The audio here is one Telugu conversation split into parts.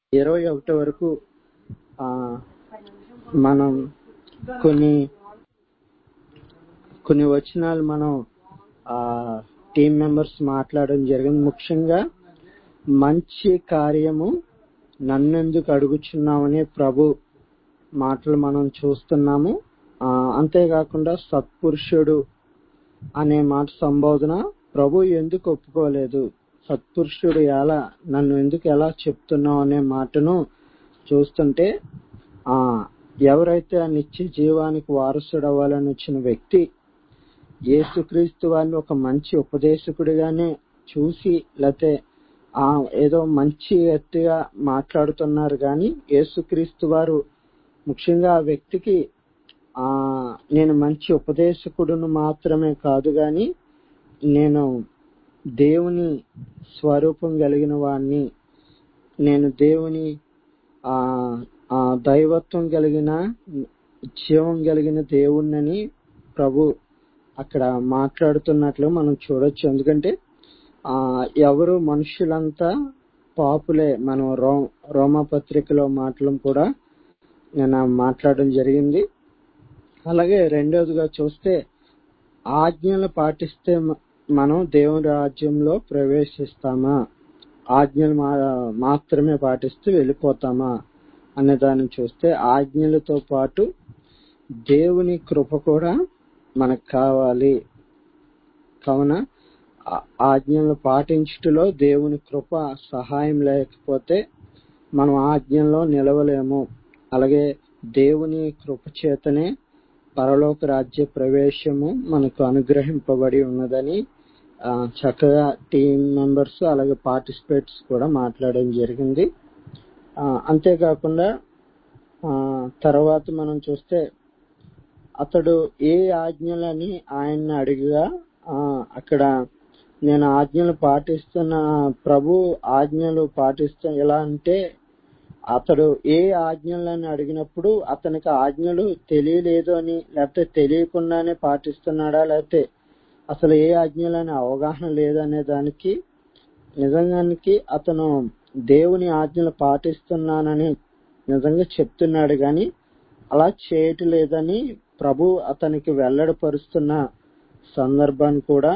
ఇరవై ఒకటి వరకు ఆ మనం కొన్ని కొన్ని వచనాలు మనం ఆ టీం మెంబర్స్ మాట్లాడడం జరిగింది ముఖ్యంగా మంచి కార్యము నన్నెందుకు అడుగుచున్నామని ప్రభు మాటలు మనం చూస్తున్నాము ఆ అంతేకాకుండా సత్పురుషుడు అనే మాట సంబోధన ప్రభు ఎందుకు ఒప్పుకోలేదు సత్పురుషుడు ఎలా నన్ను ఎందుకు ఎలా చెప్తున్నావు అనే మాటను చూస్తుంటే ఆ ఎవరైతే ఆ నిత్య జీవానికి వారసుడు అవ్వాలని వచ్చిన వ్యక్తి యేసుక్రీస్తు వారిని ఒక మంచి ఉపదేశకుడిగానే చూసి లేకపోతే ఆ ఏదో మంచి వ్యక్తిగా మాట్లాడుతున్నారు కానీ యేసుక్రీస్తు వారు ముఖ్యంగా ఆ వ్యక్తికి ఆ నేను మంచి ఉపదేశకుడును మాత్రమే కాదు గాని నేను దేవుని స్వరూపం కలిగిన వాణ్ణి నేను దేవుని ఆ ఆ దైవత్వం కలిగిన జీవం కలిగిన దేవుణ్ణని ప్రభు అక్కడ మాట్లాడుతున్నట్లు మనం చూడొచ్చు ఎందుకంటే ఆ ఎవరు మనుషులంతా పాపులే మనం రో రోమా పత్రికలో మాటలు కూడా నేను మాట్లాడడం జరిగింది అలాగే రెండవదిగా చూస్తే ఆజ్ఞలు పాటిస్తే మ- మనం దేవుని రాజ్యంలో ప్రవేశిస్తామా ఆజ్ఞలు మా- మాత్రమే పాటిస్తూ వెళ్ళిపోతామా అనే దాన్ని చూస్తే ఆజ్ఞలతో పాటు దేవుని కృప కూడా మనకు కావాలి కావున ఆ- ఆజ్ఞలను పాటించుటలో దేవుని కృప సహాయం లేకపోతే మనం ఆజ్ఞల్లో నిలవలేము అలాగే దేవుని కృప చేతనే పరలోక రాజ్య ప్రవేశము మనకు అనుగ్రహింపబడి ఉన్నదని ఆ, చక్కగా టీం మెంబర్స్ అలాగే పార్టిసిపేట్స్ కూడా మాట్లాడడం జరిగింది ఆ, అంతేకాకుండా ఆ, తర్వాత మనం చూస్తే అతడు ఏ ఆజ్ఞలని ఆయన్ని అడిగా ఆ, అక్కడ నేను ఆజ్ఞలు పాటిస్తున్న ప్రభు ఆజ్ఞలు పాటిస్తూ ఎలా అంటే అతడు ఏ ఆజ్ఞలని అడిగినప్పుడు అతనికి ఆజ్ఞలు తెలియలేదు అని లేకపోతే తెలియకుండానే పాటిస్తున్నాడా లేకపోతే అసలు ఏ ఆజ్ఞలని అవగాహన లేదనే దానికి నిజంగానికి అతను దేవుని ఆజ్ఞలు పాటిస్తున్నానని నిజంగా చెప్తున్నాడు గాని అలా చేయట్లేదని ప్రభు అతనికి వెల్లడిపరుస్తున్న సందర్భాన్ని కూడా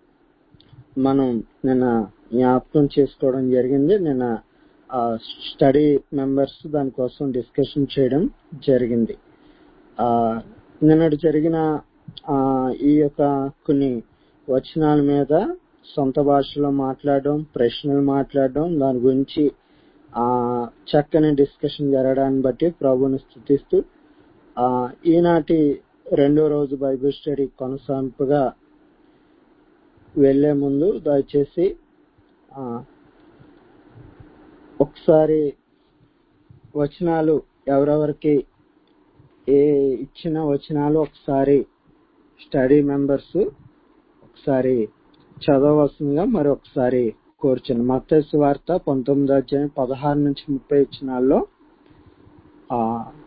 మనం నిన్న జ్ఞాపకం చేసుకోవడం జరిగింది నిన్న ఆ స్టడీ మెంబర్స్ దానికోసం డిస్కషన్ చేయడం జరిగింది ఆ నిన్నటి జరిగిన ఆ ఈ యొక్క కొన్ని వచనాల మీద సొంత భాషలో మాట్లాడడం ప్రశ్నలు మాట్లాడడం దాని గురించి ఆ చక్కని డిస్కషన్ జరగడాన్ని బట్టి ప్రభుని స్థుతిస్తూ ఆ ఈనాటి రెండో రోజు బైబిల్ స్టడీ కొనసాగింపుగా వెళ్లే ముందు దయచేసి ఆ ఒకసారి వచనాలు ఎవరెవరికి ఏ ఇచ్చిన వచనాలు ఒకసారి స్టడీ మెంబర్స్ ఒకసారి చదవవలసిందిగా మరి ఒకసారి కోరుచును మత్తయి వార్త పంతొమ్మిది అధ్యాయం పదహారు నుంచి ముప్పై వచనాల్లో ఆ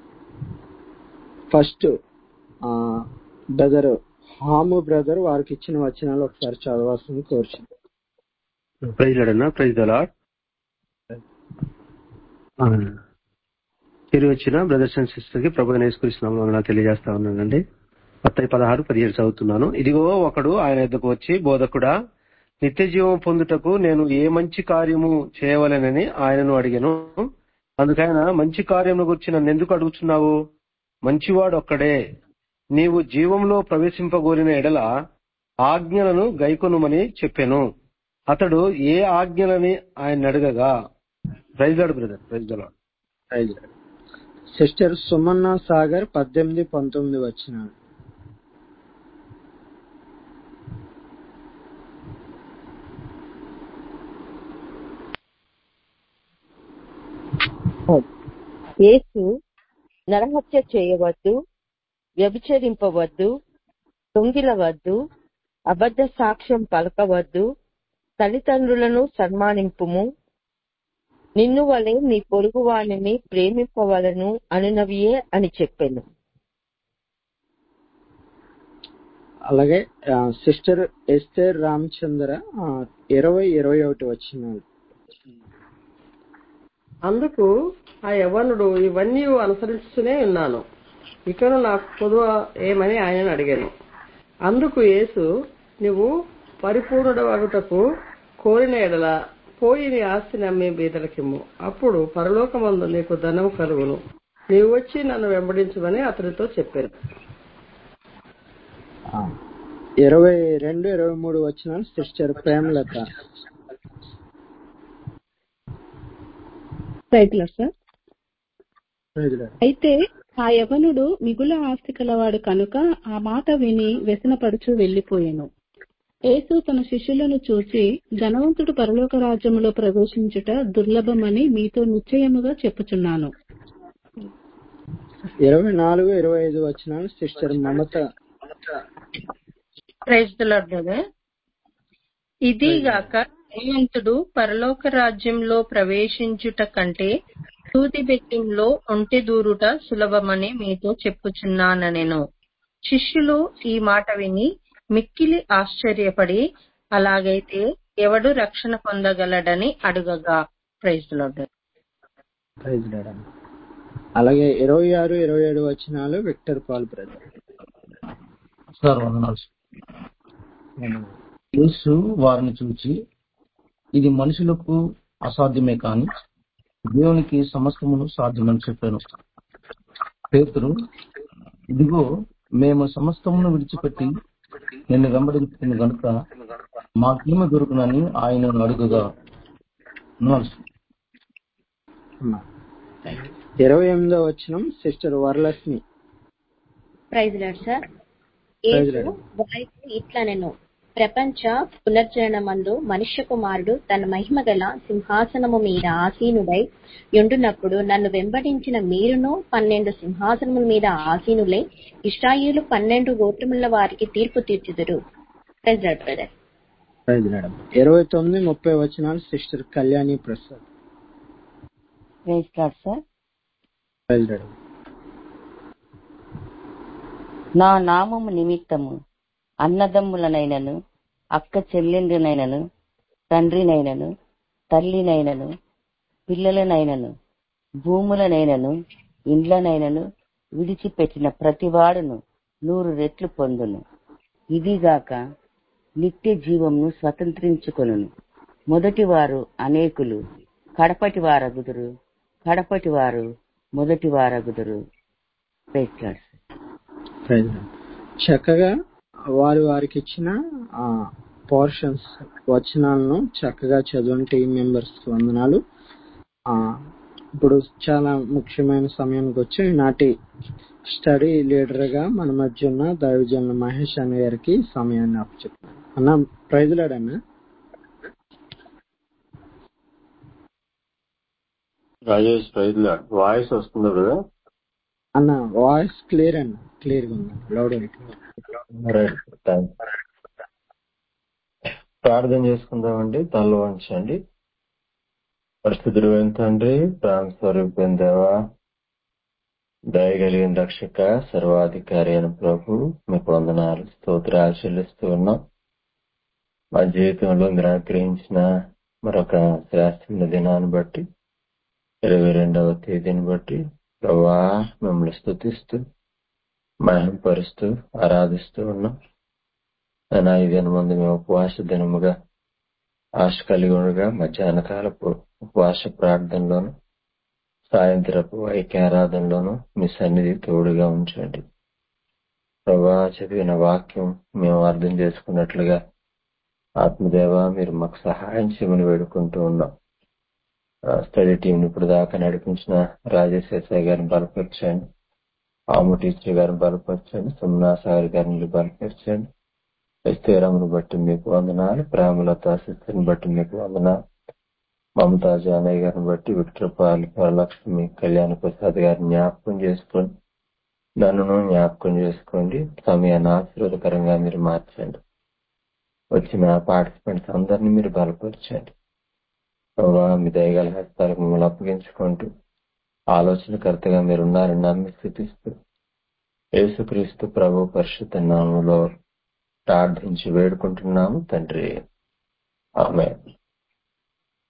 ఫస్ట్ ఆ బ్రదర్ హాము బ్రదర్ వారికి ఇచ్చిన వచనాలు ఒకసారి చదవాల్సింది కోరుచును ప్రైజ్ లాడన్నా ప్రైజ్ దలాడ్ తిరిగి వచ్చిన బ్రదర్స్ అండ్ సిస్టర్ కి ప్రభు నేసుకరిస్తున్నాము తెలియజేస్తా ఉన్నానండి మత్తయి పదహారు పదిహేడు చదువుతున్నాను ఇదిగో ఒకడు ఆయన ఎద్దకు వచ్చి బోధకుడా నిత్య జీవం పొందుటకు నేను ఏ మంచి కార్యము చేయవలెనని ఆయనను అడిగాను అందుకైన మంచి కార్యమును గురించి నన్ను ఎందుకు అడుగుతున్నావు మంచివాడు ఒక్కడే నీవు జీవంలో ప్రవేశింపగోరిన ఎడల ఆజ్ఞలను గైకొనుమని చెప్పాను అతడు ఏ ఆజ్ఞలని ఆయన అడగగా praise lord brother praise lord praise lord. Sister సుమన్న సాగర్ పద్దెనిమిది పంతొమ్మిది వచ్చినాడు యేసు నరహత్య చేయవద్దు వ్యభిచరింపవద్దు దొంగిలవద్దు అబద్ధ సాక్ష్యం పలకవద్దు తల్లిదండ్రులను సన్మానింపుము నిన్ను వలె నీ పొరుగు వాణిని ప్రేమింపవలను అనునవియే అని చెప్పాను అలాగే ఆ, సిస్టర్ ఎస్తేర్ రామచంద్ర ఆ, ఇరవై ఇరవై ఒకటి వచ్చినాడు అందుకు ఆ యవ్వనుడు ఇవన్నీ అనుసరిస్తూనే ఉన్నాను ఇకను నాకు పొదువ ఏమని ఆయనను అడిగాను అందుకు యేసు నువ్వు పరిపూర్ణుడవగుటకు కోరిన ఎడల పోయి నీ ఆస్తిని అమ్మి బీదలకిమ్ము అప్పుడు పరలోకమందు నీకు ధనం కలుగును నీవు వచ్చి నన్ను వెంబడించమని అతనితో చెప్పాను ఆ, ఇరవై రెండు ఇరవై మూడు వచ్చిన సిస్టర్ ప్రేమలత రైతులా సార్ ప్రైజ్ లార్డ్. అయితే ఆ యవనుడు మిగుల ఆస్తి కలవాడు కనుక ఆ మాట విని వ్యసనపడుచు వెళ్లిపోయాను యేసు తన శిష్యులను చూసి ధనవంతుడు పరలోక రాజ్యములో ప్రవేశించుట దుర్లభమని మీతో నిశ్చయముగా చెప్పుచున్నాను ఇరవై నాలుగు ఇరవై ఐదు వచ్చిన sister Mamata praise the lord brother ఇదిగాక ధనవంతుడు పరలోక రాజ్యంలో ప్రవేశించుట కంటే సూది బెత్తంలో ఒంటె దూరుట సులభమని మీతో చెప్పుచున్నానెను శిష్యులు ఈ మాట విని మిక్కిలి ఆశ్చర్యపడి అలాగైతే ఎవడు రక్షణ పొందగలడని అడుగగా praise the lord praise lord అన్న. అలాగే ఇరవై ఆరు ఇరవై ఏడు వచ్చినాలు విక్టర్ పాల్ బ్రదర్ సార్ వందనాలు యేసు వారిని చూచి ఇది మనుషులకు అసాధ్యమే కాని దేవునికి సమస్తమును సాధ్యమని చెప్పాను పేతురు ఇదిగో మేము సమస్తమును విడిచిపెట్టి నిన్ను వెంబడించిన గనుక మాకేమి దొరుకునని ఆయనను అడుగుగా వందనాలు. అమ్మా. ఇరవై ఎనిమిదో వచ్చిన sister Varalakshmi praise lord sir praise Yesu lord. వారితో ఇట్లా నేను ప్రపంచ పునర్జనమందు మనుష్య కుమారుడు తన మహిమ గల సింహాసనము మీద ఆసీనుడై ఉండునప్పుడు నన్ను వెంబడించిన మీరును పన్నెండు సింహాసనముల మీద ఆసీనులై ఇస్రాయేలు పన్నెండు గోత్రముల వారికి తీర్పు తీర్చుదురు praise lord brother praise lord అమ్మా. ఇరవై తొమ్మిది ముప్పై వచ్చినాలు sister Kalyani Prasad praise lord sir praise lord అమ్మా. నా నామము నిమిత్తము అన్నదమ్ములనైనను అక్క చెల్లెండ్రనైనను తండ్రినైనను తల్లినైనను పిల్లలనైనను భూములనైనను ఇండ్లనైనను విడిచిపెట్టిన ప్రతివాడును నూరు రెట్లు పొందును ఇదిగాక నిత్య జీవమును స్వతంత్రించుకొనును మొదటి వారు అనేకులు కడపటి వారగుదురు కడపటి వారు మొదటి వారగుదురు praise lord sir. Praise lord. చక్కగా వారి వారికి ఇచ్చిన ఆ పోర్షన్స్ వచనాలను చక్కగా చదవని టీం మెంబర్స్ వందనాలు ఆ ఇప్పుడు చాలా ముఖ్యమైన సమయానికి వచ్చి నాటి స్టడీ లీడర్ గా మన మధ్య ఉన్న దైవజనులు మహేష్ అన్న గారికి సమయాన్ని అప్పచెప్పాను అన్న ప్రైజ్ లాడన్నా రాజేష్ ప్రైజ్ వాయిస్ వస్తుంది బ్రదర్ అన్న వాయిస్ క్లియర్ అన్న క్లియర్ గా ఉంది loud and clear right thank ప్రార్థన చేసుకుందామండి తల వంచండి పరిస్థితులు తండ్రి ప్రాణ స్వరూపం దేవా దయగలిగిన రక్షక సర్వాధికారి అయిన ప్రభు మీకు వందనాలు స్తోత్రాలు చెల్లిస్తూ ఉన్నాం మా జీవితంలో మీరు అనుగ్రహించిన మరొక శ్రేష్టమైన దినాన్ని బట్టి ఇరవై రెండవ తేదీని బట్టి ప్రభా మిమ్మల్ని స్తుతిస్తూ మహింపరుస్తూ ఆరాధిస్తూ ఉన్నాం అయినా ఈ దినం ముందు మేము ఉపవాస దినముగా ఆశ కలిగి ఉండగా మధ్యాహ్న కాలపు ఉపవాస ప్రార్థనలోను సాయంత్రపు ఐక్యారాధనలోను మీ సన్నిధి తోడుగా ఉంచండి ప్రభా చదివిన వాక్యం మేము అర్థం చేసుకున్నట్లుగా ఆత్మదేవ మీరు మాకు సహాయం చేయమని వేడుకుంటూ ఉన్నాం ఆ స్టడీ టీం ఇప్పుడు దాకా నడిపించిన రాజేష్ ఎస్ఐ గారిని బలపరచండి ఆము టీచర్ గారిని బలపరచండి సుమనా సాగర్ గారిని బలపరచండి ఎస్తేరమును బట్టి మీకు వందనాలు ప్రేమలత సిస్టర్ని బట్టి మీకు వందనాలు మమతా జానయ్య గారిని బట్టి విక్టర్ పాల్ వరలక్ష్మి కళ్యాణ ప్రసాద్ గారిని జ్ఞాపకం చేసుకోండి నన్ను జ్ఞాపకం చేసుకోండి సమయాన్ని ఆశీర్వదకరంగా మీరు మార్చండి వచ్చిన పార్టిసిపెంట్స్ అందరినీ మీరు బలపరచండి ప్రభావ మీ దయగల హస్తాలకు మిమ్మల్ని అప్పగించుకుంటూ ఆలోచనకర్తగా మీరు ఉన్నారని నమ్మి స్థితిస్తూ యేసుక్రీస్తు ప్రభు పరిశుద్ధ నామంలో ప్రార్థించి వేడుకుంటున్నాము తండ్రి ఆమె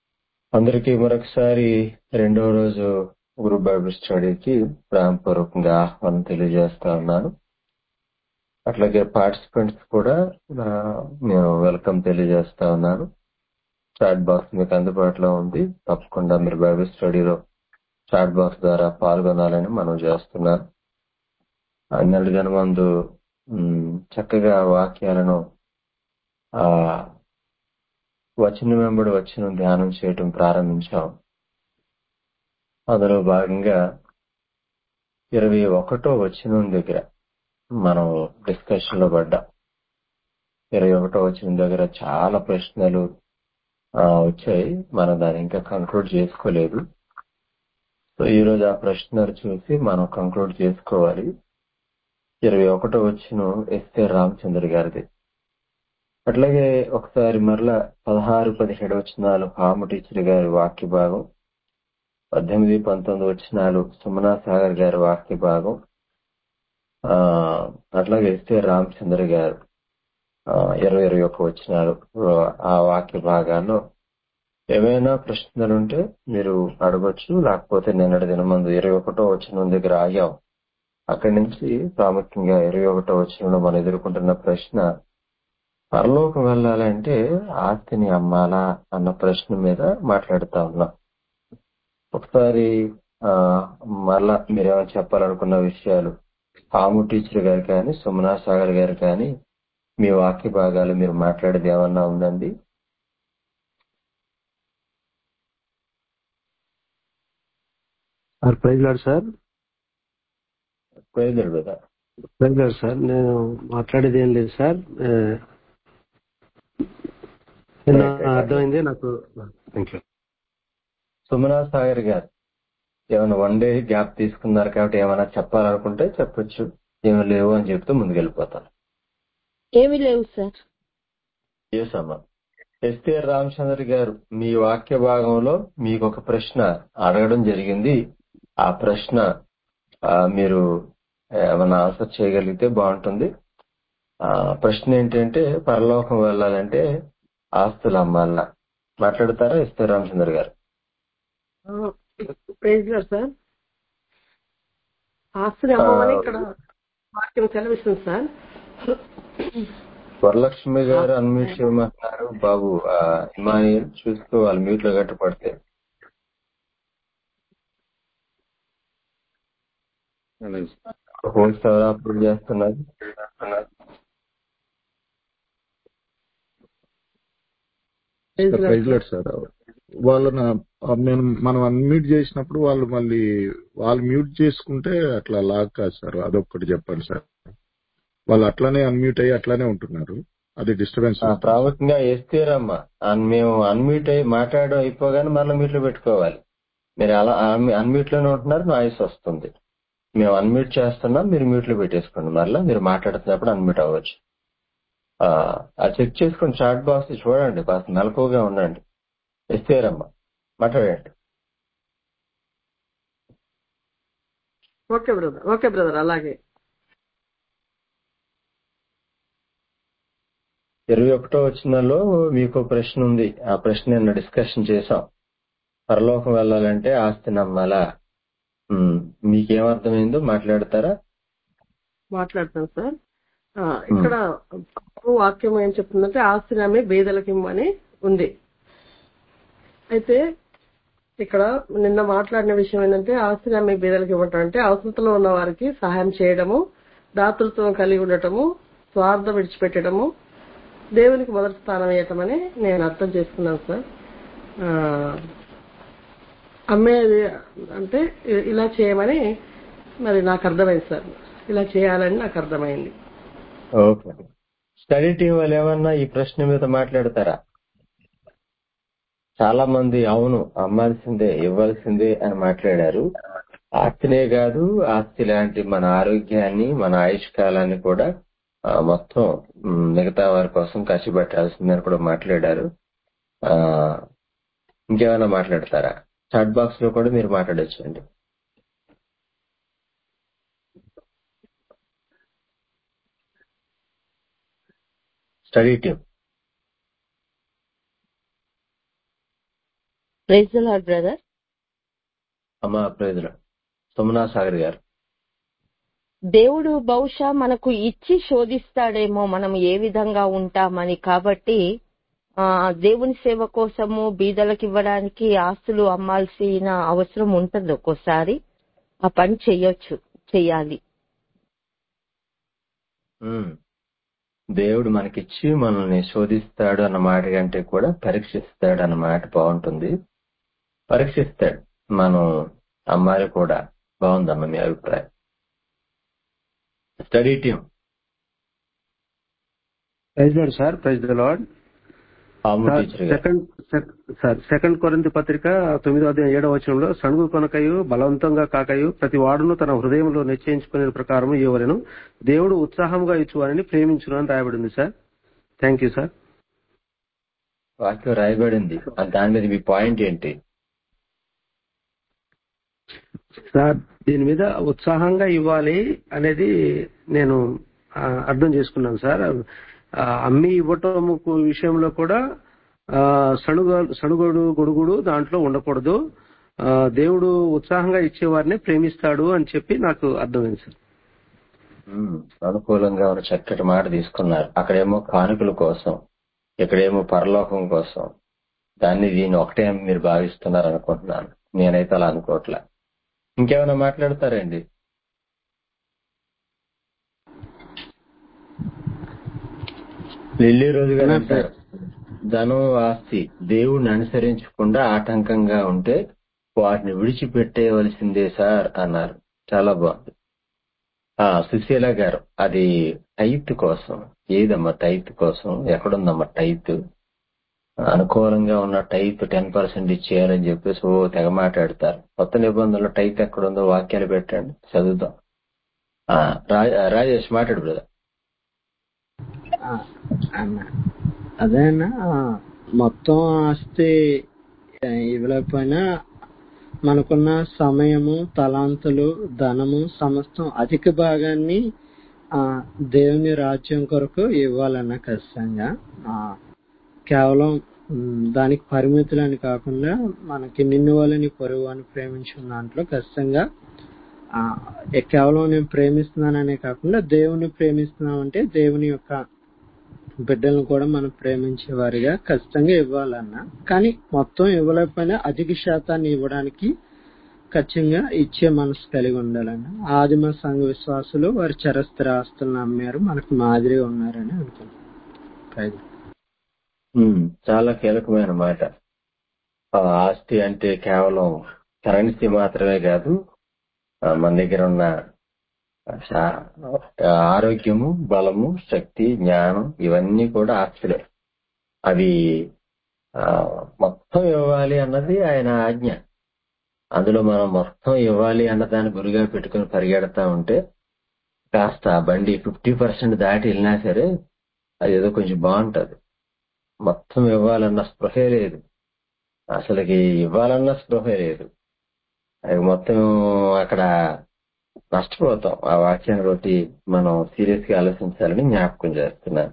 అందరికీ మరొకసారి రెండవ రోజు గ్రూప్ బైబిల్ స్టడీకి ప్రేమపూర్వకంగా ఆహ్వానం తెలియజేస్తా ఉన్నాను అట్లాగే పార్టిసిపెంట్స్ కూడా ఆ, నేను వెల్కమ్ తెలియజేస్తా ఉన్నాను చాట్ బాక్స్ మీకు అందుబాటులో ఉంది తప్పకుండా మీరు బైబిల్ స్టడీలో చాట్ బాక్స్ ద్వారా పాల్గొనాలని మనం చేస్తున్నాను అన్నటి దినమందు ఉమ్, చక్కగా వాక్యాలను ఆ వచనం వెంబడి వచ్చిన ధ్యానం చేయటం ప్రారంభించాం అందులో భాగంగా ఇరవై ఒకటో వచనం దగ్గర మనం డిస్కషన్ లో పడ్డాం ఇరవై ఒకటో వచనం దగ్గర చాలా ప్రశ్నలు ఆ, వచ్చాయి మనం దాన్ని ఇంకా కంక్లూడ్ చేసుకోలేదు సో ఈ రోజు ఆ ప్రశ్నలు చూసి మనం కంక్లూడ్ చేసుకోవాలి ఇరవై ఒకటో వచ్చిన ఎస్కే రామచంద్ర గారిది అట్లాగే ఒకసారి మరలా పదహారు పదిహేడు వచనాలు హాము టీచర్ గారి వాక్య భాగం పద్దెనిమిది పంతొమ్మిది వచనాలు సుమనా సాగర్ గారి వాక్య భాగం ఆ అట్లాగే ఎస్కే రామచంద్ర గారు ఆ, ఇరవై ఇరవై ఒక వచనాలు ఆ వాక్య భాగాల్లో ఏమైనా ప్రశ్నలు ఉంటే మీరు అడగొచ్చు లేకపోతే నిన్నటి దినమందు ఇరవై ఒకటో వచనం దగ్గర ఆగాం అక్కడి నుంచి ప్రాముఖ్యంగా ఇరవై ఒకటో వచనంలో మనం ఎదుర్కొంటున్న ప్రశ్న పరలోకం వెళ్ళాలంటే ఆస్తిని అమ్మాలా అన్న ప్రశ్న మీద మాట్లాడుతా ఉన్నాం ఒకసారి ఆ మరలా మీరేమైనా చెప్పాలనుకున్న విషయాలు పాము టీచర్ గారు కానీ సుమనా సాగర్ గారు కానీ మీ వాక్య భాగాలు మీరు మాట్లాడేది ఏమన్నా ఉందండి సార్ ప్రైజ్ లాడ్ సార్ ప్రయోజనం కదా ప్రైజ్ లాడ్ సార్ నేను మాట్లాడేది ఏం లేదు సార్ ఆ, నిన్న అర్థమైంది నాకు థ్యాంక్ యూ సుమనా సాగర్ గారు ఏమైనా వన్ డే గ్యాప్ తీసుకున్నారు కాబట్టి ఏమైనా చెప్పాలనుకుంటే చెప్పొచ్చు ఏమి లేవు అని చెప్తూ ముందుకెళ్ళిపోతాను ఏమీ లేవు సార్ ఎస్ అమ్మా ఎస్కేఆర్ రామచంద్ర గారు మీ వాక్య భాగంలో మీకు ఒక ప్రశ్న అడగడం జరిగింది ఆ ప్రశ్న ఆ, మీరు ఏమైనా ఆన్సర్ చేయగలిగితే బాగుంటుంది ఆ ప్రశ్న ఏంటంటే పరలోకం వెళ్ళాలంటే ఆస్తులు అమ్మాలనా మాట్లాడతారా ఎస్కేఆర్ రామచంద్ర గారు ప్రైజ్ గారు సార్ ఆస్తిని అమ్మమని ఇక్కడ వాక్యం సెలవిస్తుంది సార్ వరలక్ష్మి గారు అన్మ్యూట్ చేయమంటున్నారు బాబు ఆ, ఇమానియల్ చూసుకోవాలి మ్యూట్ లో గట్ట పడితే హోల్స్ ఎవరు అప్రూవ్ చేస్తున్నారు ప్రైజ్ గారు ప్రైజ్ లాడ్ సార్ వాళ్ళని ఆ నేను మనం అన్మ్యూట్ చేసినప్పుడు వాళ్ళు మళ్ళీ వాళ్ళు మ్యూట్ చేసుకుంటే అట్లా లాగ్ కాదు సార్ అదొక్కటి చెప్పండి సార్ వాళ్ళు అట్లానే అన్మ్యూట్ అయ్యి అట్లానే ఉంటున్నారు అది డిస్టర్బెన్స్ ఆ, ప్రాముఖ్యంగా ఎస్తేరమ్మా అన్- మేము అన్మ్యూట్ అయ్యి మాట్లాడడం అయిపోగానే మళ్ళీ మ్యూట్ లో పెట్టుకోవాలి మీరు అలా అన్మ్యూట్ లోనే ఉంటున్నారు నాయిస్ వస్తుంది మేము అన్మ్యూట్ చేస్తున్నాం మీరు మ్యూట్ లో పెట్టేసుకోండి మళ్ళీ మీరు మాట్లాడుతున్నప్పుడు అన్మ్యూట్ అవ్వచ్చు ఆ ఆ చెక్ చేసుకుని చాట్ బాక్స్ చూడండి కాస్త మెలకువగా ఉండండి ఎస్తేరమ్మా మాట్లాడండి ఓకే బ్రదర్ ఓకే బ్రదర్ అలాగే ఇరవై ఒకటో వచ్చినలో మీకు ప్రశ్న ఉంది ఆ ప్రశ్న నిన్న డిస్కషన్ చేసాం పరలోకం వెళ్ళాలంటే ఆస్తి నమ్మాలా ఉమ్, మీకేమర్థమైందో మాట్లాడతారా మాట్లాడతాను సార్ ఆ, ఇక్కడ ప్రభు వాక్యం ఏం చెప్తుందంటే ఆస్తిని అమ్మి బీదలకి ఇమ్మని ఉంది అయితే ఇక్కడ నిన్న మాట్లాడిన విషయం ఏంటంటే ఆస్తిని అమ్మి బీదలకి ఇవ్వటం అంటే అవసరతలో ఉన్న వారికి సహాయం చేయడము దాతృత్వం కలిగి ఉండటము స్వార్థం విడిచిపెట్టడము దేవునికి మొదటి స్థానం ఇవ్వటమని నేను అర్థం చేసుకున్నాను సార్ ఆ, అమ్మేది అంటే ఇ- ఇలా చేయమని మరి నాకు అర్థమైంది సార్ ఇలా చేయాలని నాకు అర్థమైంది ఓకే స్టడీ టీం వాళ్ళు ఏమన్నా ఈ ప్రశ్న మీద మాట్లాడతారా చాలా మంది అవును అమ్మాల్సిందే ఇవ్వాల్సిందే అని మాట్లాడారు ఆస్తినే కాదు ఆస్తి లాంటి మన ఆరోగ్యాన్ని మన ఆయుష్ కాలాన్ని కూడా ఆ, మొత్తం మ్, మిగతా వారి కోసం ఖర్చు పెట్టాల్సిందని కూడా మాట్లాడారు ఆ ఇంకేమైనా మాట్లాడతారా చాట్ బాక్స్ లో కూడా మీరు మాట్లాడొచ్చు అండి study team praise lord brother అమ్మా ప్రజలు సుమనా సాగర్ గారు దేవుడు బహుశా మనకు ఇచ్చి శోధిస్తాడేమో మనం ఏ విధంగా ఉంటామని కాబట్టి ఆ దేవుని సేవ కోసము బీదలకు ఇవ్వడానికి ఆస్తులు అమ్మాల్సిన అవసరం ఉంటుంది ఒక్కోసారి ఆ పని చెయ్యొచ్చు చెయ్యాలి ఉమ్. దేవుడు మనకిచ్చి మనల్ని శోధిస్తాడు అన్న మాట కంటే కూడా పరీక్షిస్తాడు అన్న మాట బాగుంటుంది పరీక్షిస్తాడు మనం అమ్మాయి కూడా బాగుందన్న మీ అభిప్రాయం study team praise lord sir praise the lord ఆము సార్ టీచర్ గారు సెకండ్ సెక్- సార్ సెకండ్ కొరింథీ పత్రిక తొమ్మిదో అధ్యాయం ఏడవ వచనంలో సణుగు కొనకయు బలవంతంగా కాకయు ప్రతి వాడును తన హృదయంలో నిశ్చయించుకునే ప్రకారం ఎవరను దేవుడు ఉత్సాహంగా ఇచ్చువారిని ప్రేమించును అని రాయబడింది సార్ థ్యాంక్ యూ సార్ వాక్యం రాయబడింది ఆ దాని మీద మీ పాయింట్ ఏంటి సార్ దీని మీద ఉత్సాహంగా ఇవ్వాలి అనేది నేను ఆ, అర్థం చేసుకున్నాను సార్ ఆ, అమ్మి ఇవ్వటం విషయంలో కూడా ఆ, సణుగ సణుగడు గొడుగుడు దాంట్లో ఉండకూడదు ఆ, దేవుడు ఉత్సాహంగా ఇచ్చేవారిని ప్రేమిస్తాడు అని చెప్పి నాకు అర్థమైంది సార్ ఉమ్, అనుకూలంగా ఉన్న చక్కటి మాట తీసుకున్నారు అక్కడేమో కానుకల కోసం ఇక్కడేమో పరలోకం కోసం దాన్ని దీన్ని ఒకటే అని మీరు భావిస్తున్నారు అనుకుంటున్నాను నేనైతే అలా అనుకోవట్లే ఇంకేమైనా మాట్లాడతారండి లిల్లీ రోజు గారు అంటారు ధనం ఆస్తి దేవుణ్ణి అనుసరించకుండా ఆటంకంగా ఉంటే వాటిని విడిచిపెట్టేయవలసిందే సార్ అన్నారు చాలా బాగుంది ఆ సుశీల గారు అది టైత్ కోసం ఏదమ్మా టైత్ కోసం ఎక్కడుందమ్మా టైత్ అనుకూలంగా ఉన్న టైత్ టెన్ పర్సెంట్ ఇచ్చేయాలని చెప్పేసి ఓ తెగ మాట్లాడతారు కొత్త నిబంధనలు టైత్ ఎక్కడుందో వాక్యాలు పెట్టండి చదువుదాం ఆ, రా- రాజేష్ మాట్లాడు బ్రదర్ ఆ, అన్న అదేనా ఆ, మొత్తం ఆస్తి ఆ, ఇవ్వలేకపోయినా మనకున్న సమయము తలాంతులు ధనము సమస్తం అధిక భాగాన్ని ఆ దేవుని రాజ్యం కొరకు ఇవ్వాలన్న ఖచ్చితంగా ఆ, కేవలం ఉమ్, దానికి పరిమితులని కాకుండా మనకి నిన్ను వాళ్ళని పొరుగు అని ప్రేమించిన దాంట్లో ఖచ్చితంగా ఆ, ఏ కేవలం నేను ప్రేమిస్తున్నాననే కాకుండా దేవుని ప్రేమిస్తున్నామంటే దేవుని యొక్క బిడ్డలను కూడా మనం ప్రేమించే వారిగా ఖచ్చితంగా ఇవ్వాలన్నా కానీ మొత్తం ఇవ్వలేకపోయినా అధిక శాతాన్ని ఇవ్వడానికి ఖచ్చితంగా ఇచ్చే మనసు కలిగి ఉండాలని ఆదిమ సంఘ విశ్వాసులు వారి చరస్థిర ఆస్తులను అమ్మారు మనకు మాదిరిగా ఉన్నారని అనుకుంటున్నాను ఉమ్, చాలా కీలకమైన మాట ఆ, ఆస్తి అంటే కేవలం కరెన్సీ మాత్రమే కాదు ఆ, మన దగ్గర ఉన్న శా- ఆరోగ్యము బలము శక్తి జ్ఞానం ఇవన్నీ కూడా ఆస్తులే అవి ఆ, మొత్తం ఇవ్వాలి అన్నది ఆయన ఆజ్ఞ అందులో మనం మొత్తం ఇవ్వాలి అన్న దాన్ని గురిగా పెట్టుకుని పరిగెడతా ఉంటే కాస్త ఆ బండి ఫిఫ్టీ పర్సెంట్ దాటి వెళ్ళినా సరే అది ఏదో కొంచెం బాగుంటది మొత్తం ఇవ్వాలన్న స్పృహే లేదు అసలుకి ఇవ్వాలన్న స్పృహే లేదు అది మొత్తం అక్కడ నష్టపోతాం ఆ వాక్యాన్ని బట్టి మనం సీరియస్ గా ఆలోచించాలని జ్ఞాపకం చేస్తున్నాను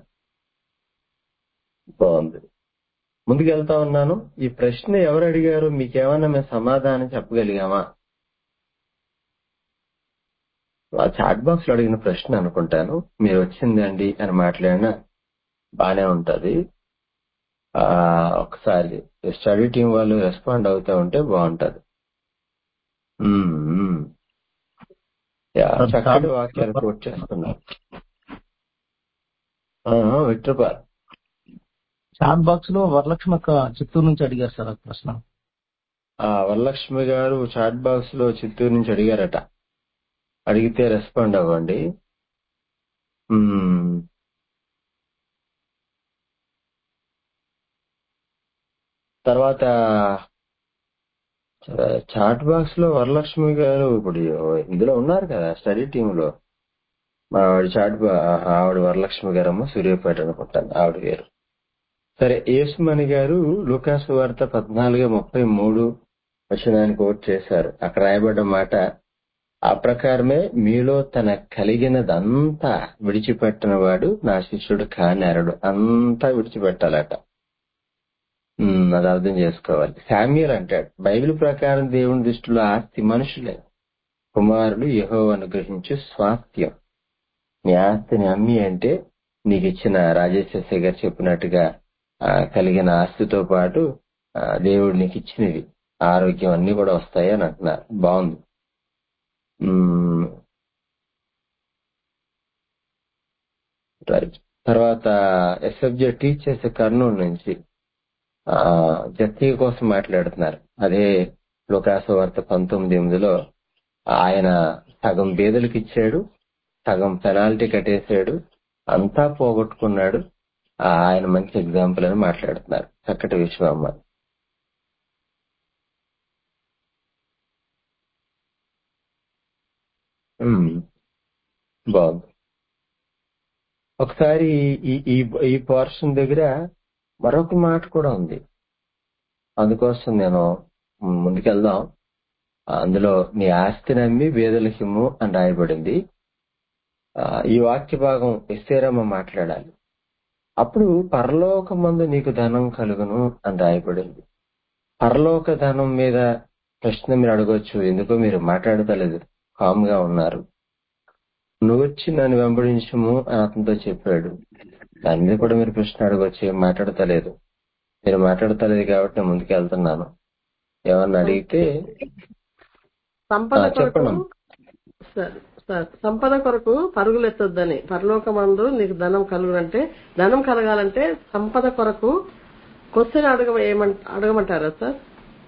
బాగుంది ముందుకు వెళ్తా ఉన్నాను ఈ ప్రశ్న ఎవరు అడిగారు మీకేమన్నా మేము సమాధానం చెప్పగలిగామా ఆ చాట్ బాక్స్ లో అడిగిన ప్రశ్న అనుకుంటాను మీరు వచ్చిందండి అని మాట్లాడినా బానే ఉంటది ఆ ఒకసారి స్టడీ టీం వాళ్ళు రెస్పాండ్ అవుతా ఉంటే బాగుంటది ఉమ్, ఉమ్. యా, సార్, చక్కటి చాట్ వాక్యాలు కోట్ చేస్తున్నారు విక్టర్పాల్ చాట్ బాక్స్ లో వరలక్ష్మి అక్క చిత్తూరు నుంచి అడిగారు సార్ ఆ ప్రశ్న ఆ వరలక్ష్మి గారు చాట్ బాక్స్ లో చిత్తూరు నుంచి అడిగారట అడిగితే రెస్పాండ్ అవ్వండి ఉమ్, తర్వాత చ- చాట్ బాక్స్ లో వరలక్ష్మి గారు ఇప్పుడు ఇందులో ఉన్నారు కదా స్టడీ టీమ్ లో మా ఆవిడ చాట్ బా- ఆవిడ వరలక్ష్మి గారమ్మ సూర్యాపేట అనుకుంటాను ఆవిడ గారు సరే యేసుమణి గారు లూకాసు వార్త పద్నాలుగు ముప్పై మూడు వచనానికి ఓట్ చేశారు అక్కడ రాయబడ్డ మాట ఆ ప్రకారమే మీలో తన కలిగినదంతా విడిచిపెట్టిన వాడు నా శిష్యుడు కానేరడు అంతా విడిచిపెట్టాలట ఉమ్, అది అర్థం చేసుకోవాలి శామ్యుల్ అంటాడు బైబిల్ ప్రకారం దేవుని దృష్టిలో ఆస్తి మనుషులే కుమారుడు యహో అనుగ్రహించు స్వాస్థ్యం నీ ఆస్తిని అమ్మి అంటే నీకు ఇచ్చిన రాజేశ్వర గారు చెప్పినట్టుగా ఆ, కలిగిన ఆస్తితో పాటు ఆ, దేవుడు నీకు ఇచ్చినవి ఆరోగ్యం అన్ని కూడా వస్తాయి అని అంటున్నారు బాగుంది ఉమ్, రైట్ తర్వాత ఎస్ఎఫ్జే టీచర్స్ కర్నూలు నుంచి ఆ జతీయ కోసం మాట్లాడుతున్నారు అదే లోకాసు వార్త పంతొమ్మిది ఎనిమిదిలో ఆయన సగం బేదలకు ఇచ్చాడు సగం పెనాల్టీ కట్టేశాడు అంతా పోగొట్టుకున్నాడు ఆ, ఆయన మంచి ఎగ్జాంపుల్ అని మాట్లాడుతున్నారు చక్కటి విషయం అమ్మ ఉమ్, బాగుంది ఒకసారి ఈ ఈ ఈ పోర్షన్ దగ్గర మరొక మాట కూడా ఉంది అందుకోసం నేను ముందుకెళ్దాం అందులో నీ ఆస్తిని అమ్మి వేదలహిము అని రాయబడింది ఆ, ఈ వాక్య భాగం ఎస్తేరమ్మ మాట్లాడాలి అప్పుడు పరలోకమందు నీకు ధనం కలుగును అని రాయబడింది పరలోక ధనం మీద ప్రశ్న మీరు అడగొచ్చు ఎందుకో మీరు మాట్లాడతలేదు కామ్ గా ఉన్నారు నువ్వు వచ్చి నన్ను వెంబడించము అని అతనితో చెప్పాడు దాని మీద కూడా మీరు ప్రశ్న అడగొచ్చు ఏం మాట్లాడతలేదు మీరు మాట్లాడతలేదు కాబట్టి నేను ముందుకు వెళ్తున్నాను ఏమన్నా అడిగితే సంపద ఆ, కొరకు చెప్పండి. సార్ సార్ సంపద కొరకు పరుగులు ఎత్తొద్దని పరలోకమందు నీకు ధనం కలుగునంటే ధనం కలగాలంటే సంపద కొరకు క్వశ్చన్ అడగ ఏమంట అడగమంటారా సార్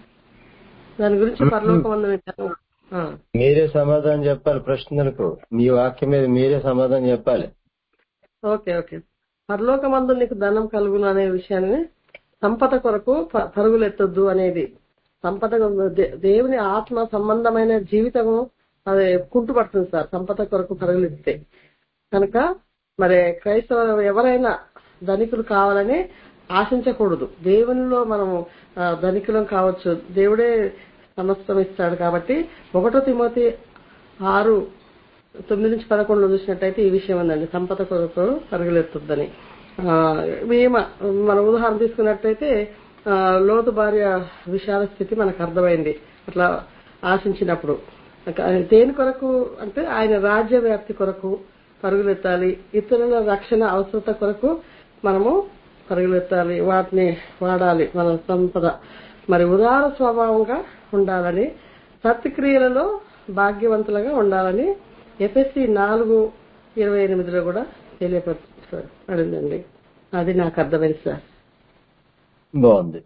దాని గురించి పరలోకమందు నీకు ధనం ఆ, మీరే సమాధానం చెప్పాలి ప్రశ్నలకు మీ వాక్యం మీద మీరే సమాధానం చెప్పాలి ఓకే ఓకే పరలోకమందు నీకు ధనం కలుగును అనే విషయాన్ని సంపద కొరకు ప- పరుగులు ఎత్తొద్దు అనేది సంపద దే- దేవుని ఆత్మ సంబంధమైన జీవితము అది కుంటుపడుతుంది సార్ సంపద కొరకు పరుగులు ఎత్తితే కనుక మరి క్రైస్తవ ఎవరైనా ధనికులు కావాలని ఆశించకూడదు దేవునిలో మనము ఆ, ధనికులం కావచ్చు దేవుడే సమస్తం ఇస్తాడు కాబట్టి ఒకటో తిమోతి ఆరు తొమ్మిది నుంచి పదకొండులో చూసినట్టయితే ఈ విషయం ఉందండి సంపద కొరకు పరుగులెత్తుద్దని ఆ, ఈమె మన ఉదాహరణ తీసుకున్నట్టయితే ఆ, లోతు భార్య విశాల స్థితి మనకు అర్థమైంది అట్లా ఆశించినప్పుడు క- దేని కొరకు అంటే ఆయన రాజ్య వ్యాప్తి కొరకు పరుగులెత్తాలి ఇతరుల రక్షణ అవసరత కొరకు మనము పరుగులెత్తాలి వాటిని వాడాలి మన సంపద మరి ఉదార స్వభావంగా ఉండాలని సత్క్రియలలో భాగ్యవంతులుగా ఉండాలని ఎఫ్ఎస్సి నాలుగు ఇరవై ఎనిమిదిలో కూడా తెలియపరచబడిందండి అది నాకు అర్థమైంది సార్ బాగుంది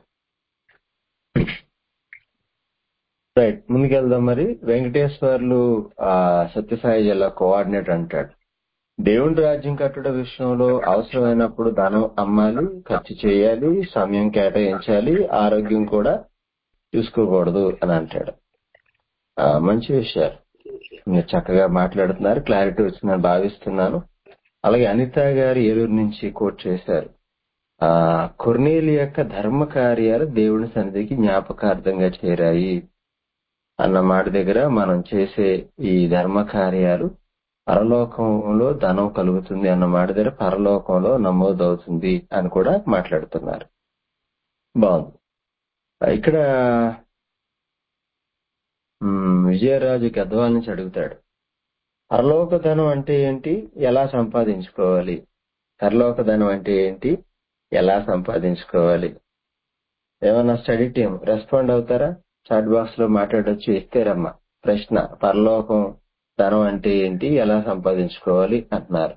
రైట్ ముందుకెళ్దాం మరి వెంకటేశ్వర్లు ఆ సత్యసాయి జిల్లా కోఆర్డినేటర్ అంటాడు దేవుని రాజ్యం కట్టడం విషయంలో అవసరమైనప్పుడు ధనం అమ్మాలి ఖర్చు చేయాలి సమయం కేటాయించాలి ఆరోగ్యం కూడా చూసుకోకూడదు అని అంటాడు ఆ, మంచి విషయాలు మీరు చక్కగా మాట్లాడుతున్నారు క్లారిటీ వచ్చిందని భావిస్తున్నాను అలాగే అనిత గారు ఏలూరు నుంచి కోట్ చేశారు ఆ కొర్నేలి యొక్క ధర్మ కార్యాలు దేవుని సన్నిధికి జ్ఞాపకార్థంగా చేరాయి అన్న మాట దగ్గర మనం చేసే ఈ ధర్మ కార్యాలు పరలోకంలో ధనం కలుగుతుంది అన్న మాట దగ్గర పరలోకంలో నమోదవుతుంది అని కూడా మాట్లాడుతున్నారు బాగుంది ఇక్కడ మ్, విజయరాజు గద్వాల నుంచి అడుగుతాడు పరలోక ధనం అంటే ఏంటి ఎలా సంపాదించుకోవాలి పరలోక ధనం అంటే ఏంటి ఎలా సంపాదించుకోవాలి ఏమన్నా స్టడీ టీం రెస్పాండ్ అవుతారా చాట్ బాక్స్ లో మాట్లాడొచ్చు ఇస్తారమ్మా ప్రశ్న పరలోకం ధనం అంటే ఏంటి ఎలా సంపాదించుకోవాలి అంటున్నారు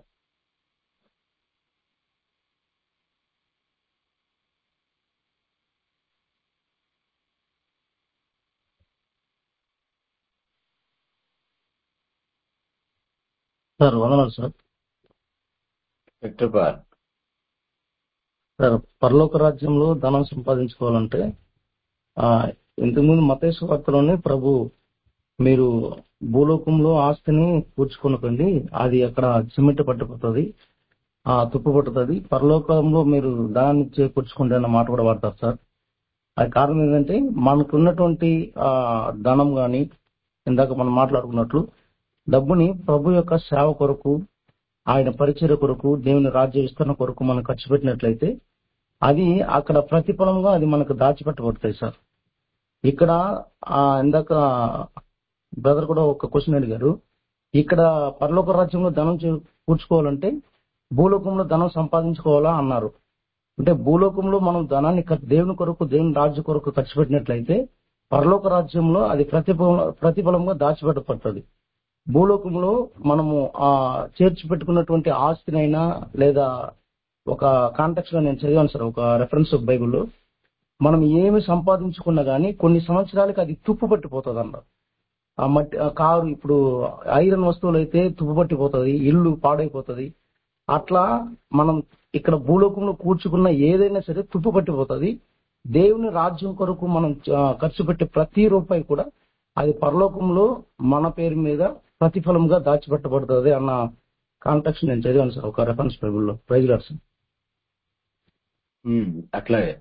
సార్ వందనాలు సార్ విక్టర్ పాల్ సార్ పరలోక రాజ్యంలో ధనం సంపాదించుకోవాలంటే ఆ ఇంతకుముందు మతేశ్వ వార్తలోనే ప్రభు మీరు భూలోకంలో ఆస్తిని కూర్చుకొనకండి అది అక్కడ సిమెంట్ పట్టిపోతుంది ఆ తుప్పు పట్టుతుంది పరలోకంలో మీరు ధనాన్ని చేకూర్చుకోండి అన్న మాట కూడా వాడతారు సార్ అది కారణం ఏంటంటే మనకున్నటువంటి ఆ ధనం గాని ఇందాక మనం మాట్లాడుకున్నట్లు డబ్బుని ప్రభు యొక్క సేవ కొరకు ఆయన పరిచయ కొరకు దేవుని రాజ్య విస్తరణ కొరకు మనం ఖర్చు పెట్టినట్లయితే అది అక్కడ ప్రతిఫలంగా అది మనకు దాచిపెట్టబడతాయి సార్ ఇక్కడ ఆ ఇందాక బ్రదర్ కూడా ఒక క్వశ్చన్ అడిగారు ఇక్కడ పరలోక రాజ్యంలో ధనం చే- కూర్చుకోవాలంటే భూలోకంలో ధనం సంపాదించుకోవాలా అన్నారు అంటే భూలోకంలో మనం ధనాన్ని ఖర్- దేవుని కొరకు దేవుని రాజ్య కొరకు ఖర్చు పెట్టినట్లయితే పరలోక రాజ్యంలో అది ప్రతిఫలం ప్రతిఫలంగా దాచిపెట్టబడుతుంది భూలోకంలో మనము ఆ చేర్చి పెట్టుకున్నటువంటి ఆస్తినైనా లేదా ఒక కాంటాక్ట్ లో నేను చదివాను సార్ ఒక రెఫరెన్స్ బైబుల్లో మనం ఏమి సంపాదించుకున్నా గానీ కొన్ని సంవత్సరాలకి అది తుప్పు పట్టిపోతుంది అన్నారు ఆ మట్టి ఆ కారు ఇప్పుడు ఐరన్ వస్తువులు అయితే తుప్పు పట్టిపోతుంది ఇల్లు పాడైపోతుంది అట్లా మనం ఇక్కడ భూలోకంలో కూర్చుకున్న ఏదైనా సరే తుప్పు పట్టిపోతుంది దేవుని రాజ్యం కొరకు మనం ఆ, ఖర్చు పెట్టే ప్రతి రూపాయి కూడా అది పరలోకంలో మన పేరు మీద ప్రతిఫలంగా దాచిపెట్టబడుతుంది అన్న కాంటాక్ట్ నేను చదివాను సార్ ఒక రెఫరెన్స్ బైబుల్లో ప్రైజ్ గారు సార్ ఉమ్, అట్లాగే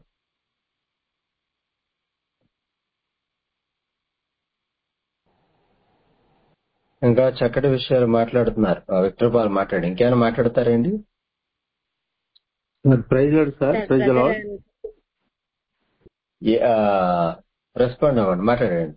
ఇంకా చక్కటి విషయాలు మాట్లాడుతున్నారు ఆ, విక్టర్ పాల్ మాట్లాడి ఇంకేమైనా మాట్లాడతారండి praise lord sir sir praise brother lord respond అవ్వండి మాట్లాడండి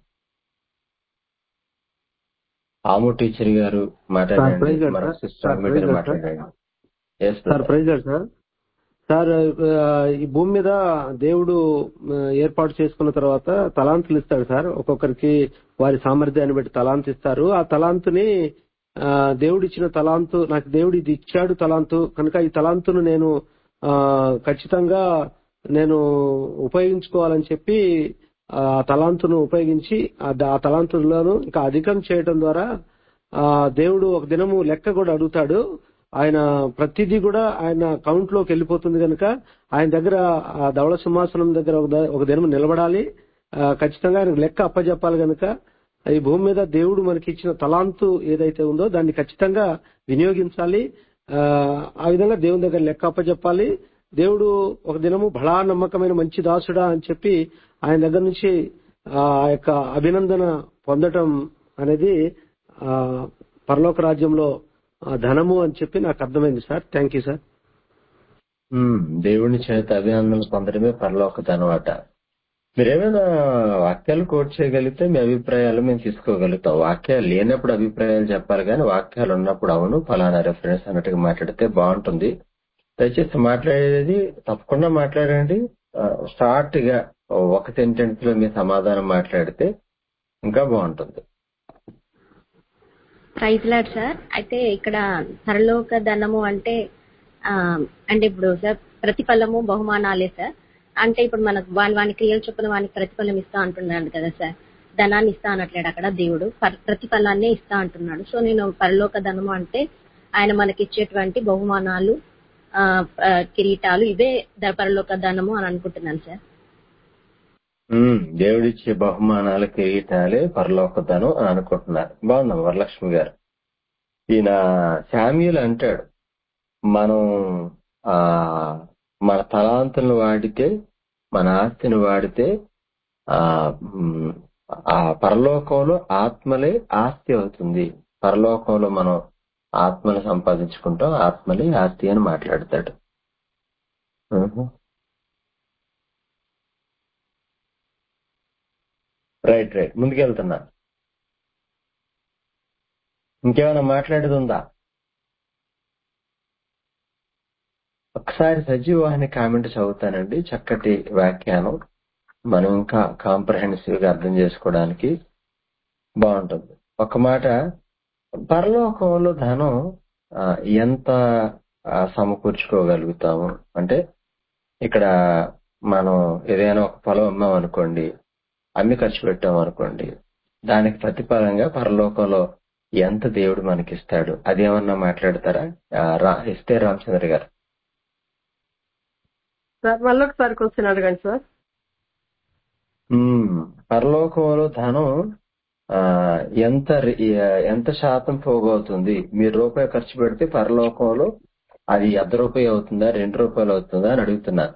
ఆము టీచర్ గారు సార్ మాట్లాడండి ప్రైజ్ లాడ్ మరొక సార్ సిస్టర్ సార్ మీ ప్రైజ్ దగ్గర లాడ్ సార్ మాట్లాడండి yes sir brother praise lord sir sir ఆ, ఈ భూమి మీద దేవుడు ఆ, ఏర్పాటు చేసుకున్న తర్వాత తలాంతులు ఇస్తాడు సార్ ఒక్కొక్కరికి వారి సామర్థ్యాన్ని బట్టి తలాంతు ఇస్తారు ఆ తలాంతుని ఆ, దేవుడు ఇచ్చిన తలాంతు నాకు దేవుడు ఇది ఇచ్చాడు తలాంతు కనుక ఈ తలాంతును నేను ఆ, ఖచ్చితంగా నేను ఉపయోగించుకోవాలని చెప్పి ఆ తలాంతును ఉపయోగించి ఆ ద- ఆ తలాంతులను ఇంకా అధికం చేయడం ద్వారా ఆ దేవుడు ఒక దినము లెక్క కూడా అడుగుతాడు ఆయన ప్రతిదీ కూడా ఆయన కౌంట్ లోకి వెళ్ళిపోతుంది కనుక ఆయన దగ్గర ఆ ధవళ సింహాసనం దగ్గర ఒక ద- ఒక దినం నిలబడాలి ఆ, ఖచ్చితంగా ఆయనకు లెక్క అప్పచెప్పాలి కనుక ఈ భూమి మీద దేవుడు మనకి ఇచ్చిన తలాంతు ఏదైతే ఉందో దాన్ని ఖచ్చితంగా వినియోగించాలి ఆ ఆ విధంగా దేవుని దగ్గర లెక్క అప్పచెప్పాలి దేవుడు ఒక దినము బలా నమ్మకమైన మంచి దాసుడా అని చెప్పి ఆయన దగ్గర నుంచి ఆ యొక్క అభినందన పొందటం అనేది ఆ పరలోక రాజ్యంలో ఆ ధనము అని చెప్పి నాకు అర్థమైంది sir thank you sir um, దేవుని చేత అభినందనలు పొందడమే పరలోక ధనవాట మీరేమైనా వాక్యాలు కోట్ చేయగలిగితే మీ అభిప్రాయాలు మేము తీసుకోగలుగుతాం వాక్యాలు లేనప్పుడు అభిప్రాయాలు చెప్పాలి కానీ వాక్యాలు ఉన్నప్పుడు అవును ఫలానా రెఫరెన్స్ అన్నట్టుగా మాట్లాడితే బాగుంటుంది దయచేసి మాట్లాడేది తప్పకుండా మాట్లాడండి స్టార్ట్ గా ఒక సెంటెన్స్ లో మీ సమాధానం మాట్లాడితే ఇంకా బాగుంటుంది ప్రైజ్ లాడ్ సార్ అయితే ఇక్కడ పరలోక ధనము అంటే ఆ, అంటే ఇప్పుడు సార్ ప్రతిఫలము బహుమానాలే సార్ అంటే ఇప్పుడు మనకు వాని వాని క్రియలు చొప్పున వానికి ప్రతిఫలం ఇస్తా అంటున్నాడు కదా సార్ ధనాన్ని ఇస్తా అనట్లేడు అక్కడ దేవుడు పర్- ప్రతిఫలాన్నే ఇస్తా అంటున్నాడు సో నేను పరలోక ధనము అంటే ఆయన మనకి ఇచ్చేటువంటి బహుమానాలు ఆ, ఆ, కిరీటాలు ఇవే ద- పరలోక ధనము అని అనుకుంటున్నాను సార్ ఉమ్, దేవుడిచ్చే బహుమానాలు కిరీటాలే పరలోకతను అని అనుకుంటున్నారు బాగున్నాం వరలక్ష్మి గారు ఈయన శామ్యుల్ అంటాడు మనం ఆ మన తలాంతులను వాడితే మన ఆస్తిని వాడితే ఆ ఉమ్, ఆ పరలోకంలో ఆత్మలే ఆస్తి అవుతుంది పరలోకంలో మనం ఆత్మను సంపాదించుకుంటాం ఆత్మలే ఆస్తి అని మాట్లాడతాడు ఉహు. రైట్ రైట్ ముందుకెళ్తున్నా ఇంకేమైనా మాట్లాడేది ఉందా ఒకసారి సజీవాహిని కామెంట్ చదువుతానండి చక్కటి వ్యాఖ్యానం మనం ఇంకా కాంప్రహెన్సివ్ గా అర్థం చేసుకోవడానికి బాగుంటుంది ఒక మాట పరలోకంలో ధనం ఆ, ఎంత ఆ, సమకూర్చుకోగలుగుతాము అంటే ఇక్కడ మనం ఏదైనా ఒక పొలం అమ్మాం అనుకోండి అమ్మి ఖర్చు పెట్టాం అనుకోండి దానికి ప్రతిఫలంగా పరలోకంలో ఎంత దేవుడు మనకిస్తాడు అదేమన్నా మాట్లాడతారా ఆ, రా ఇస్తే రామచంద్ర గారు సార్ మళ్ళీ ఒకసారి క్వశ్చన్ అడగండి సార్ ఉమ్, పరలోకంలో ధనం ఆ, ఎంత రి- ఎంత శాతం పోగవుతుంది మీరు రూపాయి ఖర్చు పెడితే పరలోకంలో అది అర్ధ రూపాయి అవుతుందా రెండు రూపాయలు అవుతుందా అని అడుగుతున్నారు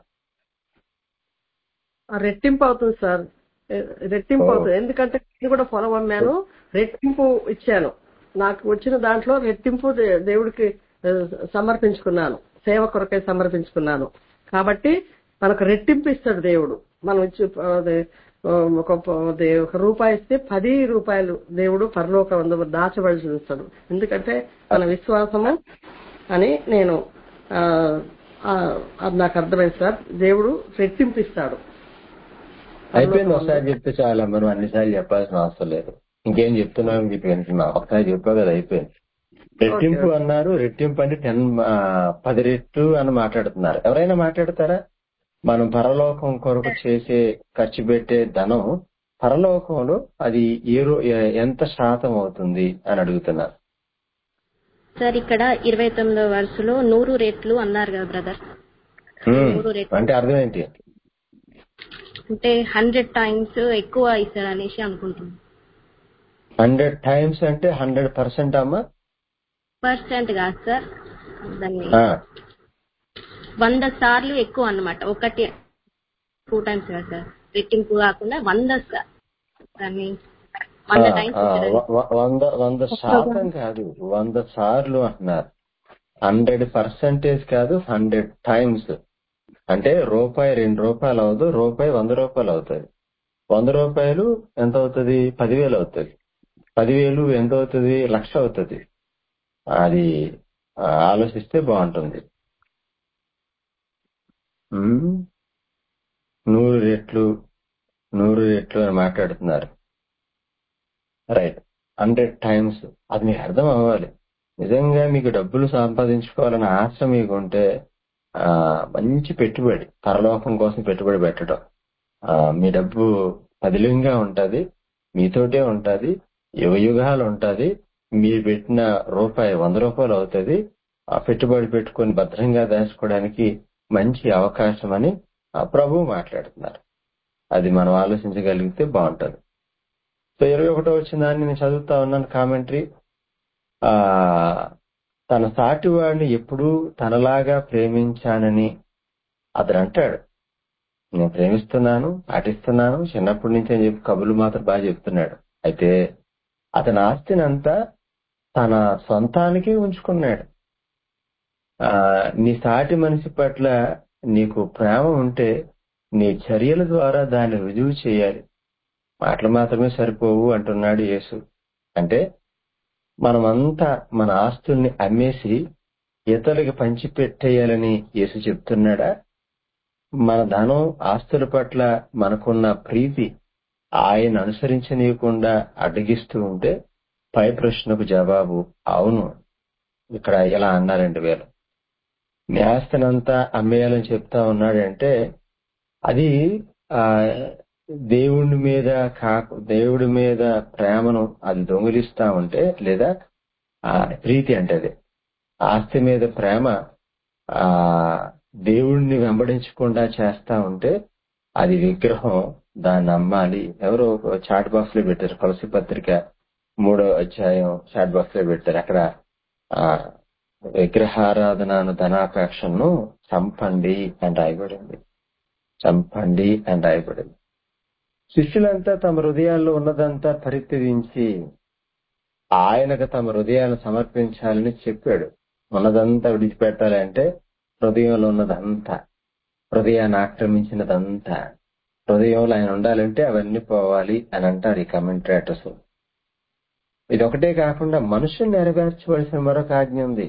ఆ రెట్టింపు అవుతుంది సార్ ఎ- రెట్టింపు ఓ. అవుతుంది ఎందుకంటే నేను కూడా పొలం అమ్మాను రెట్టింపు ఇచ్చాను నాకు వచ్చిన దాంట్లో రెట్టింపు దే- దేవుడికి ఆ, సమర్పించుకున్నాను సేవ కొరకై సమర్పించుకున్నాను కాబట్టి మనకు రెట్టింపు ఇస్తాడు దేవుడు మనం ఇచ్చి అదే, ఒక అదే, ఒక రూపాయి ఇస్తే పది రూపాయలు దేవుడు పరలోక వంద దాచబడి చూస్తాడు ఎందుకంటే మన విశ్వాసము అని నేను ఆ, ఆ, అది నాకు అర్థమైంది సార్ దేవుడు రెట్టింపు ఇస్తాడు అయిపోయింది ఒకసారి చెప్తే చాలా మనం అన్నిసార్లు చెప్పాల్సిన అవసరం లేదు ఇంకేం చెప్తున్నాం చెప్పి వింటున్నా ఒకసారి చెప్పావు కదా అయిపోయింది రెట్టింపు ఓకే. అన్నారు రెట్టింపు అంటే టెన్ పది రెట్లు అని మాట్లాడుతున్నారు ఎవరైనా మాట్లాడతారా మనం పరలోకం కొరకు చేసే ఖర్చు పెట్టే ధనం పరలోకంలో అది ఏ రో- ఎ- ఎంత శాతం అవుతుంది అని అడుగుతున్నారు సార్ ఇక్కడ ఇరవై తొమ్మిదో వరుసలో నూరు రెట్లు అన్నారు కదా బ్రదర్ హ్మ్. నూరు రెట్లు అంటే అర్థం ఏంటి అంటే హండ్రెడ్ టైమ్స్ ఎక్కువ ఇస్తాడు అనేసి అనుకుంటున్నాను హండ్రెడ్ టైమ్స్ అంటే హండ్రెడ్ పర్సెంట్ అమ్మా పర్సెంట్ కాదు సార్ దాన్ని ఆ, వంద సార్లు ఎక్కువ అన్నమాట ఒకటి టూ టైమ్స్ కాదు సార్ రెట్టింపు కాకుండా వంద సా- దాన్ని వంద ఆ, టైమ్స్ ఆ, ఇస్తాడు వ- వ- వంద వంద శాతం కాదు వంద సార్లు అంటున్నారు హండ్రెడ్ పర్సెంటేజ్ కాదు హండ్రెడ్ టైమ్స్ అంటే రూపాయి రెండు రూపాయలు అవదు రూపాయి వంద రూపాయలు అవుతుంది వంద రూపాయలు ఎంత అవుతుంది పదివేలు అవుతుంది పదివేలు ఎంత అవుతుంది లక్ష అవుతుంది అది ఆ, ఆలోచిస్తే బాగుంటుంది ఉమ్, నూరు రెట్లు నూరు రెట్లు అని మాట్లాడుతున్నారు రైట్ హండ్రెడ్ టైమ్స్ అది మీకు అర్థం అవ్వాలి నిజంగా మీకు డబ్బులు సంపాదించుకోవాలని ఆశ మీకు ఉంటే ఆ మంచి పెట్టుబడి పరలోకం కోసం పెట్టుబడి పెట్టడం ఆ మీ డబ్బు పదిలంగా ఉంటది మీతోటే ఉంటది యుగ యుగాలు ఉంటది మీరు పెట్టిన రూపాయి వంద రూపాయలు అవుతుంది ఆ పెట్టుబడి పెట్టుకొని భద్రంగా దాచుకోవడానికి మంచి అవకాశం అని ఆ ప్రభు మాట్లాడుతున్నారు అది మనం ఆలోచించగలిగితే బాగుంటది సో ఇరవై ఒకటో వచ్చిన దాన్ని నేను చదువుతా ఉన్నాను కామెంటరీ ఆ తన సాటి వాడిని ఎప్పుడూ తనలాగా ప్రేమించానని అతను అంటాడు నేను ప్రేమిస్తున్నాను పాటిస్తున్నాను చిన్నప్పటి నుంచి అని చెప్పి కబుర్లు మాత్రం బాగా చెప్తున్నాడు అయితే అతని ఆస్తిని అంతా తన సొంతానికి ఉంచుకున్నాడు ఆ నీ సాటి మనిషి పట్ల నీకు ప్రేమ ఉంటే నీ చర్యల ద్వారా దాన్ని రుజువు చేయాలి మాటలు మాత్రమే సరిపోవు అంటున్నాడు యేసు అంటే మనమంతా మన ఆస్తుల్ని అమ్మేసి ఇతరులకి పంచిపెట్టేయాలని యేసు చెప్తున్నాడా మన ధనం ఆస్తుల పట్ల మనకున్న ప్రీతి ఆయన అనుసరించనీయకుండా అడ్డగిస్తూ ఉంటే పై ప్రశ్నకు జవాబు అవును ఇక్కడ ఇలా అన్నారండి వీళ్ళు మీ ఆస్తినంతా అమ్మేయాలని చెప్తా ఉన్నాడంటే అది ఆ దేవుడి మీద కాకు దేవుడి మీద ప్రేమను అది దొంగిలిస్తా ఉంటే లేదా ఆ ప్రీతి అంటే అది ఆస్తి మీద ప్రేమ ఆ దేవుణ్ణి వెంబడించకుండా చేస్తా ఉంటే అది విగ్రహం దాన్ని అమ్మాలి ఎవరో చాట్ బాక్స్ లో పెట్టారు తులసి పత్రిక మూడో అధ్యాయం చాట్ బాక్స్ లో పెట్టారు అక్కడ ఆ విగ్రహారాధనను ధనాపేక్షను చంపండి అని రాయబడింది చంపండి అని రాయబడింది శిష్యులంతా తమ హృదయాల్లో ఉన్నదంతా పరిత్యజించి ఆయనకు తమ హృదయాలను సమర్పించాలని చెప్పాడు ఉన్నదంతా విడిచిపెట్టాలి అంటే హృదయంలో ఉన్నదంతా హృదయాన్ని ఆక్రమించినదంతా హృదయంలో ఆయన ఉండాలంటే అవన్నీ పోవాలి అని అంటారు ఈ కమెంట్రేటర్స్ ఇది ఒకటే కాకుండా మనుషులు నెరవేర్చవలసిన మరొక ఆజ్ఞ ఉంది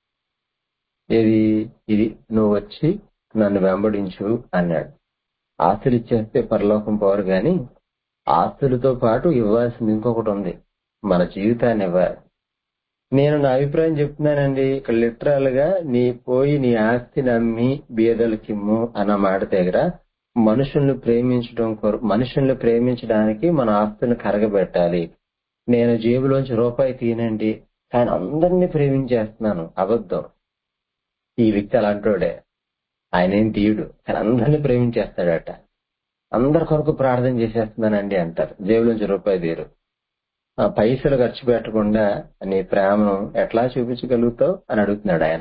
ఇది ఇది నువ్వు వచ్చి నన్ను వెంబడించు అన్నాడు ఆస్తులు ఇచ్చేస్తే పరలోకం పోరు గాని ఆస్తులతో పాటు ఇవ్వాల్సింది ఇంకొకటి ఉంది మన జీవితాన్ని ఇవ్వాలి నేను నా అభిప్రాయం చెప్తున్నానండి ఇక్కడ లిటరల్ గా నీ పోయి నీ ఆస్తిని అమ్మి బీదలకిమ్ము అన్న మాట దగ్గర మనుషుల్ని ప్రేమించడం కొర మనుషుల్ని ప్రేమించడానికి మన ఆస్తులను కరగబెట్టాలి నేను జేబులోంచి రూపాయి తీనండి కానీ అందరినీ ప్రేమించేస్తున్నాను అబద్ధం ఈ వ్యక్తి అలాంటోడే ఆయన ఏం తీయుడు కానీ అందరినీ ప్రేమించేస్తాడట అందరి కొరకు ప్రార్థన చేసేస్తున్నానండి అంటారు జేబులోంచి రూపాయి తీరు ఆ పైసలు ఖర్చు పెట్టకుండా నీ ప్రేమను ఎట్లా చూపించగలుగుతావు అని అడుగుతున్నాడు ఆయన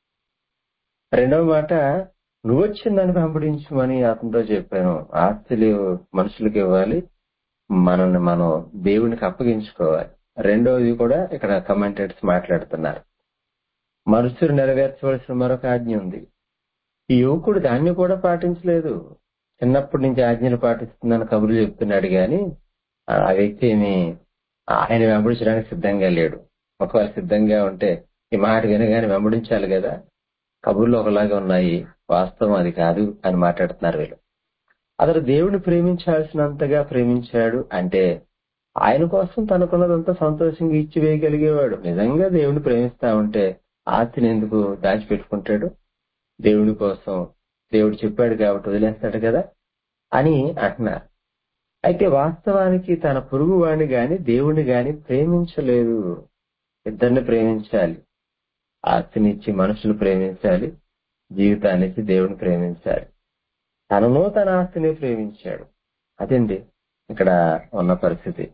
రెండవ మాట నువ్వు వచ్చి నన్ను వెంబడించమని అతనితో చెప్పాను ఆస్తులు మనుషులకు ఇవ్వాలి మనల్ని మనం దేవునికి అప్పగించుకోవాలి రెండవది కూడా ఇక్కడ కమెంటేటర్స్ మాట్లాడుతున్నారు మనుషులు నెరవేర్చవలసిన మరొక ఆజ్ఞ ఉంది ఈ యువకుడు దాన్ని కూడా పాటించలేదు చిన్నప్పటి నుంచి ఆజ్ఞలు పాటిస్తుందని కబుర్లు చెప్తున్నాడు గాని ఆ వ్యక్తి ఏమి ఆయన వెంబడించడానికి సిద్ధంగా లేడు ఒకవేళ సిద్ధంగా ఉంటే ఈ మాట వినగానే వెంబడించాలి కదా కబుర్లు ఒకలాగా ఉన్నాయి వాస్తవం అది కాదు అని మాట్లాడుతున్నారు వీళ్ళు అతడు దేవుని ప్రేమించాల్సినంతగా ప్రేమించాడు అంటే ఆయన కోసం తనకున్నదంతా సంతోషంగా ఇచ్చి వేయగలిగేవాడు నిజంగా దేవుని ప్రేమిస్తా ఉంటే ఆస్తిని ఎందుకు దాచిపెట్టుకుంటాడు దేవుడి కోసం దేవుడు చెప్పాడు కాబట్టి వదిలేస్తాడు కదా అని అంటున్నారు అయితే వాస్తవానికి తన పొరుగు వాడిని గాని దేవుణ్ణి గాని ప్రేమించలేదు ఇద్దరిని ప్రేమించాలి ఆస్తినిచ్చి మనుషులు ప్రేమించాలి జీవితాన్నిచ్చి దేవుని ప్రేమించాలి తనను తన ఆస్తిని ప్రేమించాడు అదండి ఇక్కడ ఉన్న పరిస్థితి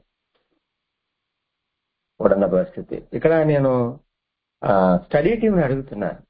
ఇప్పుడున్న పరిస్థితి ఇక్కడ నేను స్టడీ టీంని అడుగుతున్నాను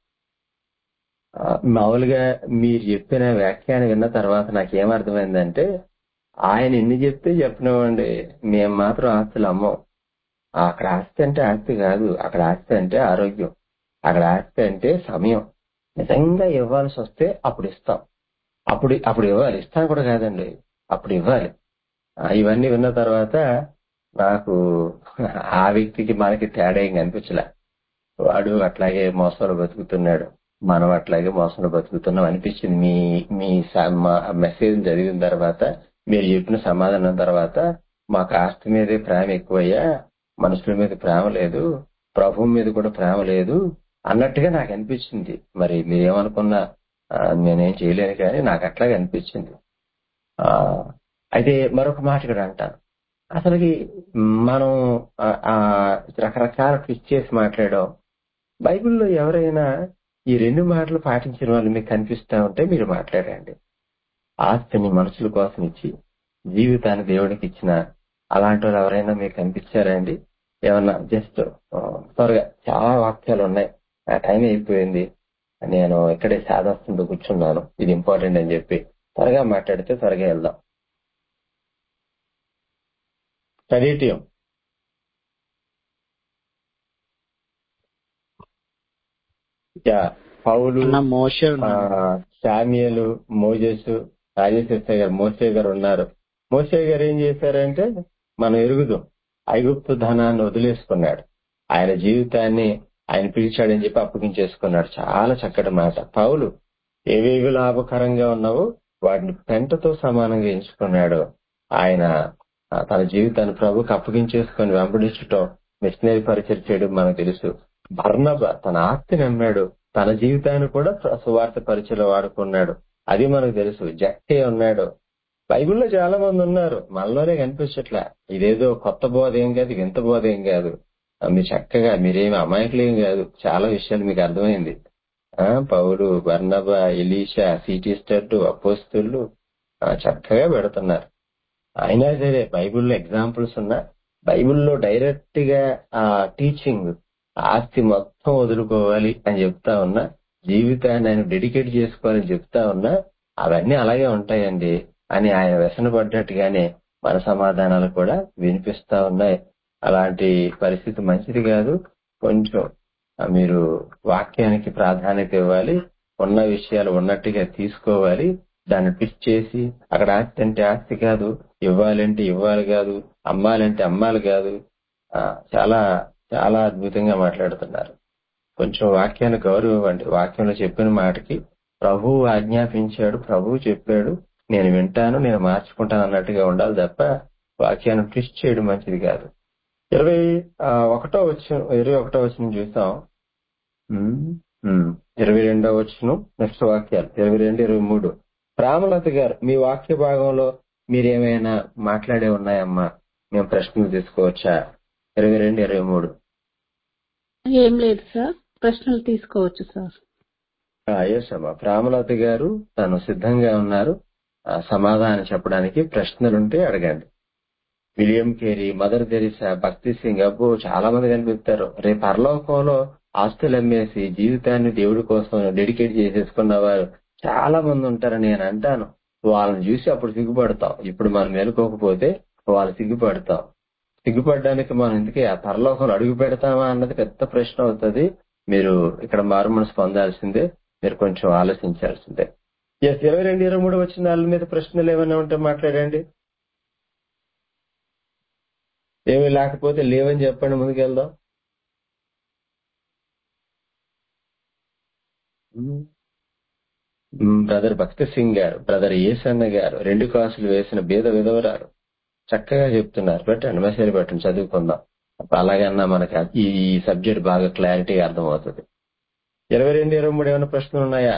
ఆ, మామూలుగా మీరు చెప్పిన వ్యాఖ్యానం విన్న తర్వాత నాకు ఏమర్థమైందంటే ఆయన ఎన్ని చెప్తే చెప్పినవ్వండి మేము మాత్రం ఆస్తులు అమ్మం అక్కడ ఆస్తి అంటే ఆస్తి కాదు అక్కడ ఆస్తి అంటే ఆరోగ్యం అక్కడ ఆస్తి అంటే సమయం నిజంగా ఇవ్వాల్సి వస్తే అప్పుడు ఇస్తాం అప్పుడు అప్పుడు ఇవ్వాలి ఇస్తాను కూడా కాదండి అప్పుడు ఇవ్వాలి ఆ, ఇవన్నీ విన్న తర్వాత నాకు ఆ వ్యక్తికి మనకి తేడా ఏం కనిపించలే వాడు అట్లాగే మోసంలో బతుకుతున్నాడు మనం అట్లాగే మోసంలో బతుకుతున్నాం అనిపించింది మీ మీ మెసేజ్ చదివిన తర్వాత మీరు చెప్పిన సమాధానం తర్వాత మాకు ఆస్తి మీదే ప్రేమ ఎక్కువయ్యా మనుషుల మీద ప్రేమ లేదు ప్రభు మీద కూడా ప్రేమ లేదు అన్నట్టుగా నాకు అనిపించింది మరి మీరేమనుకున్నా ఆ, నేనేం చేయలేను కానీ నాకు అట్లాగే అనిపించింది ఆ, అయితే మరొక మాట ఇక్కడ అంటాను అసలుకి మనం ఆ, ఆ, రకరకాల ట్విస్ట్ చేసి మాట్లాడాం బైబిల్లో ఎవరైనా ఈ రెండు మాటలు పాటించిన వాళ్ళు మీకు కనిపిస్తా ఉంటే మీరు మాట్లాడండి ఆస్తిని మనుషుల కోసం ఇచ్చి జీవితాన్ని దేవుడికి ఇచ్చిన అలాంటి వాళ్ళు ఎవరైనా మీకు కనిపించారా అండి ఏమన్నా జస్ట్ త్వరగా చాలా వాక్యాలు ఉన్నాయి ఆ టైం అయిపోయింది నేను ఇక్కడే సాధస్తుంటూ కూర్చున్నాను ఇది ఇంపార్టెంట్ అని చెప్పి త్వరగా మాట్లాడితే త్వరగా వెళ్దాం స్టడీ టీం యా పౌలు అన్న మోసే ఆ, ఉన్నాడు శామ్యులు మోజెస్ రాజశేఖర్ గారు మోసే గారు ఉన్నారు మోసే గారు ఏం చేశారంటే మనం ఎరుగుదాం ఐగుప్తు ధనాన్ని వదిలేసుకున్నాడు ఆయన జీవితాన్ని ఆయన పిలిచాడని చెప్పి అప్పగించేసుకున్నాడు చాలా చక్కటి మాట పౌలు ఏవేవి లాభకరంగా ఉన్నావో వాటిని పెంటతో సమానంగా ఎంచుకున్నాడు ఆయన ఆ, తన జీవితాన్ని ప్రభుకి అప్పగించేసుకొని వెంబడించటం మిషనరీ పరిచయం చేయడం మనకు తెలుసు బర్నబ తన ఆస్తిని అమ్మాడు తన జీవితాన్ని కూడా ప్ర- సువార్త పరిచయలో వాడుకున్నాడు అది మనకు తెలుసు జక్కే ఉన్నాడు బైబిల్లో చాలా మంది ఉన్నారు మనలోనే కనిపించట్లే ఇదేదో కొత్త బోధ ఏం కాదు వింత బోధ ఏం కాదు ఆ, మీరు చక్కగా మీరేమి అమాయకులు ఏం కాదు చాలా విషయాలు మీకు అర్థమైంది ఆ పౌలు బర్నబ ఎలీషా సిటీ స్టడ్ అపోస్తులు ఆ, చక్కగా పెడుతున్నారు అయినా సరే బైబిల్లో ఎగ్జాంపుల్స్ ఉన్నా బైబిల్లో డైరెక్ట్ గా ఆ టీచింగ్ ఆస్తి మొత్తం వదులుకోవాలి అని చెప్తా ఉన్నా జీవితాన్ని ఆయన డెడికేట్ చేసుకోవాలని చెప్తా ఉన్నా అవన్నీ అలాగే ఉంటాయండి అని ఆయన వ్యసన పడ్డట్టుగానే మన సమాధానాలు కూడా వినిపిస్తా ఉన్నాయి అలాంటి పరిస్థితి మంచిది కాదు కొంచెం ఆ, మీరు వాక్యానికి ప్రాధాన్యత ఇవ్వాలి ఉన్న విషయాలు ఉన్నట్టుగా తీసుకోవాలి దాన్ని ట్విస్ట్ చేసి అక్కడ ఆస్తి అంటే ఆస్తి కాదు ఇవ్వాలంటే ఇవ్వాలి కాదు అమ్మాలంటే అమ్మాలి కాదు ఆ, చాలా చాలా అద్భుతంగా మాట్లాడుతున్నారు కొంచెం వాక్యాన్ని గౌరవం ఇవ్వండి వాక్యంలో చెప్పిన మాటకి ప్రభువు ఆజ్ఞాపించాడు ప్రభువు చెప్పాడు నేను వింటాను నేను మార్చుకుంటాను అన్నట్టుగా ఉండాలి తప్ప వాక్యాన్ని ట్విస్ట్ చేయడం మంచిది కాదు ఇరవై ఆ, ఒకటో వచ్చిన ఇరవై ఒకటో వచ్చిన చూస్తాం ఉమ్, ఉమ్, ఇరవై రెండో వచ్చిన నెక్స్ట్ వాక్యాలు ఇరవై రెండు ఇరవై మూడు రామలత గారు మీ వాక్య భాగంలో మీరేమైనా మాట్లాడే ఉన్నాయమ్మా మేము ప్రశ్నలు తీసుకోవచ్చా ఇరవై రెండు ఇరవై మూడు ఏం లేదు సార్ ప్రశ్నలు తీసుకోవచ్చు సార్ ఎస్ అమ్మా రామలత గారు తను సిద్ధంగా ఉన్నారు ఆ, సమాధానం చెప్పడానికి ప్రశ్నలుంటే అడగండి విలియం కేరీ మదర్ తెరిసా భక్తి సింగ్ అబ్బో చాలా మంది కనిపిస్తారు రేపు పరలోకంలో ఆస్తులు అమ్మేసి జీవితాన్ని దేవుడి కోసం డెడికేట్ చేసేసుకున్న వారు చాలా మంది ఉంటారని నేను అంటాను వాళ్ళని చూసి అప్పుడు సిగ్గుపడతాం ఇప్పుడు మనం మేలుకోకపోతే వాళ్ళు సిగ్గుపడతాం సిగ్గుపడడానికి మనం ఇందుకే ఆ పరలోకంలో అడుగు పెడతామా అన్నది పెద్ద ప్రశ్న అవుతుంది మీరు ఇక్కడ మారు మనసు పొందాల్సిందే మీరు కొంచెం ఆలోచించాల్సిందే ఎస్ ఇరవై రెండు ఇరవై మూడు వచ్చిన వాళ్ళ మీద ప్రశ్నలు ఏమైనా ఉంటే మాట్లాడండి ఏమి లేకపోతే లేవని చెప్పండి ముందుకెళ్దాం బ్రదర్ భక్తి సింగ్ గారు బ్రదర్ ఏసన్న గారు రెండు కాసులు వేసిన బీద విధవరాలు చక్కగా చెప్తున్నారు పెట్టండి మెసేజ్ పెట్టండి చదువుకుందాం అలాగన్నా మనకి ఈ సబ్జెక్ట్ బాగా క్లారిటీగా అర్థమవుతుంది ఇరవై రెండు ఇరవై మూడు ఏమైనా ప్రశ్నలు ఉన్నాయా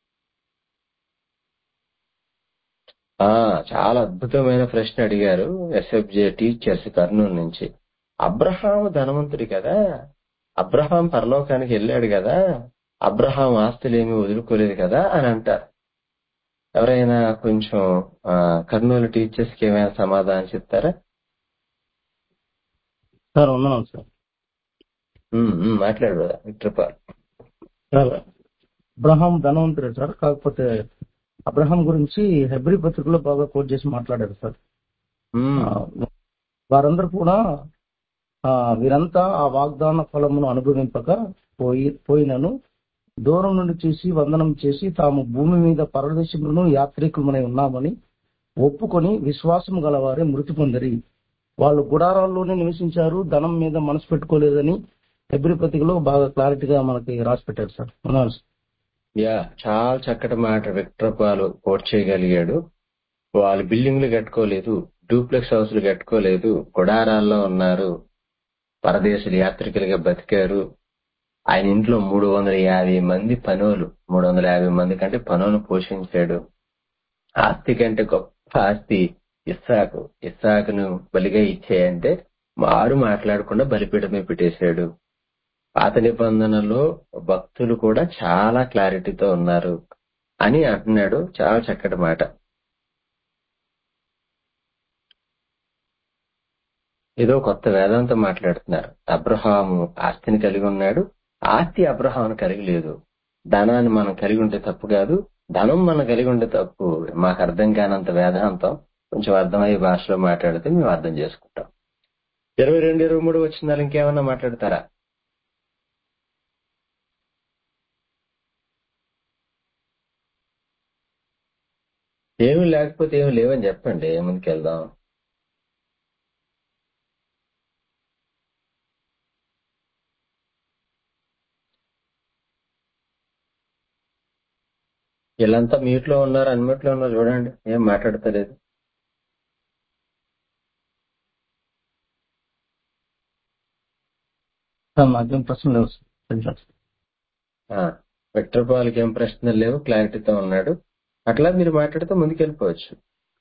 ఆ చాలా అద్భుతమైన ప్రశ్న అడిగారు ఎస్ఎఫ్జే టీచర్స్ కర్నూలు నుంచి అబ్రహాం ధనవంతుడి కదా అబ్రహాం పరలోకానికి వెళ్ళాడు కదా అబ్రహాం ఆస్తులు ఏమీ వదులుకోలేదు కదా అని అంటారు ఎవరైనా కొంచెం ఆ, కర్నూలు టీచర్స్ కి ఏమైనా సమాధానం చెప్తారా సార్ ఉన్నాను సార్ ఉమ్, ఉమ్, మాట్లాడు brother. Victor Paul sir Abraham ధనవంతుడే సార్ కాకపోతే అబ్రహాం గురించి హెబ్రి పత్రికలో బాగా కోట్ చేసి మాట్లాడారు సార్ ఉమ్, ఆ, వారందరూ కూడా ఆ, వీరంతా ఆ వాగ్దాన ఫలమును అనుభవింపక పోయి పోయినను దూరం నుండి చూసి వందనం చేసి తాము భూమి మీద పరదేశములను యాత్రికులమై ఉన్నామని ఒప్పుకొని విశ్వాసం గలవారే మృతి పొందరి వాళ్ళు గుడారాల్లోనే నివసించారు ధనం మీద మనసు పెట్టుకోలేదని హెబ్రి పత్రికలో బాగా క్లారిటీగా మనకి రాసి పెట్టారు సార్ ఉన్నాను సార్. యా చాలా చక్కటి మాట విక్టర్ పాల్ కోట్ చేయగలిగాడు వాళ్ళు బిల్డింగ్లు కట్టుకోలేదు డూప్లెక్స్ హౌస్లు కట్టుకోలేదు గుడారాల్లో ఉన్నారు పరదేశులు యాత్రికులుగా బతికారు ఆయన ఇంట్లో మూడు వందల యాభై మంది పనులు మూడు వందల యాభై మంది కంటే పనులు పోషించాడు ఆస్తి కంటే గొప్ప ఆస్తి ఇస్సాకు ఇస్సాకును బలిగా ఇచ్చేయంటే మారు మాట్లాడకుండా బలిపీఠమే పెట్టేశాడు పాత నిబంధనలో భక్తులు కూడా చాలా క్లారిటీతో ఉన్నారు అని అంటున్నాడు చాలా చక్కటి మాట ఏదో కొత్త వేదాంతం మాట్లాడుతున్నారు అబ్రహాము ఆస్తిని కలిగి ఉన్నాడు ఆస్తి అబ్రహామును కలిగి లేదు ధనాన్ని మనం కలిగి ఉంటే తప్పు కాదు ధనం మనం కలిగి ఉంటే తప్పు మాకు అర్థం కానంత వేదాంతం కొంచెం అర్థమయ్యే భాషలో మాట్లాడితే మేము అర్థం చేసుకుంటాం ఇరవై రెండు ఇరవై మూడు వచ్చిన ఇంకేమన్నా మాట్లాడతారా ఏమీ లేకపోతే ఏమి లేవని చెప్పండి ముందుకు వెళ్దాం వీళ్ళంతా మ్యూట్ లో ఉన్నారు అన్మ్యూట్ లో ఉన్నారు చూడండి ఏం మాట్లాడతలేదు సార్ నాకేం ప్రశ్న లేవు సార్ ఆ, విక్టర్ పాల్కి ఏం ప్రశ్నలు లేవు క్లారిటీతో ఉన్నాడు అట్లా మీరు మాట్లాడితే ముందుకు వెళ్ళిపోవచ్చు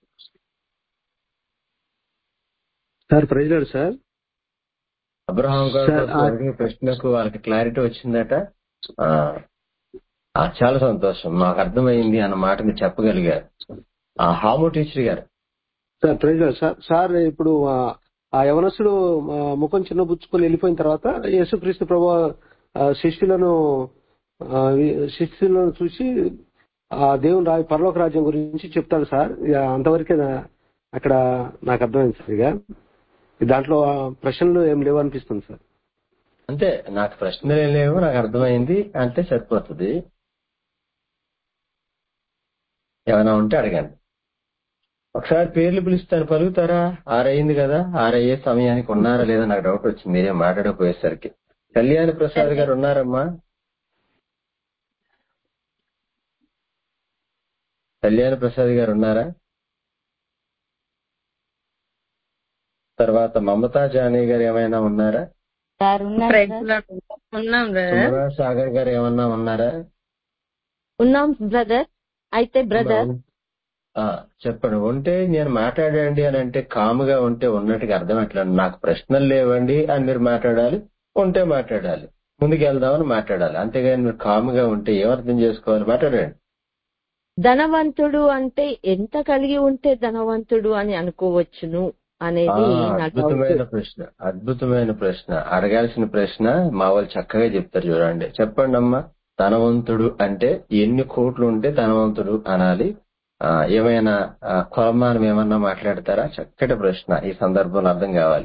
సార్ ప్రైజ్ సార్ అబ్రహాం గారు సార్, ఆ- అడిగిన ప్రశ్నకు వాళ్ళకి క్లారిటీ వచ్చిందట ఆ, ఆ, చాలా సంతోషం మాకు అర్థమైంది అన్న మాట మీరు చెప్పగలిగారు ఆ, హాము టీచర్ గారు సార్ ప్రైజ్ సార్ సార్ ఇప్పుడు ఆ, ఆ యవనస్తుడు ఆ, ముఖం చిన్నబుచ్చుకొని వెళ్ళిపోయిన తర్వాత యేసుక్రీస్తు ప్రభు ఆ, శిష్యులను ఆ, వి- శిష్యులను చూసి ఆ దేవుని రాజు పరలోక రాజ్యం గురించి చెప్తాడు సార్ ఇక అంతవరకే నా- అక్కడ నాకు అర్థమైంది సార్ ఇక దాంట్లో ఆ, ప్రశ్నలు ఏం లేవు అనిపిస్తుంది సార్ అంతే నాకు ప్రశ్నలు ఏం లేవు నాకు అర్థమైంది అంటే సరిపోతుంది ఏమైనా ఉంటే అడగండి ఒకసారి పేర్లు పిలుస్తాను పలుకుతారా ఆరయింది కదా ఆరయ్యే సమయానికి ఉన్నారా లేదా నాకు డౌట్ వచ్చింది మీరేం మాట్లాడకపోయేసరికి కళ్యాణ్ ప్రసాద్ గారు ఉన్నారమ్మా కళ్యాణ్ ప్రసాద్ గారు ఉన్నారా తర్వాత మమతా జానీ గారు ఏమైనా ఉన్నారా సార్ ఉన్నారు ప్రైజ్ సార్ లార్డ్. ఉన్నాం బ్రదర్ సుమరా సాగర్ గారు ఏమన్నా ఉన్నారా ఉన్నాం బ్రదర్ అయితే బ్రదర్ ఆ, చెప్పండి ఉంటే నేను మాట్లాడండి అని అంటే కాముగా ఉంటే ఉన్నట్టుగా అర్థం ఎట్లా నాకు ప్రశ్నలు లేవండి అని మీరు మాట్లాడాలి ఉంటే మాట్లాడాలి ముందుకు వెళ్దామని మాట్లాడాలి అంతేగాని మీరు కాముగా ఉంటే ఏమర్థం చేసుకోవాలి మాట్లాడండి ధనవంతుడు అంటే ఎంత కలిగి ఉంటే ధనవంతుడు అని అనుకోవచ్చును ఆ, అనేది నా డౌట్ అద్భుతమైన ప్రశ్న అద్భుతమైన ప్రశ్న అడగాల్సిన ప్రశ్న మా వాళ్ళు చక్కగా చెప్తారు చూడండి చెప్పండి అమ్మా ధనవంతుడు అంటే ఎన్ని కోట్లు ఉంటే ధనవంతుడు అనాలి ఆ, ఏమైనా ఆ, కొలమానం ఏమన్నా మాట్లాడతారా చక్కటి ప్రశ్న ఈ సందర్భంలో అర్థం కావాలి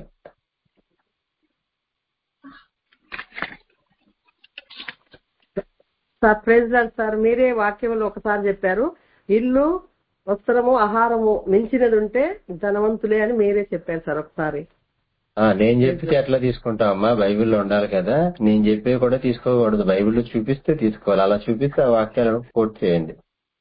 సార్ ప్రెసిడెంట్ సార్ మీరే వాక్యంలో ఒకసారి చెప్పారు ఇల్లు వస్త్రము ఆహారము మించినది ఉంటే ధనవంతులే అని మీరే చెప్పారు సార్ ఒకసారి ఆ, నేను చెప్పితే ఎట్లా తీసుకుంటాం అమ్మా బైబిల్లో ఉండాలి కదా నేను చెప్పే కూడా తీసుకోకూడదు బైబిల్లో చూపిస్తే తీసుకోవాలి అలా చూపిస్తే ఆ వాక్యాలను కోట్ చేయండి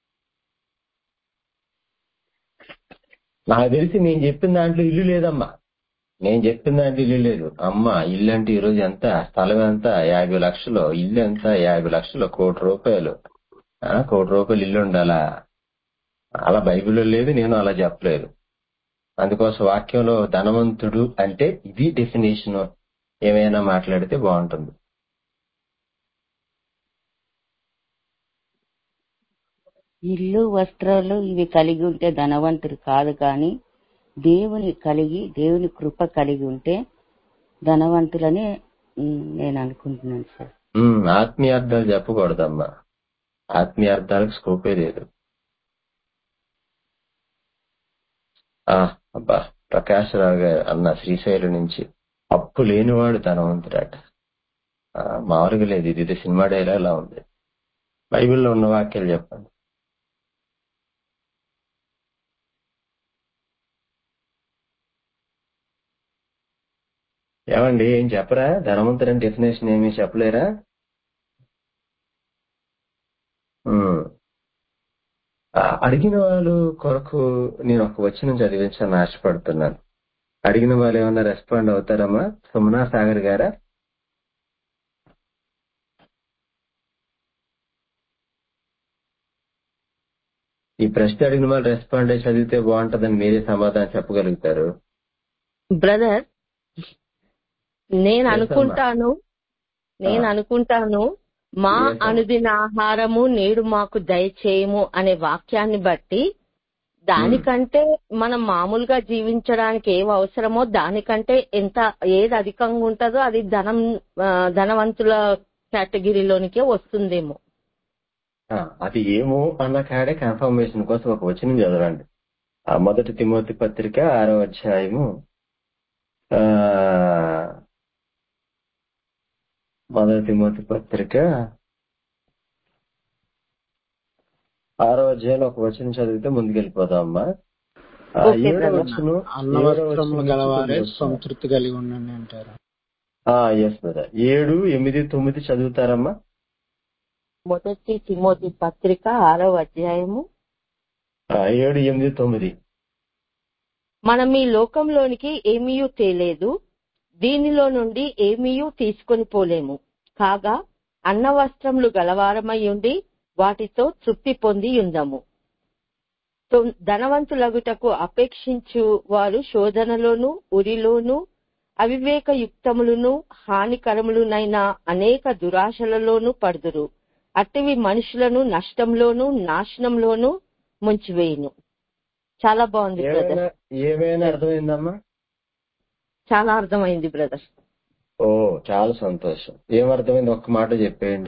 నాకు తెలిసి నేను చెప్పిన దాంట్లో ఇల్లు లేదమ్మా నేను చెప్పిన దాంట్లో ఇల్లు లేదు అమ్మా ఇల్లు అంటే ఈ రోజు ఎంత స్థలం ఎంత యాభై లక్షలు ఇల్లు ఎంత యాభై లక్షలు కోటి రూపాయలు ఆ, కోటి రూపాయలు ఇల్లు ఉండాలా అలా బైబిల్లో లేదు నేను అలా చెప్పలేదు అందుకోసం వాక్యంలో ధనవంతుడు అంటే ఇది డెఫినేషన్ ఏమైనా మాట్లాడితే బాగుంటుంది ఇల్లు వస్త్రాలు ఇవి కలిగి ఉంటే ధనవంతుడు కాదు కానీ దేవుని కలిగి దేవుని కృప కలిగి ఉంటే ధనవంతులని ఉమ్, నేను అనుకుంటున్నాను సార్ ఉమ్, ఆత్మీయార్థాలు చెప్పకూడదమ్మా ఆత్మీయార్థాలకు స్కోపే లేదు ఆ అబ్బా ప్రకాశ్ రావు గారు అన్న శ్రీశైలం నుంచి అప్పు లేనివాడు ధనవంతుడట ఆ, మామూలుగా లేదు ఇది ఇది సినిమా డైలాగ్ లా ఉంది బైబిల్లో ఉన్న వాక్యాలు చెప్పండి ఏమండి ఏం చెప్పరా ధనవంతుడని డెఫినేషన్ ఏమీ చెప్పలేరా ఉమ్. ఆ, అడిగిన వాళ్ళు కొరకు నేను ఒక వచనం చదివించాలని ఆశపడుతున్నాను అడిగిన వాళ్ళు ఏమన్నా రెస్పాండ్ అవుతారమ్మా సుమనా సాగర్ గారా ఈ ప్రశ్న అడిగిన వాళ్ళు రెస్పాండ్ అయ్యి చదివితే బాగుంటదని మీరే సమాధానం చెప్పగలుగుతారు బ్రదర్ నేను Yes, అమ్మా. అనుకుంటాను నేను ఆ. అనుకుంటాను మా Yes, అమ్మా. అనుదిన ఆహారము నేడు మాకు దయచేయము అనే వాక్యాన్ని బట్టి దానికంటే మనం మామూలుగా జీవించడానికి ఏవి అవసరమో దానికంటే ఎంత ఏది అధికంగా ఉంటుందో అది ధనం ఆ, ధనవంతుల కేటగిరీలోనికే వస్తుందేమో ఆ, అది ఏమో అన్న కాడే కన్ఫర్మేషన్ కోసం ఒక వచనం చదవండి ఆ మొదటి తిమోతి పత్రిక ఆరో అధ్యాయము ఆ, మొదటి తిమోతి పత్రిక ఆరో అధ్యాయంలో ఒక వచనం చదివితే ముందుకెళ్ళిపోదాం అమ్మా ఆ, ఓకే, ఏడో brother. వచనం అన్న ఏడో వస్త్రములు వచనం గలవారే నుంచి సంతృప్తి కలిగి ఉండండి అంటారు ఎస్ బ్రదర్ ఏడు ఎనిమిది తొమ్మిది చదువుతారమ్మా మొదటి తిమోతి పత్రిక ఆరో అధ్యాయము ఆ, ఏడు ఎనిమిది తొమ్మిది మనం ఈ లోకంలోనికి ఏమీయూ తేలేదు దీనిలో నుండి ఏమీయూ తీసుకొని పోలేము కాగా అన్న వస్త్రములు గలవారమై ఉండి వాటితో తృప్తి పొంది ఉందము తొ- ధనవంతులగుటకు అపేక్షించు వారు శోధనలోను ఉరిలోను అవివేక యుక్తములను హానికరములునైన అనేక దురాశలలోను పడుదురు అట్టివి మనుషులను నష్టంలోను నాశనంలోను ముంచివేయును చాలా బాగుంది బ్రదర్ ఏమైనా ఏమైనా అర్థమైందమ్మా చాలా అర్థమైంది బ్రదర్ ఓ చాలా సంతోషం ఏం అర్థమైంది ఒక్క మాట చెప్పేయండి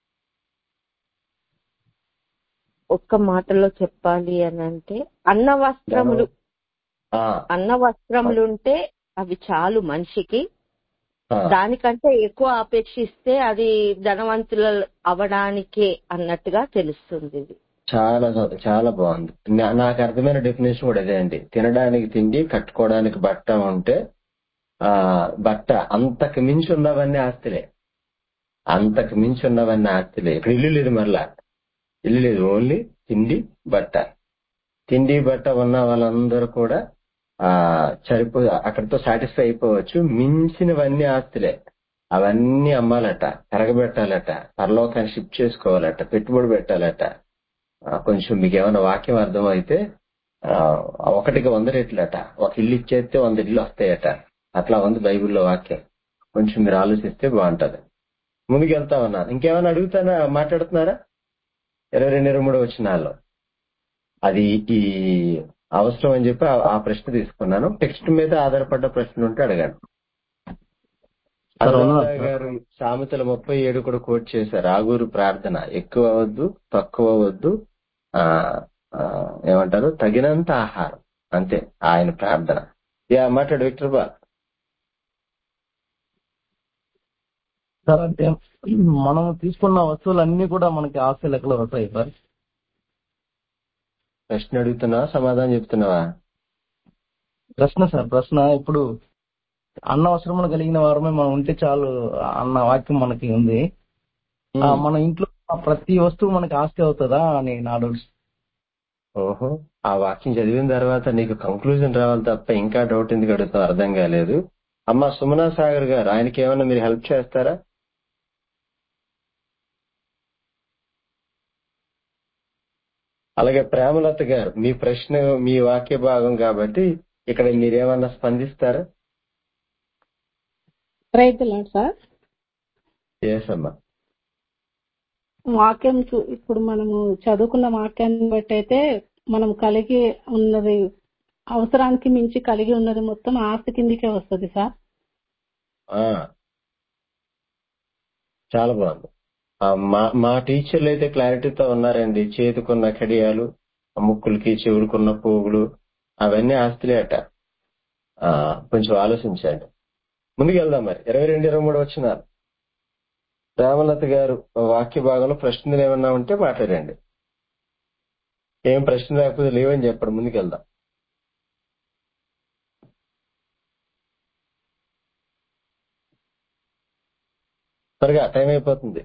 ఒక్క మాటలో చెప్పాలి అని అంటే అన్న వస్త్రములు ఆ, అన్న వస్త్రములు ఉంటే అవి చాలు మనిషికి ఆ, దానికంటే ఎక్కువ అపేక్షిస్తే అది ధనవంతుల అవడానికే అన్నట్టుగా తెలుస్తుంది ఇది చాలా సం- చాలా బాగుంది నా- నాకు అర్థమైన డెఫినేషన్ కూడా ఇదే అండి తినడానికి తిండి కట్టుకోవడానికి బట్ట ఉంటే ఆ బట్ట అంతకు మించి ఉన్నవన్నీ ఆస్తులే అంతకు మించి ఉన్నవన్నీ ఆస్తులే ఇక్కడ ఇల్లు లేదు మరలా ఇల్లు లేదు ఓన్లీ తిండి బట్ట తిండి బట్ట ఉన్న వాళ్ళందరూ కూడా ఆ సరిపో అక్కడితో సాటిస్ఫై అయిపోవచ్చు మించినవన్నీ ఆస్తులే అవన్నీ అమ్మాలట కరగబెట్టాలట పరలోకాన్ని షిఫ్ట్ చేసుకోవాలట పెట్టుబడి పెట్టాలట ఆ, కొంచెం మీకు ఏమైనా వాక్యం అర్థమైతే ఆ, ఒకటికి వంద రెట్లట ఒక ఇల్లు ఇచ్చేస్తే వంద ఇల్లు వస్తాయట అట్లా ఉంది బైబిల్లో వాక్యం కొంచెం మీరు ఆలోచిస్తే బాగుంటది ముందుకు వెళ్తా ఉన్నా ఇంకేమైనా అడుగుతానా మాట్లాడుతున్నారా ఇరవై రెండు ఇరవై మూడు వచ్చినాల్లో అది ఈ అవసరం అని చెప్పి ఆ- ఆ ప్రశ్న తీసుకున్నాను టెక్స్ట్ మీద ఆధారపడ్డ ప్రశ్న ఉంటే అడగండి సార్, అవునా అనురాధ సార్? గారు సామెతల ముప్పై ఏడు కూడా కోట్ చేశారు ఆగూరు ప్రార్థన ఎక్కువ వద్దు తక్కువ వద్దు ఆ ఆ, ఏమంటారు తగినంత ఆహారం అంతే ఆయన ప్రార్థన యా మాట్లాడు విక్టర్ బా సార్ అంటే మనం తీసుకున్న వస్తువులన్నీ కూడా మనకి ఆస్తి లెక్కలో వస్తాయి సార్ ప్రశ్న అడుగుతున్నావా సమాధానం చెప్తున్నావా ప్రశ్న సార్ ప్రశ్న ఇప్పుడు అన్న అవసరములు కలిగిన వారమే మనం ఉంటే చాలు అన్న వాక్యం మనకి ఉంది ఆ, ఉమ్. మన ఇంట్లో ఉన్న ప్రతి వస్తువు మనకి ఆస్తి అవుతుందా అని నా డౌట్ ఓహో ఆ వాక్యం చదివిన తర్వాత నీకు కంక్లూజన్ రావాలి తప్ప ఇంకా డౌట్ ఎందుకు అడుగుతావు అర్థం కాలేదు అమ్మ సుమనా సాగర్ గారు ఆయనకి ఏమైనా మీరు హెల్ప్ చేస్తారా అలాగే ప్రేమలత గారు మీ ప్రశ్న మీ వాక్య భాగం కాబట్టి ఇక్కడ మీరేమన్నా స్పందిస్తారా రైతులాడు సార్ ఎస్ అమ్మా వాక్యం చూ- ఇప్పుడు మనము చదువుకున్న వాక్యాన్ని బట్టి అయితే మనం కలిగి ఉన్నది అవసరానికి మించి కలిగి ఉన్నది మొత్తం ఆస్తి కిందికే వస్తుంది సార్ ఆ, చాలా బాగుంది ఆ, మా మా టీచర్లు అయితే క్లారిటీతో ఉన్నారండి చేతికున్న కడియాలు ఆ ముక్కులకి చెవులకున్న పోగులు అవన్నీ ఆస్తులే అట ఆ, కొంచెం ఆలోచించండి ముందుకెళ్దాం మరి ఇరవై రెండు ఇరవై మూడు వచ్చినారు రామలత గారు వాక్య భాగంలో ప్రశ్నలు ఏమన్నా ఉంటే మాట్లాడండి ఏం ప్రశ్న లేకపోతే లేవని చెప్పండి ముందుకెళ్దాం త్వరగా టైం అయిపోతుంది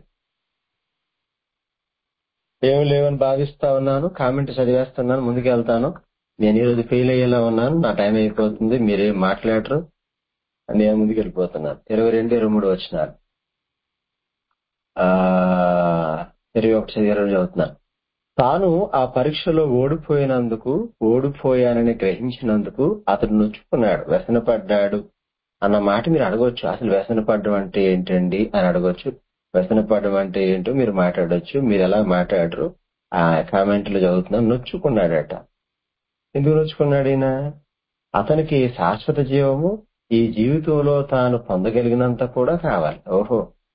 ఏమి లేవని భావిస్తా ఉన్నాను కామెంట్ చదివేస్తున్నాను ముందుకు వెళ్తాను నేను ఈరోజు ఫెయిల్ అయ్యేలా ఉన్నాను నా టైం అయిపోతుంది మీరేం మాట్లాడరు నేను ముందుకు వెళ్ళిపోతున్నాను ఇరవై రెండు ఇరవై మూడు వచ్చినారు ఆ ఇరవై ఒకటి చదివి ఇరవై చదువుతున్నాను తాను ఆ పరీక్షలో ఓడిపోయినందుకు ఓడిపోయానని గ్రహించినందుకు అతడు నొచ్చుకున్నాడు వ్యసనపడ్డాడు అన్న మాట మీరు అడగొచ్చు అసలు వ్యసనపడడం అంటే ఏంటండి అని అడగొచ్చు వ్యసనపడడం అంటే ఏంటో మీరు మాట్లాడొచ్చు మీరు ఎలా మాట్లాడరు ఆ కామెంట్లు చదువుతున్నాం నొచ్చుకున్నాడట ఎందుకు నొచ్చుకున్నాడు ఈయన అతనికి శాశ్వత జీవము ఈ జీవితంలో తాను పొందగలిగినంత కూడా కావాలి ఓహో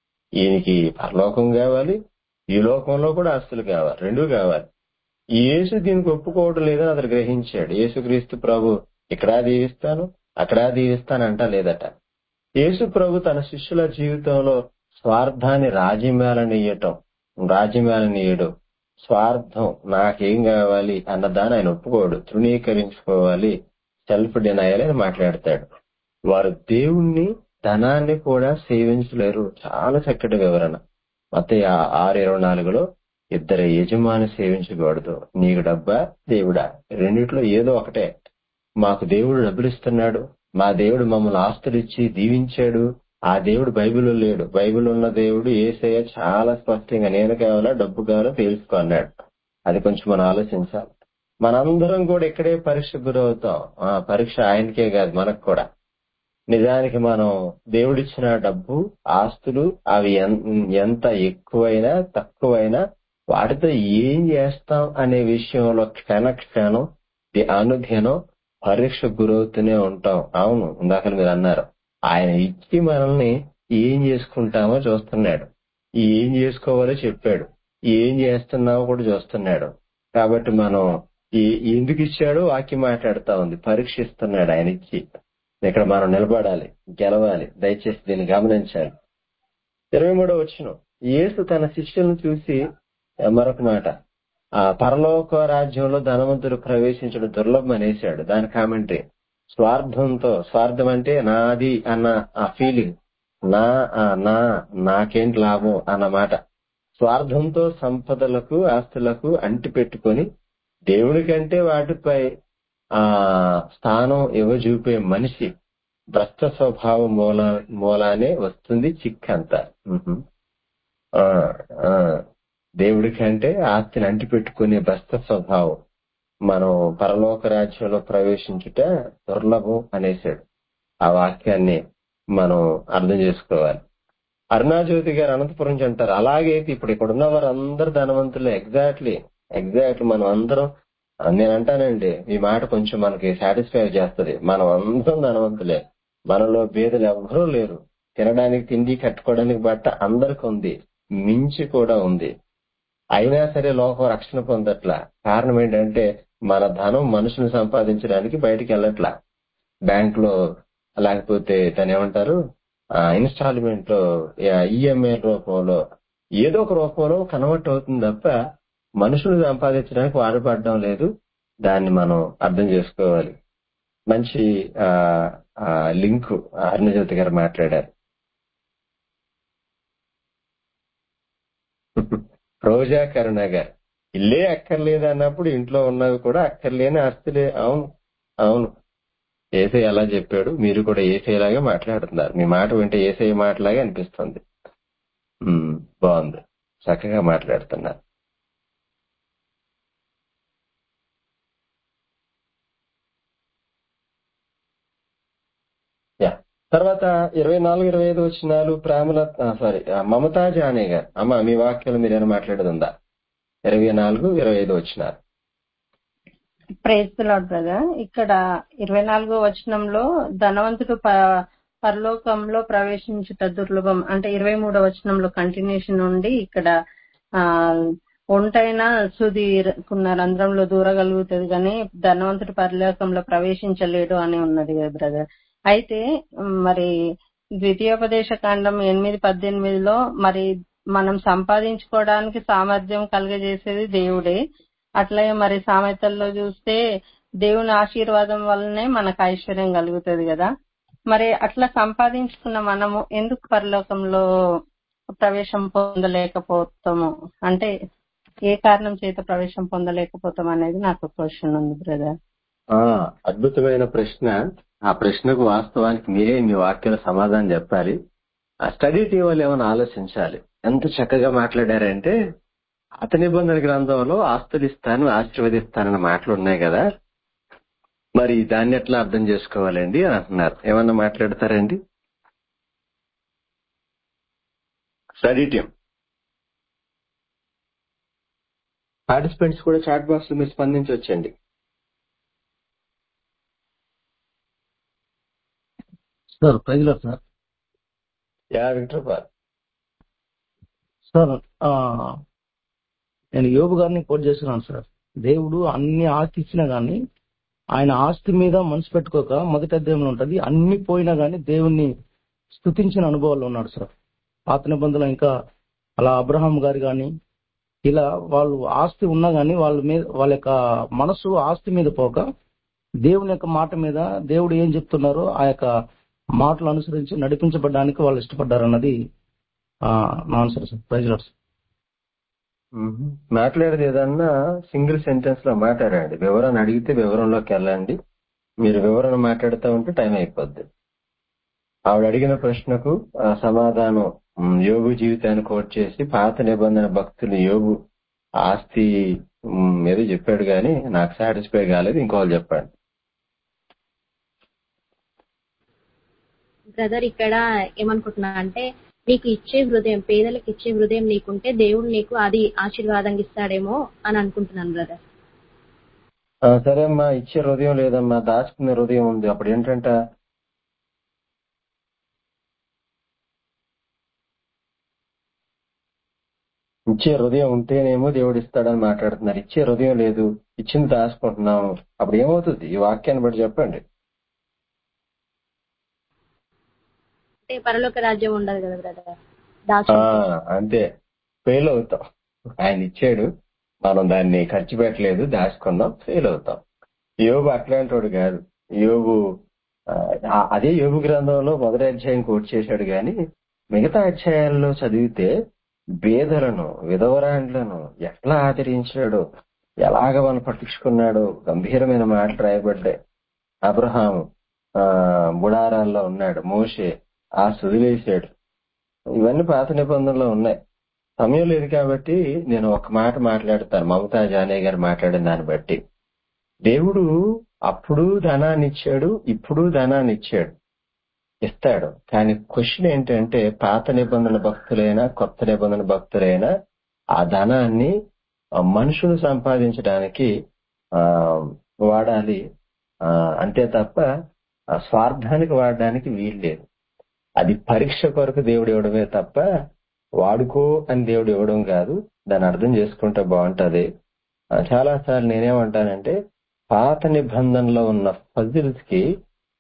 ఈయనకి పరలోకం కావాలి ఈ లోకంలో కూడా ఆస్తులు కావాలి రెండూ కావాలి ఈ యేసు దీనికి ఒప్పుకోవడం లేదని అతను గ్రహించాడు యేసుక్రీస్తు ప్రభు ఇక్కడ దీవిస్తాను అక్కడ దీవిస్తాను అంట లేదట యేసు ప్రభు తన శిష్యుల జీవితంలో స్వార్థాన్ని రాజ్యమేళనీయటం రాజ్యమేళనీయడు స్వార్థం నాకేం కావాలి అన్నదాన్ని ఆయన ఒప్పుకోడు తృణీకరించుకోవాలి సెల్ఫ్ డినయల్ అని మాట్లాడతాడు వారు దేవుణ్ణి ధనాన్ని కూడా సేవించలేరు చాలా చక్కటి వివరణ మత ఆరు ఇరవై నాలుగులో ఇద్దరు యజమాని సేవించకూడదు నీకు డబ్బా దేవుడా రెండిట్లో ఏదో ఒకటే మాకు దేవుడు డబ్బులు ఇస్తున్నాడు మా దేవుడు మమ్మల్ని ఆస్తులు ఇచ్చి దీవించాడు ఆ దేవుడు బైబిల్లో లేడు బైబిల్ ఉన్న దేవుడు ఏసయ్య చాలా స్పష్టంగా నేను కావాలా డబ్బు కావాలా తెలుసుకో అన్నాడు అది కొంచెం మనం ఆలోచించాలి మనందరం కూడా ఇక్కడే పరీక్ష గురవుతాం ఆ పరీక్ష ఆయనకే కాదు మనకు కూడా నిజానికి మనం దేవుడిచ్చిన డబ్బు ఆస్తులు అవి ఎన్- ఎంత ఎక్కువైనా తక్కువైనా వాటితో ఏం చేస్తాం అనే విషయంలో క్షణ క్షణం ది- అనుదినం పరీక్ష గురవుతూనే ఉంటాం అవును ఇందాక మీరు అన్నారు ఆయన ఇచ్చి మనల్ని ఏం చేసుకుంటామో చూస్తున్నాడు ఏం చేసుకోవాలో చెప్పాడు ఏం చేస్తున్నామో కూడా చూస్తున్నాడు కాబట్టి మనం ఈ- ఎందుకు ఇచ్చాడో వాక్యం మాట్లాడుతా ఉంది పరీక్షిస్తున్నాడు ఆయన ఇచ్చి ఇక్కడ మనం నిలబడాలి గెలవాలి దయచేసి దీన్ని గమనించాలి ఇరవై మూడో వచ్చిన యేసు తన శిష్యులను చూసి ఆ, మరొక మాట ఆ పరలోక రాజ్యంలో ధనవంతుడు ప్రవేశించడం దుర్లభం అనేసాడు దాని కామెంటరీ స్వార్థంతో స్వార్థం అంటే నాది అన్న ఆ ఫీలింగ్ నా ఆ, నా నాకేంటి లాభం అన్న మాట స్వార్థంతో సంపదలకు ఆస్తులకు అంటి పెట్టుకొని దేవుని కంటే వాటిపై ఆ స్థానం ఇవ్వజూపే మనిషి భ్రష్ట స్వభావం మూల మూలానే వస్తుంది చిక్కంతా మ్మ్. ఆ, ఆ, దేవుడి కంటే ఆస్తిని అంటి పెట్టుకునే భ్రష్ట స్వభావం మనం పరలోక రాజ్యంలో ప్రవేశించుట దుర్లభం అనేసాడు ఆ వాక్యాన్ని మనం అర్థం చేసుకోవాలి అరుణాజ్యోతి గారు అనంతపురం నుంచి అంటారు అలాగే ఇప్పుడు ఇక్కడ ఉన్న వారు అందరు ధనవంతులే ఎగ్జాక్ట్లీ ఎగ్జాక్ట్లీ మనం అందరం నేను అంటానండి ఈ మాట కొంచెం మనకి సాటిస్ఫై చేస్తది మనం అందరం ధనవంతులే మనలో బీదలు ఎవ్వరూ లేరు తినడానికి తిండి కట్టుకోవడానికి బట్ట అందరికి ఉంది మించి కూడా ఉంది అయినా సరే లోకం రక్షణ పొందట్లా కారణం ఏంటంటే మన ధనం మనుషులు సంపాదించడానికి బయటికి వెళ్ళట్లా బ్యాంక్ లో లేకపోతే దాని ఏమంటారు ఇన్స్టాల్మెంట్ లో ఈఎంఐ రూపంలో ఏదో ఒక రూపంలో కన్వర్ట్ అవుతుంది తప్ప మనుషులు సంపాదించడానికి వాడబడడం లేదు దాన్ని మనం అర్థం చేసుకోవాలి మంచి ఆ, ఆ, లింక్ అరుణజ్యోతి గారు మాట్లాడారు రోజా కరుణ గారు ఇల్లే అక్కర్లేదు అన్నప్పుడు ఇంట్లో ఉన్నవి కూడా అక్కర్లేని ఆస్తులే అవును అవును ఏసై అలా చెప్పాడు మీరు కూడా ఏసైలాగే మాట్లాడుతున్నారు మీ మాట వింటే ఏసై మాటలాగే అనిపిస్తుంది ఉమ్, బాగుంది చక్కగా మాట్లాడుతున్నారు యా తర్వాత ఇరవై నాలుగు ఇరవై ఐదు వచ్చినాలు ప్రేమల సారీ మమతా జానే గారు అమ్మ మీ వాక్యాలు మీరేమైనా మాట్లాడేది ఉందా ఇరవై నాలుగు ఇరవై ఐదు వచ్చినారు ప్రేజ్ బ్రదర్ ఇక్కడ ఇరవై నాలుగో వచనంలో ధనవంతుడు ప- పరలోకంలో ప్రవేశించుట దుర్లభం అంటే ఇరవై మూడో వచనంలో కంటిన్యూషన్ ఉండి ఇక్కడ ఆ ఒంటైన సుదీర్కున్న రంధ్రంలో దూరగలుగుతుంది కానీ ధనవంతుడు పరలోకంలో ప్రవేశించలేడు అని ఉన్నది కదా బ్రదర్ అయితే ఉమ్, మరి ద్వితీయోపదేశ కాండం ఎనిమిది పద్దెనిమిదిలో మరి మనం సంపాదించుకోవడానికి సామర్థ్యం కలుగజేసేది దేవుడే అట్లాగే మరి సామెతల్లో చూస్తే దేవుని ఆశీర్వాదం వల్లనే మనకు ఐశ్వర్యం కలుగుతుంది కదా మరి అట్లా సంపాదించుకున్న మనము ఎందుకు పరలోకంలో ప్రవేశం పొందలేకపోతాము అంటే ఏ కారణం చేత ప్రవేశం పొందలేకపోతాం అనేది నాకు క్వశ్చన్ ఉంది బ్రదర్ ఆ అద్భుతమైన ప్రశ్న ఆ ప్రశ్నకు వాస్తవానికి మీరే మీ వాక్యాల సమాధానం చెప్పాలి ఆ స్టడీ టీం వాళ్ళు ఏమైనా ఆలోచించాలి ఎంత చక్కగా మాట్లాడారంటే అత నిబంధన గ్రంథంలో ఆస్తులు ఇస్తాను ఆశీర్వదిస్తానన్న మాటలు ఉన్నాయి కదా మరి దాన్ని ఎట్లా అర్థం చేసుకోవాలండి అని అంటున్నారు ఏమన్నా మాట్లాడతారండి స్టడీ టీం పార్టిసిపెంట్స్ కూడా చాట్ బాక్స్ లో మీరు స్పందించవచ్చండి సార్ ప్రైజ్లో sir yeah Victor Paul sir ఆ, నేను యోబు గారిని కోట్ చేస్తున్నాను సార్ దేవుడు అన్ని ఆస్తి ఇచ్చినా గానీ ఆయన ఆస్తి మీద మనసు పెట్టుకోక మొదటి అధ్యాయంలో ఉంటది అన్ని పోయినా గానీ దేవుణ్ణి స్తుతించిన అనుభవాల్లో ఉన్నాడు సార్ పాత నిబంధనలు ఇంకా అలా అబ్రహాం గారు గాని ఇలా వాళ్ళు ఆస్తి ఉన్నా గానీ వాళ్ళ మీద వాళ్ళ యొక్క మనసు ఆస్తి మీద పోక దేవుని యొక్క మాట మీద దేవుడు ఏం చెప్తున్నారో ఆ యొక్క మాటలు అనుసరించి నడిపించబడడానికి వాళ్ళు ఇష్టపడ్డారన్నది ఆ, నా answer sir praise lord sir hmm. మాట్లాడేది ఏదన్నా సింగిల్ సెంటెన్స్ లో మాట్లాడండి వివరణ అడిగితే వివరంలోకి వెళ్ళండి మీరు వివరణ మాట్లాడుతూ ఉంటే టైం అయిపోద్ది ఆవిడ అడిగిన ప్రశ్నకు ఆ సమాధానం మ్, యోగు జీవితాన్ని కోట్ చేసి పాత నిబంధన భక్తులు యోగు ఆస్తి మ్, ఏదో చెప్పాడు గాని నాకు సాటిస్ఫై కాలేదు ఇంకోళ్ళు చెప్పండి బ్రదర్ ఇక్కడ ఏమనుకుంటున్నా అంటే నీకు ఇచ్చే హృదయం పేదలకు ఇచ్చే హృదయం నీకుంటే దేవుడు నీకు అది ఆశీర్వాదంగా ఇస్తాడేమో అని అనుకుంటున్నాను బ్రదర్ ఆ, సరే అమ్మా ఇచ్చే హృదయం లేదమ్మా దాచుకునే హృదయం ఉంది అప్పుడు ఏంటంట ఇచ్చే హృదయం ఉంటేనేమో దేవుడు ఇస్తాడని మాట్లాడుతున్నారు ఇచ్చే హృదయం లేదు ఇచ్చింది దాచుకుంటున్నాము అప్పుడు ఏమవుతుంది ఈ వాక్యాన్ని బట్టి చెప్పండి అంటే పరలోక రాజ్యం ఉండదు కదా బ్రదర్ ఆ దాచుకుంటే అంతే ఫెయిల్ అవుతాం ఆయన ఇచ్చాడు మనం దాన్ని ఖర్చు పెట్టలేదు దాచుకున్నాం ఫెయిల్ అవుతాం యోగు అట్లాంటి వాడు కాదు యోగు ఆ, అదే యోగు గ్రంథంలో మొదటి అధ్యాయం కోట్ చేశాడు గాని మిగతా అధ్యాయాల్లో చదివితే బేదలను విధవరాండ్లను ఎట్లా ఆదరించాడో ఎలాగ వాళ్ళు పట్టించుకున్నాడో గంభీరమైన మాటలు రాయబడ్డాయి అబ్రహాము ఆ బుడారాల్లో ఉన్నాడు మోషే ఆ సుదిలేశాడు ఇవన్నీ పాత నిబంధనలో ఉన్నాయి సమయం లేదు కాబట్టి నేను ఒక మాట మాట్లాడతాను మమతా జానయ్య గారు మాట్లాడిన దాన్ని బట్టి దేవుడు అప్పుడు ధనాన్ని ఇచ్చాడు ఇప్పుడు ధనాన్ని ఇచ్చాడు ఇస్తాడు కానీ క్వశ్చన్ ఏంటంటే పాత నిబంధన భక్తులైనా కొత్త నిబంధన భక్తులైనా ఆ ధనాన్ని ఆ, మనుషులు సంపాదించడానికి ఆ వాడాలి ఆ, అంతే తప్ప ఆ స్వార్థానికి వాడడానికి వీల్లేదు అది పరీక్ష కొరకు దేవుడు ఇవ్వడమే తప్ప వాడుకో అని దేవుడు ఇవ్వడం కాదు దాన్ని అర్థం చేసుకుంటే బాగుంటది చాలా సార్లు నేనేమంటానంటే పాత నిబంధనలో ఉన్న ఫజిల్స్ కి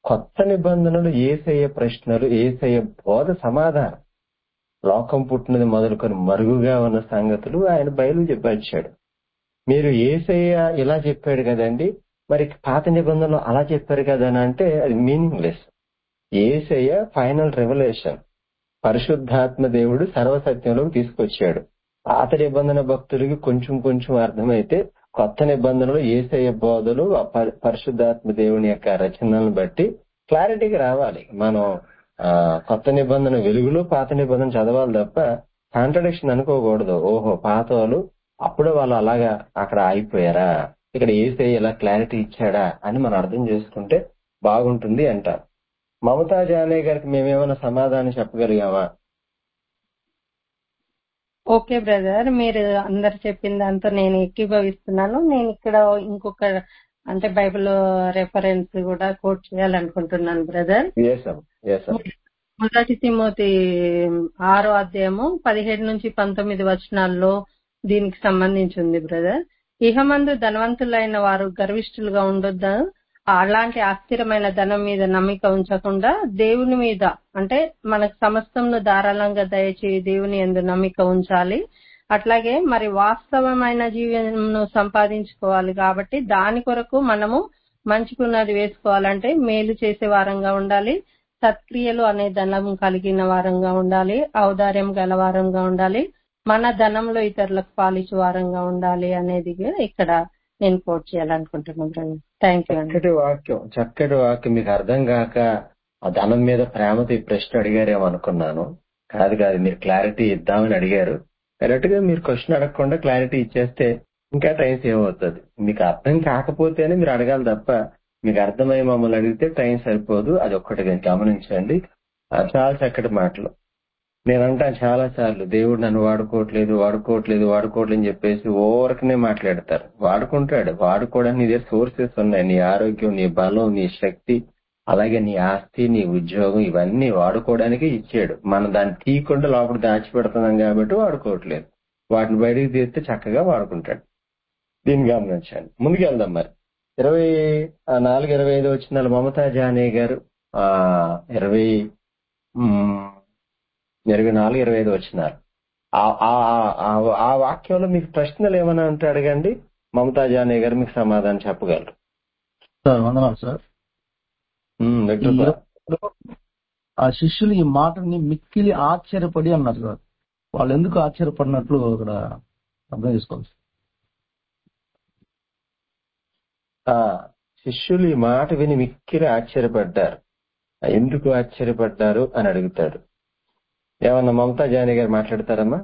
కొత్త నిబంధనలు ఏసయ్య ప్రశ్నలు ఏసయ్య బోధ సమాధానం లోకం పుట్టినది మొదలుకొని మరుగుగా ఉన్న సంగతులు ఆయన బయలు చెప్పాడు మీరు ఏసయ్య ఇలా చెప్పాడు కదండి మరి పాత నిబంధనలు అలా చెప్పారు కదా అని అంటే అది మీనింగ్లెస్ ఏసయ్య ఫైనల్ రెవల్యూషన్ పరిశుద్ధాత్మ దేవుడు సర్వసత్యంలోకి తీసుకొచ్చాడు పాత నిబంధన భక్తులకి కొంచెం కొంచెం అర్థమైతే కొత్త నిబంధనలు ఏసయ్య బోధలు ఆ పరి- పరిశుద్ధాత్మ దేవుని యొక్క రచనలను బట్టి క్లారిటీకి రావాలి మనం ఆ కొత్త నిబంధన వెలుగులో పాత నిబంధన చదవాలి తప్ప కాంట్రడిక్షన్ అనుకోకూడదు ఓహో పాత వాళ్ళు అప్పుడే వాళ్ళు అలాగా అక్కడ ఆగిపోయారా ఇక్కడ ఏసయ్య ఇలా క్లారిటీ ఇచ్చాడా అని మనం అర్థం చేసుకుంటే బాగుంటుంది అంటారు మమతా జానే గారికి మేమేమైనా సమాధానం చెప్పగలిగామా ఓకే బ్రదర్ మీరు అందరు చెప్పిన దాంతో నేను ఏకీభవిస్తున్నాను నేను ఇక్కడ ఇంకొక అంటే బైబిల్ రెఫరెన్స్ కూడా కోట్ చేయాలనుకుంటున్నాను బ్రదర్ చేసాం చేసాం మొదటి తిమోతి ఆరో అధ్యాయము పదిహేడు నుంచి పంతొమ్మిది వచనాల్లో దీనికి సంబంధించి ఉంది బ్రదర్ ఇహమందు ధనవంతులైన వారు గర్విష్ఠులుగా ఉండొద్దా అలాంటి అస్థిరమైన ధనం మీద నమ్మిక ఉంచకుండా దేవుని మీద అంటే మనకు సమస్తంను ధారాళంగా దయచేయి దేవుని ఎందు నమ్మిక ఉంచాలి అట్లాగే మరి వాస్తవమైన జీవనంను సంపాదించుకోవాలి కాబట్టి దాని కొరకు మనము మంచి పునాది వేసుకోవాలంటే మేలు చేసే వారంగా ఉండాలి సత్క్రియలు అనే ధనం కలిగిన వారంగా ఉండాలి ఔదార్యం గల వారంగా ఉండాలి మన ధనంలో ఇతరులకు పాలించే వారంగా ఉండాలి అనేది ఇక్కడ నేను కోట్ చేయాలనుకుంటున్నాను బ్రదర్ థ్యాంక్ యూ అండి చక్కటి వాక్యం చక్కటి వాక్యం మీకు అర్థం కాక ఆ ధనం మీద ప్రేమతో ఈ ప్రశ్న అడిగారేమో అనుకున్నాను కాదు కాదు మీరు క్లారిటీ ఇద్దామని అడిగారు కరెక్ట్ గా మీరు క్వశ్చన్ అడగకుండా క్లారిటీ ఇచ్చేస్తే ఇంకా టైం సేవ్ అవుతుంది మీకు అర్థం కాకపోతేనే మీరు అడగాలి తప్ప మీకు అర్థమై మమ్మల్ని అడిగితే టైం సరిపోదు అది ఒక్కటి గమనించండి ఆ, చాలా చక్కటి మాటలు నేను అంటాను చాలా సార్లు దేవుడు నన్ను వాడుకోవట్లేదు వాడుకోవట్లేదు వాడుకోవట్లేదు అని చెప్పేసి ఓవర్కనే మాట్లాడతారు వాడుకుంటాడు వాడుకోవడానికి నీ దగ్గర సోర్సెస్ ఉన్నాయి నీ ఆరోగ్యం నీ బలం నీ శక్తి అలాగే నీ ఆస్తి నీ ఉద్యోగం ఇవన్నీ వాడుకోవడానికి ఇచ్చాడు మనం దాన్ని తీయకుండా లోపల దాచిపెడుతున్నాం కాబట్టి వాడుకోవట్లేదు వాటిని బయటికి తీస్తే చక్కగా వాడుకుంటాడు దీన్ని గమనించండి ముందుకెళ్దాం మరి ఇరవై ఆ, నాలుగు ఇరవై ఐదు వచ్చిన మమతా జానే గారు ఆ ఇరవై ఉమ్, ఇరవై నాలుగు ఇరవై ఐదు వచ్చినారు ఆ- ఆ- ఆ- ఆ- ఆ వాక్యంలో మీకు ప్రశ్నలు ఏమైనా ఉంటే అడగండి మమతా జానే గారు మీకు సమాధానం చెప్పగలరు సార్ వందనాలు సార్ ఉమ్, ఈ విక్టర్ సార్. ఇరవై ఆ శిష్యులు ఈ మాటని మిక్కిలి ఆశ్చర్యపడి అన్నారు సార్ వాళ్ళు ఎందుకు ఆశ్చర్యపడినట్లు ఇక్కడ అర్థం చేసుకోవాలి ఆ శిష్యులు ఈ మాట విని మిక్కిరి ఆశ్చర్యపడ్డారు ఎందుకు ఆశ్చర్యపడ్డారు అని అడుగుతాడు ఏమన్నా మమతా జానీ గారు మాట్లాడతారమ్మా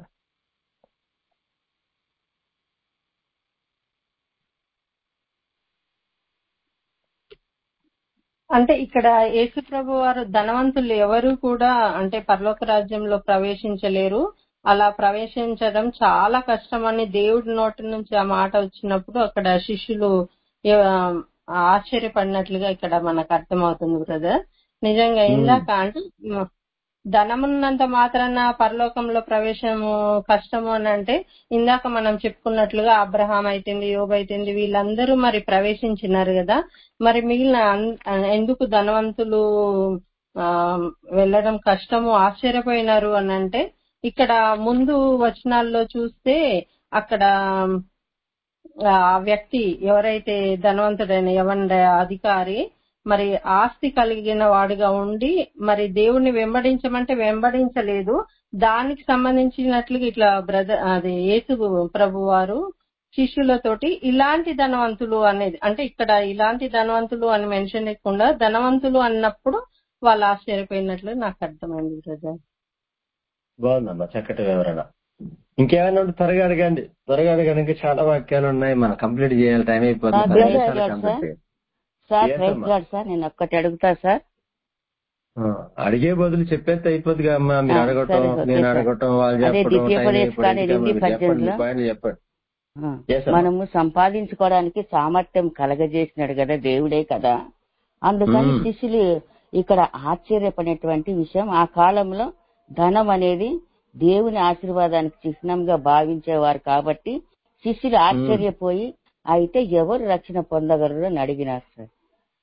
అంటే ఇక్కడ యేసు ప్రభు వారు ధనవంతులు ఎవరు కూడా అంటే పరలోక రాజ్యంలో ప్రవేశించలేరు అలా ప్రవేశించడం చాలా కష్టమని దేవుడి నోటి నుంచి ఆ మాట వచ్చినప్పుడు అక్కడ శిష్యులు ఆ, ఆశ్చర్యపడినట్లుగా ఇక్కడ మనకు అర్థమవుతుంది బ్రదర్ నిజంగా ఇందాక అంటే మ- ధనమున్నంత మాత్రాన పరలోకంలో ప్రవేశము కష్టము అని అంటే ఇందాక మనం చెప్పుకున్నట్లుగా అబ్రహాం అయితేంది యోబు అయితేంది వీళ్ళందరూ మరి ప్రవేశించినారు కదా మరి మిగిలిన అన్- ఎందుకు ధనవంతులు ఆ, వెళ్ళడం కష్టము ఆశ్చర్యపోయినారు అని అంటే ఇక్కడ ముందు వచనాల్లో చూస్తే అక్కడ ఆ వ్యక్తి ఎవరైతే ధనవంతుడైన యవన అధికారి మరి ఆస్తి కలిగిన వాడిగా ఉండి మరి దేవుణ్ణి వెంబడించమంటే వెంబడించలేదు దానికి సంబంధించినట్లుగా ఇట్లా బ్రదర్ అది యేసు ప్రభు వారు శిష్యులతోటి ఇలాంటి ధనవంతులు అనేది అంటే ఇక్కడ ఇలాంటి ధనవంతులు అని మెన్షన్ చేయకుండా ధనవంతులు అన్నప్పుడు వాళ్ళు ఆశ్చర్యపోయినట్లు నాకు అర్థమైంది బ్రదర్ బాగుందమ్మా చక్కటి వివరణ ఇంకేమైనా ఉంటే త్వరగా అడగండి త్వరగా అడగండి ఇంకా చాలా వాక్యాలు ఉన్నాయి మనం కంప్లీట్ చేయాలి టైం అయిపోతుంది ఆ, పది బ్రదర్ నిమిషాలు గారు కంప్లీట్ సార్ చేయాలి సార్ Yes, ప్రైజ్ అమ్మా. గాడ్ సార్ నేను ఒక్కటి అడుగుతా సార్ ఆ, అడిగే బదులు చెప్పేస్తే అయిపోతుందిగా అమ్మా మీరు ఆ, అడగటం సరే, ఓకే నేను సార్. అడగటం వాళ్ళు అదే చెప్పడం ద్వితీయ టైం పదేశ్ అయిపోయింది కానీ ఇంకా ఎనిమిది మీరు చెప్పండి మీ పద్దెనిమిదిలో పాయింట్లు చెప్పండి ఆ, Yes, అమ్మా. మనము సంపాదించుకోవడానికి సామర్థ్యం కలగజేసినాడు కదా దేవుడే కదా అందుకని మ్మ్. శిష్యులు ఇక్కడ ఆశ్చర్యపడినటువంటి విషయం ఆ కాలంలో ధనం అనేది దేవుని ఆశీర్వాదానికి చిహ్నంగా భావించేవారు కాబట్టి శిష్యులు ఆశ్చర్యపోయి అయితే ఎవరు రక్షణ పొందగలరు అని అడిగినారు సార్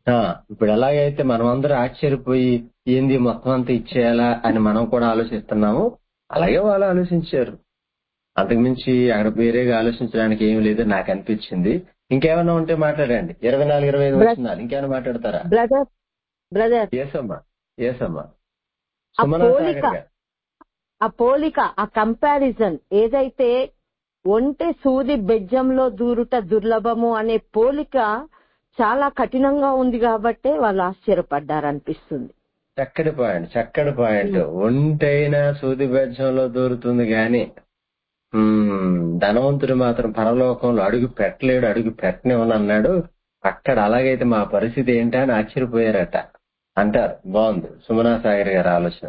ఆ, ఇప్పుడు ఎలాగైతే మనమందరం ఆశ్చర్యపోయి ఏంది మొత్తం అంతా ఇచ్చేయాలా అని మనం కూడా ఆలోచిస్తున్నాము అలాగే వాళ్ళు ఆలోచించారు అంతకుమించి అక్కడ వేరేగా ఆలోచించడానికి ఏమీ లేదు నాకు అనిపించింది ఇంకేమైనా ఉంటే మాట్లాడండి ఇరవై నాలుగు ఇరవై ఐదు వచ్చినాలు ఇంకేమైనా మాట్లాడతారా బ్రదర్ బ్రదర్ ఏసమ్మా ఏసమ్మా ఆ సుమనా పోలిక సాగర్ గారు ఆ పోలిక ఆ కంపారిజన్ ఏదైతే ఒంటె సూది బెజ్జంలో దూరుట దుర్లభము అనే పోలిక చాలా కఠినంగా ఉంది కాబట్టే వాళ్ళు ఆశ్చర్యపడ్డారు అనిపిస్తుంది చక్కటి పాయింట్ చక్కటి పాయింట్ ఒంటైనా సూది బెజ్జంలో దూరుతుంది గాని ఉమ్, ధనవంతుడు మాత్రం పరలోకంలో అడుగు పెట్టలేడు అడుగు పెట్టనివ్వను అన్నాడు అక్కడ అలాగైతే మా పరిస్థితి ఏంటా అని ఆశ్చర్యపోయారట అంటారు బాగుంది సుమనా సాగర్ గారి ఆలోచన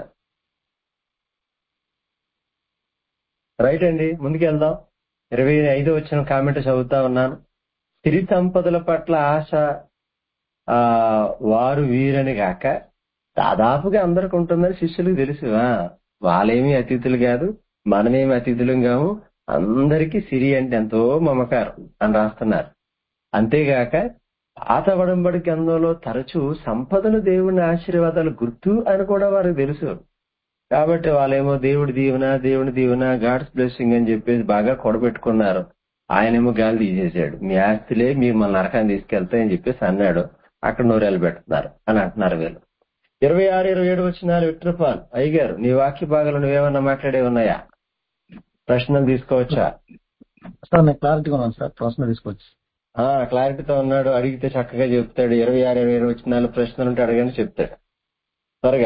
రైట్ అండి ముందుకెళ్దాం ఇరవై ఐదు వచ్చిన కామెంట్ చదువుతా ఉన్నాను సిరి సంపదల పట్ల ఆశ ఆ వారు వీరని గాక దాదాపుగా అందరికి ఉంటుందని శిష్యులకు తెలుసు ఆ, వాళ్ళేమీ అతిథులు కాదు మనమేమి అతిథులం కాము అందరికీ సిరి అంటే ఎంతో మమకారం అని రాస్తున్నారు అంతేగాక పాత వడంబడి గ్రంథంలో తరచూ సంపదలు దేవుని ఆశీర్వాదాలు గుర్తు అని కూడా వారికి తెలుసు కాబట్టి వాళ్ళేమో దేవుడి దీవెన దేవుడి దీవెన గాడ్స్ బ్లెస్సింగ్ అని చెప్పేసి బాగా కొడబెట్టుకున్నారు ఆయనేమో గాలి తీసేశాడు మీ ఆస్తులే మిమ్మల్ని నరకాన్ని తీసుకెళ్తాయని చెప్పేసి అన్నాడు అక్కడ నూరేళ్ళు పెడుతున్నారు అని అంటున్నారు వీళ్ళు ఇరవై ఆరు ఇరవై ఏడు వచ్చిన విక్టర్పాల్ అయ్యగారు నీ వాక్య భాగాలు నువ్వేమన్నా మాట్లాడే ఉన్నాయా ప్రశ్నలు తీసుకోవచ్చా సార్ నేను క్లారిటీగా ఉన్నాను సార్ ప్రశ్న తీసుకొచ్చి ఆ క్లారిటీతో ఉన్నాడు అడిగితే చక్కగా చెప్తాడు ఇరవై ఆరు ఇరవై ఏడు వచ్చిన నాలుగు ప్రశ్నలు ఉంటే అడగని చెప్తాడు త్వరగా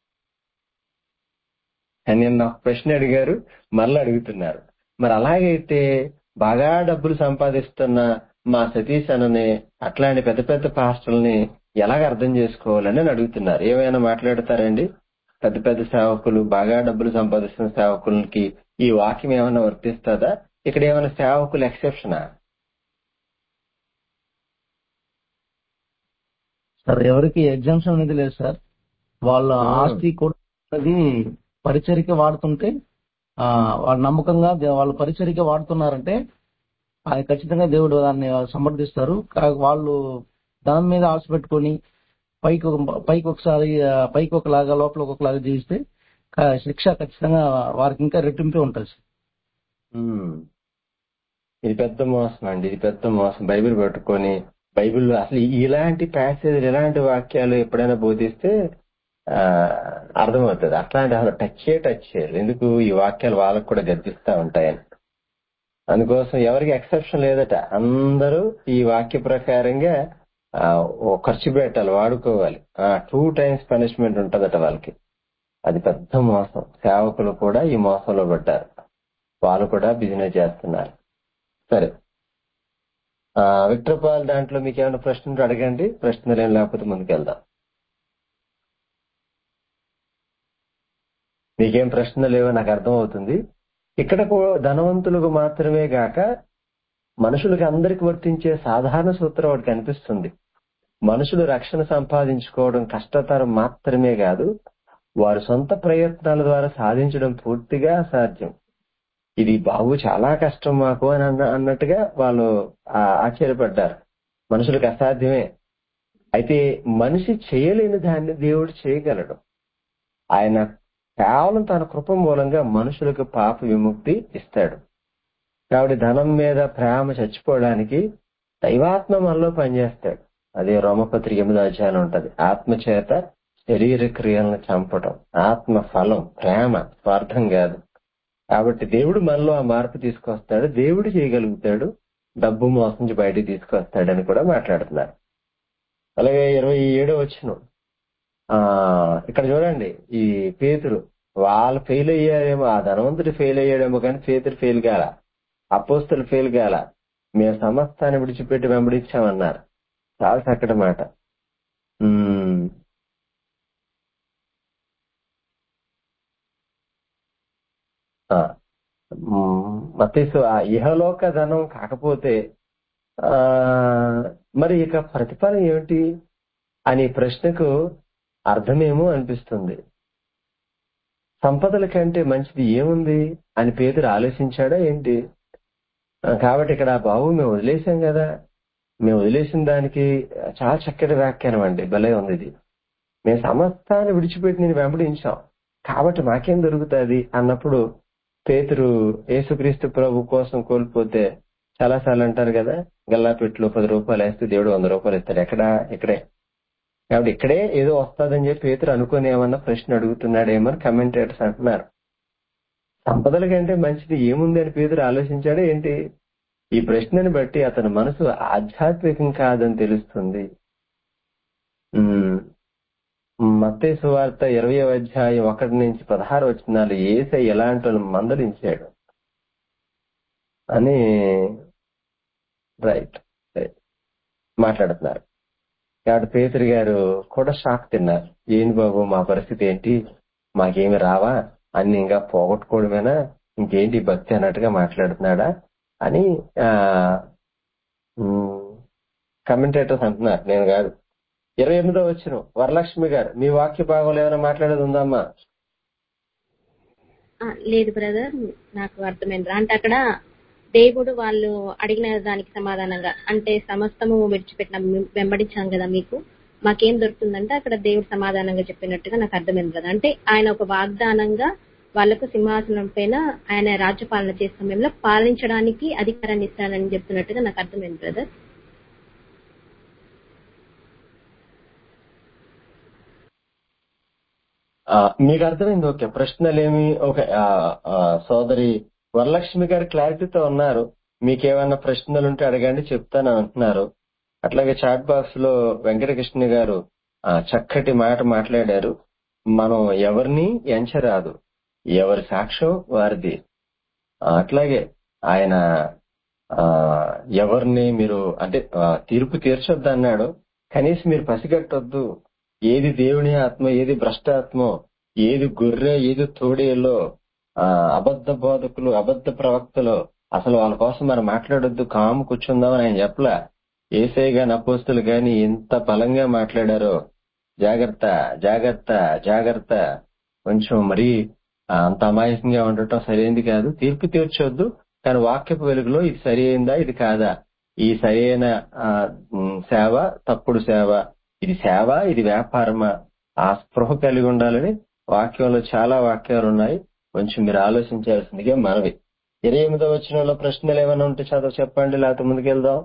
అని నిన్న ఒక ప్రశ్న అడిగారు మళ్ళీ అడుగుతున్నారు మరి అలాగైతే బాగా డబ్బులు సంపాదిస్తున్న మా సతీష్ అనని అట్లాంటి పెద్ద పెద్ద పాస్టర్లని ఎలాగ అర్థం చేసుకోవాలని అని అడుగుతున్నారు ఏమైనా మాట్లాడతారండి పెద్ద పెద్ద సేవకులు బాగా డబ్బులు సంపాదిస్తున్న సేవకులకి ఈ వాక్యం ఏమైనా వర్తిస్తుందా ఇక్కడ ఏమైనా సేవకులు ఎక్సెప్షనా సార్ ఎవరికి ఎగ్జామ్షన్ అనేది లేదు సార్ వాళ్ళ ఆ. ఆస్తి కూడా అది పరిచర్కి వాడుతుంటే ఆ వాళ్ళు నమ్మకంగా దే- వాళ్ళు పరిచర్కి వాడుతున్నారంటే అది ఖచ్చితంగా దేవుడు దాన్ని సమర్థిస్తారు కా- వాళ్ళు ధనం మీద ఆశ పెట్టుకొని పైకి ఒక- పైకి ఒకసారి ఆ, పైకి ఒకలాగా లోపల ఒకలాగా జీవిస్తే క- శిక్ష ఖచ్చితంగా వారికి ఇంకా రెట్టింపే ఉంటుంది సార్. ఉమ్. ఇది పెద్ద మోసం అండి ఇది పెద్ద మోసం బైబిల్ పట్టుకొని బైబిల్ అసలు ఇలాంటి ప్యాసేజ్ ఇలాంటి వాక్యాలు ఎప్పుడైనా బోధిస్తే ఆ, అర్థమవుతుంది అట్లాంటి అసలు టచ్ టచ్ చేయరు ఎందుకు ఈ వాక్యాలు వాళ్ళకు కూడా గర్జిస్తా ఉంటాయని అందుకోసం ఎవరికి ఎక్సెప్షన్ లేదట అందరూ ఈ వాక్య ప్రకారంగా ఆ, ఓ ఖర్చు పెట్టాలి వాడుకోవాలి టూ టైమ్స్ పనిష్మెంట్ ఉంటదట వాళ్ళకి అది పెద్ద మోసం సేవకులు కూడా ఈ మోసంలో పడ్డారు వాళ్ళు కూడా బిజినెస్ చేస్తున్నారు సరే ఆ, విక్టర్ పాల్ దాంట్లో మీకు ఏమైనా ప్రశ్నలు అడగండి ప్రశ్నలు ఏం లేకపోతే ముందుకెళ్దాం మీకేం ప్రశ్నలు లేవో నాకు అర్థమవుతుంది ఇక్కడ కూడా ధనవంతులకు మాత్రమే గాక మనుషులకు అందరికి వర్తించే సాధారణ సూత్రం ఒకటి కనిపిస్తుంది మనుషులు రక్షణ సంపాదించుకోవడం కష్టతరం మాత్రమే కాదు వారి సొంత ప్రయత్నాల ద్వారా సాధించడం పూర్తిగా అసాధ్యం ఇది బాబు చాలా కష్టం మాకు అని అన్న అన్నట్టుగా వాళ్ళు ఆ, ఆశ్చర్యపడ్డారు మనుషులకు అసాధ్యమే అయితే మనిషి చేయలేని దాన్ని దేవుడు చేయగలడు ఆయన కేవలం తన కృప మూలంగా మనుషులకు పాప విముక్తి ఇస్తాడు కాబట్టి ధనం మీద ప్రేమ చచ్చిపోవడానికి దైవాత్మ మనలో పనిచేస్తాడు అదే రోమపత్రిక ఎనిమిది అధ్యాయం ఉంటది ఆత్మ చేత శరీర క్రియలను చంపడం ఆత్మ ఫలం ప్రేమ స్వార్థం కాదు కాబట్టి దేవుడు మనలో ఆ మార్పు తీసుకొస్తాడు దేవుడు చేయగలుగుతాడు డబ్బు మోసం నుంచి బయటికి తీసుకొస్తాడని కూడా మాట్లాడుతున్నారు అలాగే ఇరవై ఏడో వచ్చిన ఆ ఇక్కడ చూడండి ఈ పేతురు వాళ్ళు ఫెయిల్ అయ్యారేమో ఆ ధనవంతుడు ఫెయిల్ అయ్యాడేమో కానీ పేతురు ఫెయిల్ కాల అపోస్తులు ఫెయిల్ కాల మేము సమస్తాన్ని విడిచిపెట్టి వెంబడించామన్నారు చాలా చక్కటి మాట ఉమ్, ఆ, ఉమ్, మత్తయి ఆ ఇహలోక ధనం కాకపోతే ఆ మరి ఇక ప్రతిఫలం ఏమిటి అనే ప్రశ్నకు అర్థమేమో అనిపిస్తుంది సంపదల కంటే మంచిది ఏముంది అని పేదరు ఆలోచించాడా ఏంటి ఆ, కాబట్టి ఇక్కడ బాబు మేము వదిలేసాం కదా మేము వదిలేసిన దానికి చాలా చక్కటి వ్యాఖ్యానం అండి భలే ఉంది ఇది మేము సమస్తాన్ని విడిచిపెట్టి నేను వెంబడించాం కాబట్టి మాకేం దొరుకుతుంది అన్నప్పుడు పేతురు యేసుక్రీస్తు ప్రభు కోసం కోల్పోతే చాలా సార్లు అంటారు కదా గల్లాపెట్టులో పది రూపాయలు వేస్తే దేవుడు వంద రూపాయలు ఇస్తాడు ఎక్కడా ఇక్కడే కాబట్టి ఇక్కడే ఏదో వస్తుందని చెప్పి పేతురు అనుకుని ఏమన్నా ప్రశ్న అడుగుతున్నాడేమో అని కమెంటేటర్స్ అంటున్నారు సంపదల కంటే మంచిది ఏముంది అని పేదరు ఆలోచించాడే ఏంటి ఈ ప్రశ్నని బట్టి అతని మనసు ఆధ్యాత్మికం కాదని తెలుస్తుంది మత్తే సువార్త ఇరవై అధ్యాయం ఒకటి నుంచి పదహారు వచ్చినాలు ఏసై ఎలాంటి వాళ్ళు మందలించాడు అని రైట్ మాట్లాడుతున్నారు కాబట్టి పేతురు గారు కూడా షాక్ తిన్నారు ఏంటి బాబు మా పరిస్థితి ఏంటి మాకేమి రావా అన్ని ఇంకా పోగొట్టుకోవడమేనా ఇంకేంటి భక్తి అన్నట్టుగా మాట్లాడుతున్నాడా అని కమెంటేటర్స్ అంటున్నారు నేను కాదు ఇరవై ఎనిమిదో వచ్చిన వరలక్ష్మి గారు మీ వాక్య భాగంలో ఏమైనా మాట్లాడేది ఉందమ్మా ఆ, లేదు బ్రదర్ నాకు అర్థమైంది అంటే అక్కడ దేవుడు వాళ్ళు అడిగిన దానికి సమాధానంగా అంటే సమస్తము విడిచిపెట్టిన వెంబడించాం కదా మీకు మాకేం దొరుకుతుందంటే అక్కడ దేవుడు సమాధానంగా చెప్పినట్టుగా నాకు అర్థమైంది కదా అంటే ఆయన ఒక వాగ్దానంగా వాళ్ళకు సింహాసనం పైన ఆయన రాజ్యపాలన చేసే సమయంలో పాలించడానికి అధికారాన్ని ఇస్తానని చెప్తున్నట్టుగా నాకు అర్థమైంది బ్రదర్ ఆ, మీకు అర్థమైంది ఓకే ప్రశ్నలేమి ఓకే ఆ, ఆ, సోదరి వరలక్ష్మి గారు క్లారిటీతో ఉన్నారు మీకేమైనా ప్రశ్నలు ఉంటే అడగండి చెప్తాను అంటున్నారు అట్లాగే చాట్ బాక్స్ లో వెంకటకృష్ణ గారు ఆ, చక్కటి మాట మాట్లాడారు మనం ఎవరిని ఎంచరాదు ఎవరి సాక్ష్యం వారిది ఆ, అట్లాగే ఆయన ఆ ఎవరిని మీరు అంటే ఆ, తీర్పు తీర్చొద్దు అన్నాడు కనీసం మీరు పసిగట్టొద్దు ఏది దేవుని ఆత్మ ఏది భ్రష్టాత్మో ఏది గొర్రె ఏది తోడేలో ఆ అబద్ధ బోధకులు అబద్ధ ప్రవక్తలు అసలు వాళ్ళ కోసం మనం మాట్లాడొద్దు కాము కూర్చుందామని ఆయన చెప్పలా ఏసై గాని అపోస్తులు గాని ఎంత బలంగా మాట్లాడారో జాగ్రత్త జాగ్రత్త జాగ్రత్త కొంచెం మరీ ఆ, అంత అమాయకంగా ఉండటం సరైనది కాదు తీర్పు తీర్చొద్దు కానీ వాక్యపు వెలుగులో ఇది సరి అయిందా ఇది కాదా ఈ సరైన ఆ, ఉమ్, సేవ తప్పుడు సేవ ఇది సేవ ఇది వ్యాపారమా ఆ స్పృహ కలిగి ఉండాలని వాక్యంలో చాలా వాక్యాలు ఉన్నాయి కొంచెం మీరు ఆలోచించాల్సిందిగా మనవి ఇరవై ఎనిమిదో వచ్చిన ప్రశ్నలు ఏమైనా ఉంటే చదువు చెప్పండి లేకపోతే ముందుకెళ్దాం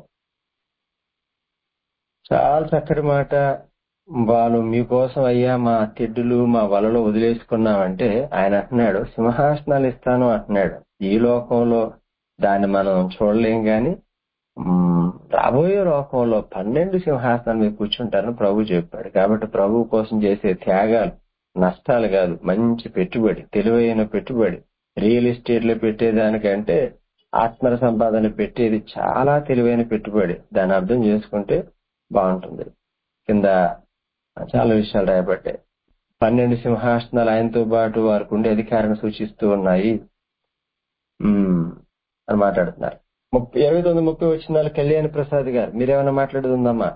చాలా చక్కటి మాట వాళ్ళు మీకోసం అయ్యా మా తెడ్డులు మా వలలో వదిలేసుకున్నామంటే ఆయన అంటున్నాడు సింహాసనాలు ఇస్తాను అంటున్నాడు ఈ లోకంలో దాన్ని మనం చూడలేం గాని మ్మ్, రాబోయే లోకంలో పన్నెండు సింహాసనాలు మీరు కూర్చుంటారని ప్రభు చెప్పాడు కాబట్టి ప్రభు కోసం చేసే త్యాగాలు నష్టాలు కాదు మంచి పెట్టుబడి తెలివైన పెట్టుబడి రియల్ ఎస్టేట్ లో పెట్టేదానికంటే ఆత్మల సంపాదన పెట్టేది చాలా తెలివైన పెట్టుబడి దాన్ని అర్థం చేసుకుంటే బాగుంటుంది కింద చాలా విషయాలు రాయబడ్డాయి పన్నెండు సింహాసనాలు ఆయనతో పాటు వారికి ఉండే అధికారాన్ని సూచిస్తూ ఉన్నాయి ఉమ్, అని మాట్లాడుతున్నారు ముప్పై ఇరవై తొమ్మిది ముప్పై వచ్చిన కళ్యాణ్ ప్రసాద్ గారు మీరేమైనా మాట్లాడుతుందమ్మా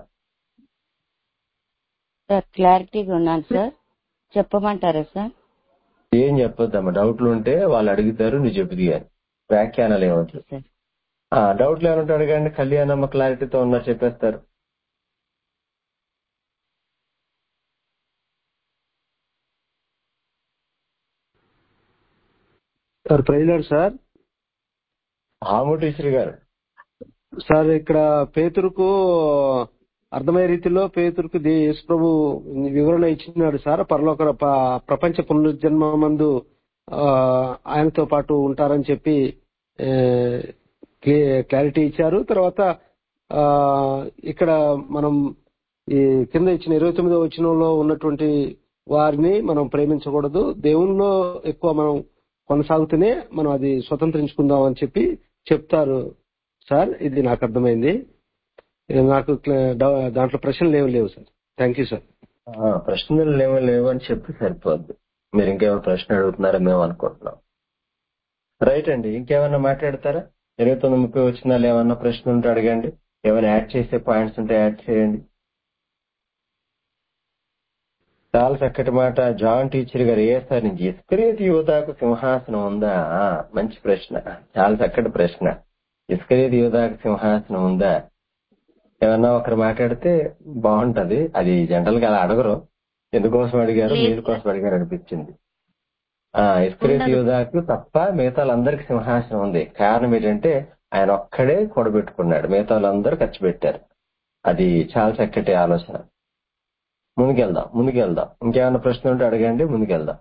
సార్ క్లారిటీగా ఉన్నాను సార్ చెప్పమంటారా సార్ ఏం చెప్పొద్దమ్మా డౌట్లు ఉంటే వాళ్ళు అడుగుతారు నువ్వు చెబుది కానీ వ్యాఖ్యానాలు ఏమవుతుంది సార్ ఆ డౌట్లు ఏమంటే ఉంటే అడగండి కళ్యాణమ్మ క్లారిటీతో ఉన్నారు చెప్పేస్తారు సార్ ప్రైజ్లాడు సార్ ఆముటీశ్వరి గారు సార్ ఇక్కడ పేతురుకు అర్థమయ్యే రీతిలో పేతురుకు దే యేసు ప్రభు వివరణ ఇచ్చినాడు సార్ పరలోక ప- ప్రపంచ పునర్జన్మ మందు ఆ, ఆయనతో పాటు ఉంటారని చెప్పి ఏ, క్లి- క్లారిటీ ఇచ్చారు తర్వాత ఆ, ఇక్కడ మనం ఈ కింద ఇచ్చిన ఇరవై తొమ్మిదో వచనంలో ఉన్నటువంటి వారిని మనం ప్రేమించకూడదు దేవునిలో ఎక్కువ మనం కొనసాగుతూనే మనం అది స్వతంత్రించుకుందాం అని చెప్పి చెప్తారు సార్ ఇది నాకు అర్థమైంది ఇది నాకు క్ల- డా- దాంట్లో ప్రశ్నలు ఏమి లేవు సార్ థ్యాంక్ యూ సార్ ఆ, ప్రశ్నలు లేవో లేవు అని చెప్పి సరిపోద్ది మీరు ఇంకేమైనా ప్రశ్న అడుగుతున్నారో మేము అనుకుంటున్నాం రైట్ అండి ఇంకేమైనా మాట్లాడతారా ఇరవై తొమ్మిది ముప్పై వచ్చిన ఏమన్నా ప్రశ్న ఉంటే అడగండి ఏమైనా యాడ్ చేసే పాయింట్స్ ఉంటే యాడ్ చేయండి చాలా చక్కటి మాట జాన్ టీచర్ గారు ఏసారి నుంచి ఇస్కరేతి యువతకు సింహాసనం ఉందా ఆ, మంచి ప్రశ్న చాలా చక్కటి ప్రశ్న ఇస్కరేతి యువతకు సింహాసనం ఉందా ఏమన్నా ఒకరు మాట్లాడితే బాగుంటది అది జనరల్ గా అలా అడగరు ఎందుకోసం అడిగారు లేదు మీరు కోసం అడిగారు అనిపించింది ఆ ఇస్క్రేట్ ఉండదు యోధాకు తప్ప మిగతా వాళ్ళందరికీ సింహాసనం ఉంది కారణం ఏంటంటే ఆయన ఒక్కడే కూడబెట్టుకున్నాడు మిగతా వాళ్ళందరూ ఖర్చు పెట్టారు అది చాలా చక్కటి ఆలోచన ముందుకెళ్దాం ముందుకెళ్దాం ఇంకేమైనా ప్రశ్న ఉంటే అడగండి ముందుకెళ్దాం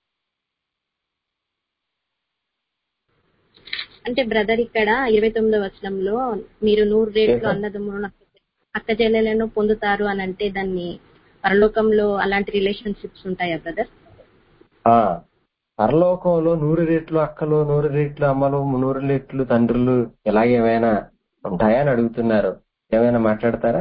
అంటే బ్రదర్ ఇక్కడ ఇరవై తొమ్మిదో వచనంలో మీరు నూరు రేట్లు చేశాం అన్నదమ్ములను అక్క చెల్లెలను పొందుతారు అని అంటే దాన్ని పరలోకంలో అలాంటి రిలేషన్షిప్స్ ఉంటాయా బ్రదర్ ఆ పరలోకంలో నూరు రెట్లు అక్కలు నూరు రెట్లు అమ్మలు నూరు రెట్లు తండ్రులు ఇలాగేమైనా ఉంటాయా అని అడుగుతున్నారు ఏమైనా మాట్లాడతారా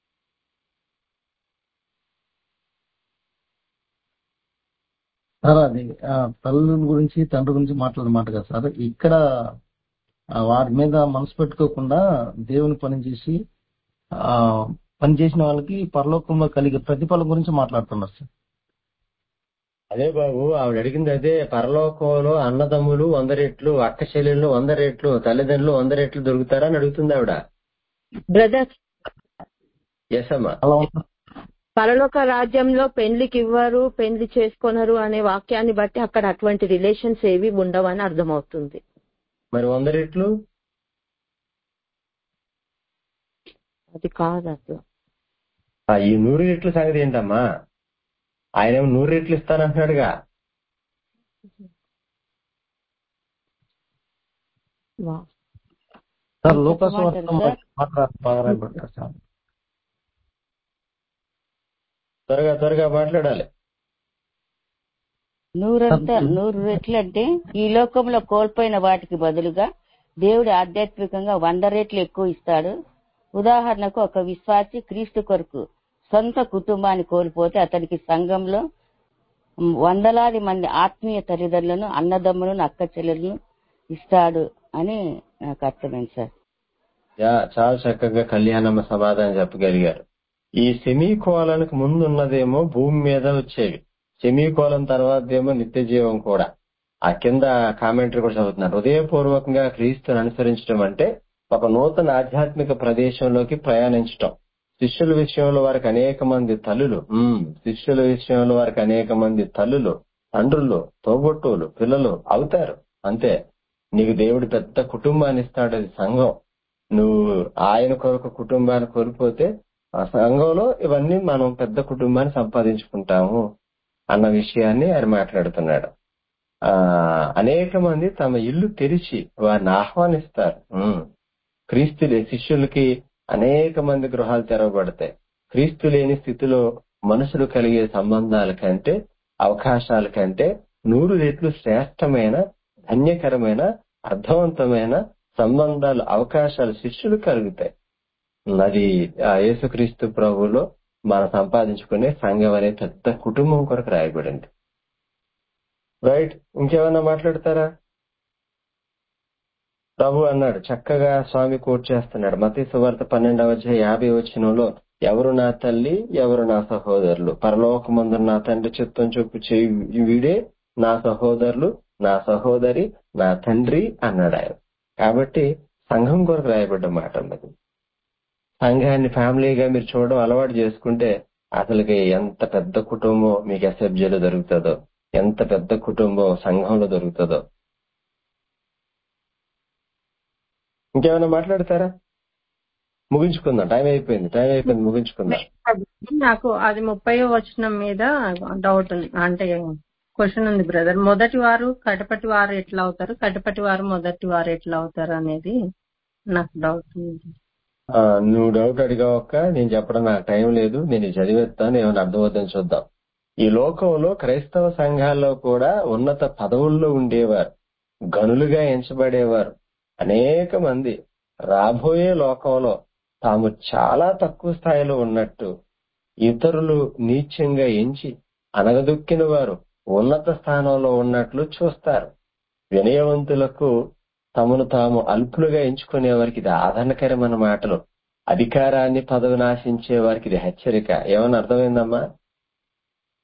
సార్ అది ఆ, తల్లుల గురించి తండ్రి గురించి మాట్లాడమాట కదా సార్ ఇక్కడ ఆ, వారి మీద మనసు పెట్టుకోకుండా దేవుని పని చేసి ఆ పని చేసిన వాళ్ళకి పరలోకంలో కలిగే ప్రతిఫలం గురించి మాట్లాడుతున్నారు సార్ అదే బాబు ఆవిడ అడిగింది అదే పరలోకంలో అన్నదమ్ములు వంద రెట్లు అక్క చెల్లెళ్ళు వంద రెట్లు తల్లిదండ్రులు వంద రెట్లు దొరుకుతారా అని అడుగుతుంది ఆవిడ బ్రదర్ ఎస్ అమ్మా అలా ఉంటుంది పరలోక రాజ్యంలో పెండ్లికి ఇవ్వరు పెండ్లి చేసుకొనరు అనే వాక్యాన్ని బట్టి అక్కడ అటువంటి రిలేషన్స్ ఏవి ఉండవని అర్థమవుతుంది మరి వంద రెట్లు అది కాదు అసలు ఆ, ఈ నూరు రెట్ల సంగతి ఏంటమ్మా ఆయన ఏమో నూరు రెట్లు ఇస్తానంటున్నాడుగా వా. సార్ ఇంకొక లోకస్ మాట వార్త సార్ మాట్లా బాగా రాయబడ్డారు సార్ త్వరగా త్వరగా మాట్లాడాలి నూరంతా నూరు రెట్లు అంటే ఈ లోకంలో కోల్పోయిన వాటికి బదులుగా దేవుడు ఆధ్యాత్మికంగా వంద రెట్లు ఎక్కువ ఇస్తాడు ఉదాహరణకు ఒక విశ్వాసి క్రీస్తు కొరకు సొంత కుటుంబాన్ని కోల్పోతే అతనికి సంఘంలో వందలాది మంది ఆత్మీయ తల్లిదండ్రులను అన్నదమ్ములను అక్క చెల్లెలను ఇస్తాడు అని నాకు అర్థమైంది సార్ యా చాలా చక్కగా కళ్యాణమ్మ సమాధానం చెప్పగలిగారు ఈ సెమీకోలానికి ముందు ఉన్నదేమో భూమి మీద వచ్చేవి సెమీకోలం తర్వాత ఏమో నిత్య జీవం కూడా ఆ కింద కామెంటరీ కూడా చదువుతున్నారు హృదయపూర్వకంగా క్రీస్తుని అనుసరించడం అంటే ఒక నూతన ఆధ్యాత్మిక ప్రదేశంలోకి ప్రయాణించటం శిష్యుల విషయంలో వారికి అనేక మంది తల్లులు ఉమ్, శిష్యుల విషయంలో వారికి అనేక మంది తల్లులు తండ్రులు తోబుట్టువులు పిల్లలు అవుతారు అంతే నీకు దేవుడు పెద్ద కుటుంబాన్ని ఇస్తాడు అది సంఘం నువ్వు ఆయన కొరకు కుటుంబాన్ని కోల్పోతే ఆ సంఘంలో ఇవన్నీ మనం పెద్ద కుటుంబాన్ని సంపాదించుకుంటాము అన్న విషయాన్ని ఆయన మాట్లాడుతున్నాడు ఆ అనేక మంది తమ ఇల్లు తెరిచి వారిని ఆహ్వానిస్తారు ఉమ్. క్రీస్తు లే- శిష్యులకి అనేక మంది గృహాలు తెరవబడతాయి క్రీస్తు లేని స్థితిలో మనుషులు కలిగే సంబంధాల కంటే అవకాశాల కంటే నూరు రెట్లు శ్రేష్టమైన ధన్యకరమైన అర్థవంతమైన సంబంధాలు అవకాశాలు శిష్యులు కలుగుతాయి అది ఆ యేసుక్రీస్తు ప్రభువులో మనం సంపాదించుకునే సంఘం అనే పెద్ద కుటుంబం కొరకు రాయబడింది రైట్ ఇంకేమన్నా మాట్లాడతారా ప్రభు అన్నాడు చక్కగా స్వామి కోట్ చేస్తున్నాడు మతీ సువార్త పన్నెండవ అధ్యాయ యాభై వచనంలో ఎవరు నా తల్లి ఎవరు నా సహోదరులు పరలోకమందు నా తండ్రి చిత్తం చొప్పు చేయి వీడే నా సహోదరులు నా సహోదరి నా తండ్రి అన్నాడు ఆయన కాబట్టి సంఘం కొరకు రాయబడ్డ మాట అన్నది సంఘాన్ని ఫ్యామిలీగా మీరు చూడడం అలవాటు చేసుకుంటే అసలుకి ఎంత పెద్ద కుటుంబం మీకు ఎస్ఎఫ్జీలో దొరుకుతుందో ఎంత పెద్ద కుటుంబం సంఘంలో దొరుకుతుందో ఇంకేమైనా మాట్లాడతారా ముగించుకుందాం టైం అయిపోయింది టైం అయిపోయింది ముగించుకుందాం నాకు అది ముప్పై వచనం మీద డౌట్ ఉంది అంటే క్వశ్చన్ ఉంది బ్రదర్ మొదటి వారు కడపటి వారు ఎట్లా అవుతారు కడపటి వారు మొదటి వారు ఎట్లా అవుతారు అనేది నాకు డౌట్ ఉంది ఆ, నువ్వు డౌట్ అడిగావక్క నేను చెప్పడం నాకు టైం లేదు నేను ఇది చదివేస్తాను ఏమైనా అర్థమవుతుందని చూద్దాం ఈ లోకంలో క్రైస్తవ సంఘాల్లో కూడా ఉన్నత పదవుల్లో ఉండేవారు గనులుగా ఎంచబడేవారు అనేక మంది రాబోయే లోకంలో తాము చాలా తక్కువ స్థాయిలో ఉన్నట్టు ఇతరులు నీచంగా ఎంచి అనగదొక్కిన వారు ఉన్నత స్థానంలో ఉన్నట్లు చూస్తారు వినయవంతులకు తమను తాము అల్పులుగా ఎంచుకునే వారికి ఇది ఆదరణకరమైన మాటలు అధికారాన్ని పదవిని ఆశించే వారికి ఇది హెచ్చరిక ఏమన్నా అర్థమైందమ్మా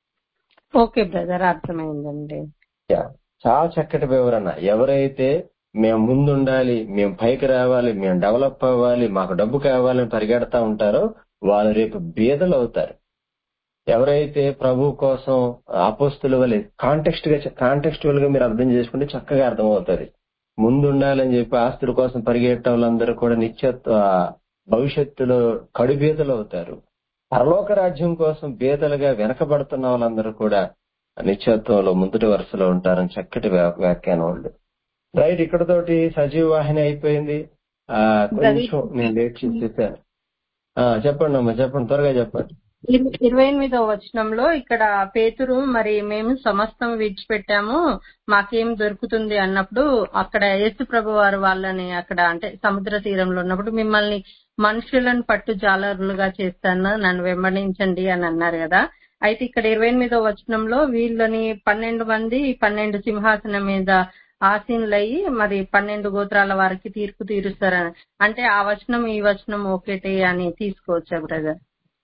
ఓకే బ్రదర్ అర్థమైందండి యా. చాలా చక్కటి వివరణ ఎవరైతే మేము ముందు ఉండాలి మేము పైకి రావాలి మేము డెవలప్ అవ్వాలి మాకు డబ్బు కావాలని పరిగెడతా ఉంటారో వాళ్ళు రేపు బీదలు అవుతారు ఎవరైతే ప్రభు కోసం అపోస్తుల వల్ల కాంటెక్స్ట్ గా కాంటెక్స్టువల్ గా మీరు అర్థం చేసుకుంటే చక్కగా అర్థమవుతుంది ముందు ఉండాలని చెప్పి ఆస్తుల కోసం పరిగెట్టే వాళ్ళందరూ కూడా నిత్యత్వ భవిష్యత్తులో కడుబీదలు అవుతారు పరలోక రాజ్యం కోసం బీదలుగా వెనకబడుతున్న వాళ్ళందరూ కూడా నిత్యత్వంలో ముందుటి వరుసలో ఉంటారని చక్కటి వ్యా- వ్యాఖ్యానం ఉంది రైట్ ఇక్కడతోటి సజీవ వాహిని అయిపోయింది ఆ కొంచెం నేను లేట్ చేసేసాను ఆ, చెప్పండి అమ్మా చెప్పండి త్వరగా చెప్పండి ఇర- ఇరవై ఎనిమిదవ వచనంలో ఇక్కడ పేతురు మరి మేము సమస్తం విడిచిపెట్టాము మాకేం దొరుకుతుంది అన్నప్పుడు అక్కడ యేసు ప్రభు వారు వాళ్ళని అక్కడ అంటే సముద్ర తీరంలో ఉన్నప్పుడు మిమ్మల్ని మనుషులను పట్టు జాలరులుగా చేస్తాను నన్ను వెంబడించండి అని అన్నారు కదా అయితే ఇక్కడ ఇరవై ఎనిమిదవ వచనంలో వీళ్ళని పన్నెండు మంది పన్నెండు సింహాసనం మీద ఆసీనులయ్యి మరి పన్నెండు గోత్రాల వారికి తీర్పు తీరుస్తారని అంటే ఆ వచనం ఈ వచనం ఒకటే అని తీసుకోవచ్చా బ్రదర్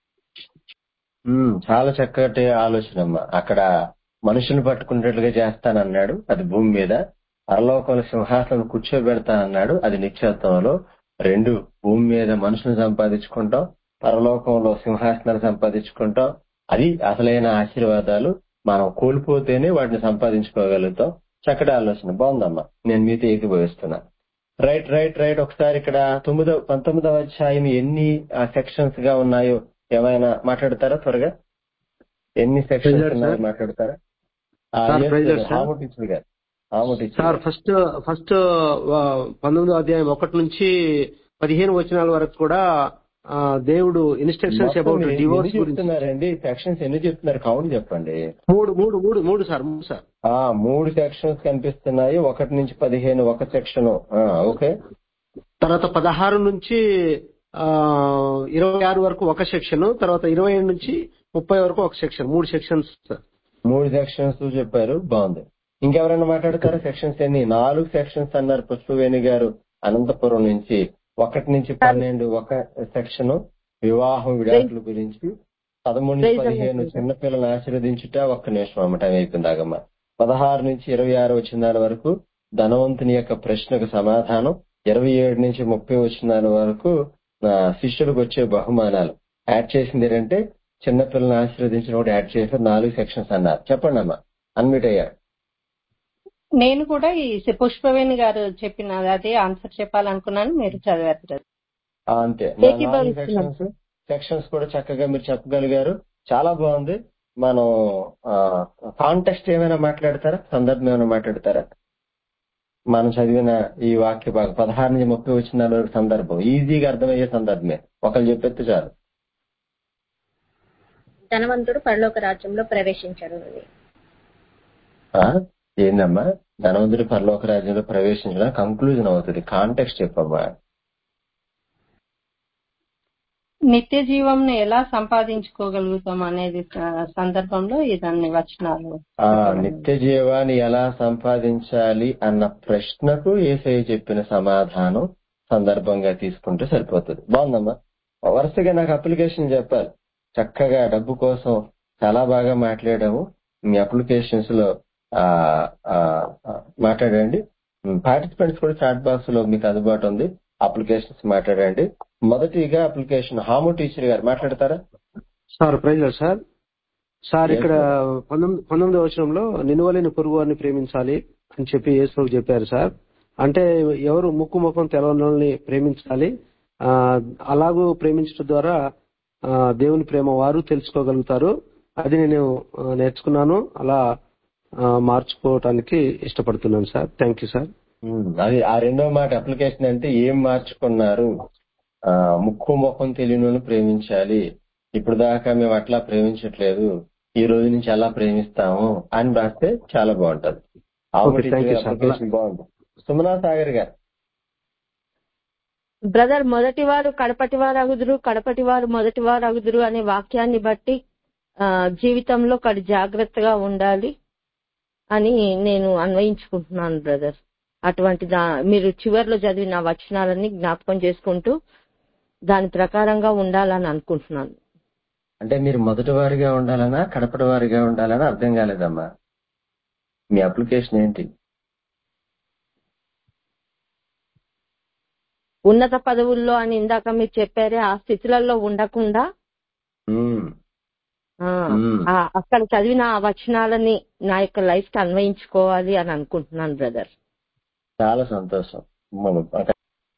ఉమ్, చాలా చక్కటి ఆలోచన అమ్మా అక్కడ మనుషుని పట్టుకునేట్లుగా చేస్తానన్నాడు అది భూమి మీద పరలోకంలో సింహాసనం కూర్చోబెడతానన్నాడు అది నిత్యత్వంలో రెండు భూమి మీద మనుషుని సంపాదించుకుంటాం పరలోకంలో సింహాసనాలు సంపాదించుకుంటాం అది అసలైన ఆశీర్వాదాలు మనం కోల్పోతేనే వాటిని సంపాదించుకోగలుగుతాం చక్కటి ఆలోచన బాగుందమ్మా నేను మీతో ఏకీభవిస్తున్నా రైట్ రైట్ రైట్ ఒకసారి ఇక్కడ తొమ్మిదో పంతొమ్మిదవ అధ్యాయం ఎన్ని సెక్షన్స్ గా ఉన్నాయో ఏమైనా మాట్లాడతారా త్వరగా ఎన్ని సెక్షన్స్ Praise the Lord, ఉన్నాయో sir. మాట్లాడతారా Sir, praise the Lord, sir. హాము టీచర్ గారు హాము టీచర్ సార్ గారు ఫస్ట్ ఫస్ట్ ఆ, పంతొమ్మిదో అధ్యాయం ఒకటి నుంచి పదిహేను వచనాల వరకు కూడా ఆ, దేవుడు ఇన్స్ట్రక్షన్స్ మొత్తం అబౌట్ మీరు ఎన్ని డివోర్స్ గురించి చెప్తున్నారండి సెక్షన్స్ ఎన్ని చెప్తున్నారు కౌంట్ చెప్పండి మూడు మూడు మూడు మూడు సార్ మూడు సార్ ఆ మూడు సెక్షన్స్ కనిపిస్తున్నాయి ఒకటి నుంచి పదిహేను ఒక సెక్షన్ ఓకే తర్వాత పదహారు నుంచి ఆ, ఇరవై ఆరు వరకు ఒక సెక్షన్ తర్వాత ఇరవై ఏడు నుంచి ముప్పై వరకు ఒక సెక్షన్ మూడు సెక్షన్స్ సార్ మూడు సెక్షన్స్ చెప్పారు బాగుంది ఇంకెవరైనా మాట్లాడతారా సెక్షన్స్ ఎన్ని నాలుగు సెక్షన్స్ అన్నారు పుష్పవేణి గారు అనంతపురం నుంచి ఒకటి నుంచి పన్నెండు ఒక సెక్షన్ వివాహం విడాకుల గురించి పదమూడు నుంచి Praise the Lord, పదిహేను praise the చిన్నపిల్లలను ఆశీర్వదించుట ఒక్క నిమిషం అమ్మ టైం అయిపోయింది ఆగమ్మ పదహారు నుంచి ఇరవై ఆరు వచ్చినాల వరకు ధనవంతుని యొక్క ప్రశ్నకు సమాధానం ఇరవై ఏడు నుంచి ముప్పై వచ్చినాల వరకు ఆ, శిష్యులకు వచ్చే బహుమానాలు యాడ్ చేసింది ఏంటంటే చిన్నపిల్లలను ఆశీర్వదించిన కూడా యాడ్ చేసి నాలుగు సెక్షన్స్ అన్నారు చెప్పండి అమ్మా అన్మిట్ అయ్యారు నేను కూడా ఈ పుష్పవేణి గారు చెప్పిన అదే ఆన్సర్ చెప్పాలనుకున్నాను మీరు చదివారు brother. ఆ, అంతే నా నాలుగు ఏకీభవిస్తున్నాం. సెక్షన్స్ సెక్షన్స్ కూడా చక్కగా మీరు చెప్పగలిగారు చాలా బాగుంది మనం కాంటెక్స్ట్ ఏమైనా మాట్లాడతారా సందర్భం ఏమైనా మాట్లాడతారా మనం చదివిన ఈ వాక్య భాగం పదహారు నుంచి ముప్పై వచ్చిన వరకు సందర్భం ఈజీగా అర్థమయ్యే సందర్భమే ఒకళ్ళు చెప్పేస్తే చాలు ధనవంతుడు పరలోక రాజ్యంలో ప్రవేశించడు అది ఆ? ఏందమ్మా ధనవంతుడి పరలోక రాజ్యంలో ప్రవేశించడం కంక్లూజన్ అవుతుంది కాంటెక్స్ట్ చెప్పమ్మా నిత్య జీవంను ఎలా సంపాదించుకోగలుగుతాం అనేది స- సందర్భంలో ఇదాన్ని వచనాలు ఆ నిత్య జీవాన్ని ఎలా సంపాదించాలి అన్న ప్రశ్నకు ఏసయ్య చెప్పిన సమాధానం సందర్భంగా తీసుకుంటే సరిపోతుంది బాగుందమ్మా వరుసగా నాకు అప్లికేషన్ చెప్పాలి చక్కగా డబ్బు కోసం చాలా బాగా మాట్లాడాము మీ అప్లికేషన్స్ లో ఆ, ఆ, ఆ, మాట్లాడండి పార్టిసిపెంట్స్ కూడా చాట్ బాక్స్ లో మీకు అందుబాటు ఉంది అప్లికేషన్స్ మాట్లాడండి మొదటిగా అప్లికేషన్ హాము టీచర్ గారు మాట్లాడతారా sir praise sir sir Yes, ఇక్కడ పంతొమ్మిది పంతొమ్మిదో వచనంలో నిలువలేని పొరుగు వారిని ప్రేమించాలి అని చెప్పి యేసు చెప్పారు సార్ అంటే ఎవరు ముక్కు ముఖం తెలవని ప్రేమించాలి ఆ, అలాగూ ప్రేమించడం ద్వారా ఆ, దేవుని ప్రేమ వారు తెలుసుకోగలుగుతారు అది నేను ఆ, నేర్చుకున్నాను అలా ఆ, మార్చుకోవటానికి ఇష్టపడుతున్నాను sir thank you sir um, అది ఆ రెండో మాట అప్లికేషన్ అంటే ఏం మార్చుకున్నారు ఆ ముక్కు ముఖం తెలియని ప్రేమించాలి ఇప్పుడు దాకా మేము అట్లా ప్రేమించట్లేదు ఈ రోజు నుంచి అలా ప్రేమిస్తాము అని రాస్తే చాలా బాగుంటది Okay, thank you, sir. Application బాగుంది సుమనా సాగర్ గారు బ్రదర్ మొదటి వారు కడపటి వారు అగుదురు కడపటి వారు మొదటి వారు అగుదురు అనే వాక్యాన్ని బట్టి ఆ, జీవితంలో కడి జాగ్రత్తగా ఉండాలి అని నేను అన్వయించుకుంటున్నాను బ్రదర్ అటువంటి దా మీరు చివర్లో చదివిన వచనాలన్నీ జ్ఞాపకం చేసుకుంటూ దాని ప్రకారంగా ఉండాలని అనుకుంటున్నాను అంటే మీరు మొదటి వారిగా ఉండాలనా కడపటి వారిగా ఉండాలనా అర్థం కాలేదమ్మా మీ అప్లికేషన్ ఏంటి ఉన్నత పదవుల్లో అని ఇందాక మీరు చెప్పారే ఆ స్థితులలో ఉండకుండా ఉమ్, ఆ, ఉమ్. ఆ, అక్కడ చదివిన ఆ వచనాలని నా యొక్క లైఫ్ కి అన్వయించుకోవాలి అని అనుకుంటున్నాను బ్రదర్ చాలా సంతోషం మనం అక-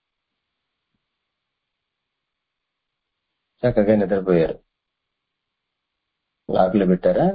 చక్కగా నిద్రపోయారు లాకులు పెట్టారా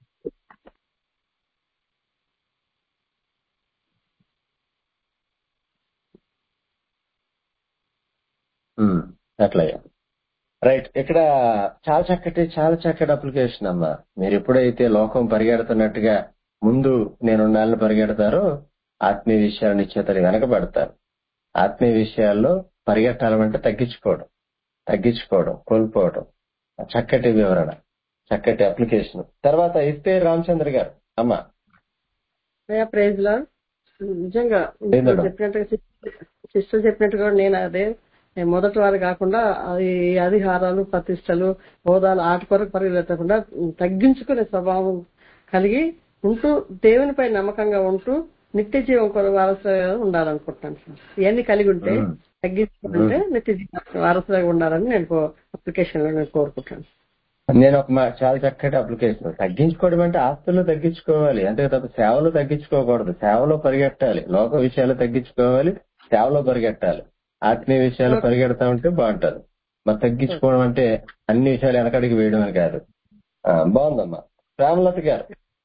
ఉమ్, అట్లయ్యా రైట్ ఇక్కడ చాలా చక్కటి చాలా చక్కటి అప్లికేషన్ అమ్మా మీరు ఎప్పుడైతే లోకం పరిగెడుతున్నట్టుగా ముందు నేను నాలుగు పరిగెడతారో ఆత్మీయ విషయాల నిశ్చేతలు వెనకబడతారు ఆత్మీయ విషయాల్లో పరిగెట్టాలంటే తగ్గించుకోవడం తగ్గించుకోవడం కోల్పోవడం చక్కటి వివరణ చక్కటి అప్లికేషన్ తర్వాత ఇస్తే రామచంద్ర గారు అమ్మా అయ్యా ప్రైజ్ లా నిజంగా లేదు ఇప్పుడు మేడం. చెప్పినట్టుగా సిస్టర్ చెప్పినట్టుగా నేను అదే నేను మొదటి వారు కాకుండా అది అధికారాలు ప్రతిష్టలు హోదాలు ఆటి కొరకు పరిగెత్తకుండా తగ్గించుకునే స్వభావం కలిగి ఉంటూ దేవునిపై నమ్మకంగా ఉంటూ నిత్య జీవం కొరకు వారసులుగా ఉండాలనుకుంటున్నాను సార్ ఇవన్నీ కలిగి ఉంటే మ్మ్. తగ్గించుకుంటే నిత్య జీవం వారసులుగా ఉండాలని నేను అప్లికేషన్ లో నేను కోరుకుంటాను నేను ఒక మా- చాలా చక్కటి అప్లికేషన్ తగ్గించుకోవడం అంటే ఆస్తులు తగ్గించుకోవాలి అంతే తప్ప సేవలు తగ్గించుకోకూడదు సేవలో పరిగెట్టాలి లోక విషయాలు తగ్గించుకోవాలి సేవలో పరిగెట్టాలి ఆత్మీయ విషయాలు పరిగెడతా ఉంటే బాగుంటది మరి తగ్గించుకోవడం అంటే అన్ని విషయాలు వెనకడికి వేయడం అని కాదు ఆ, బాగుందమ్మా రామలత గారు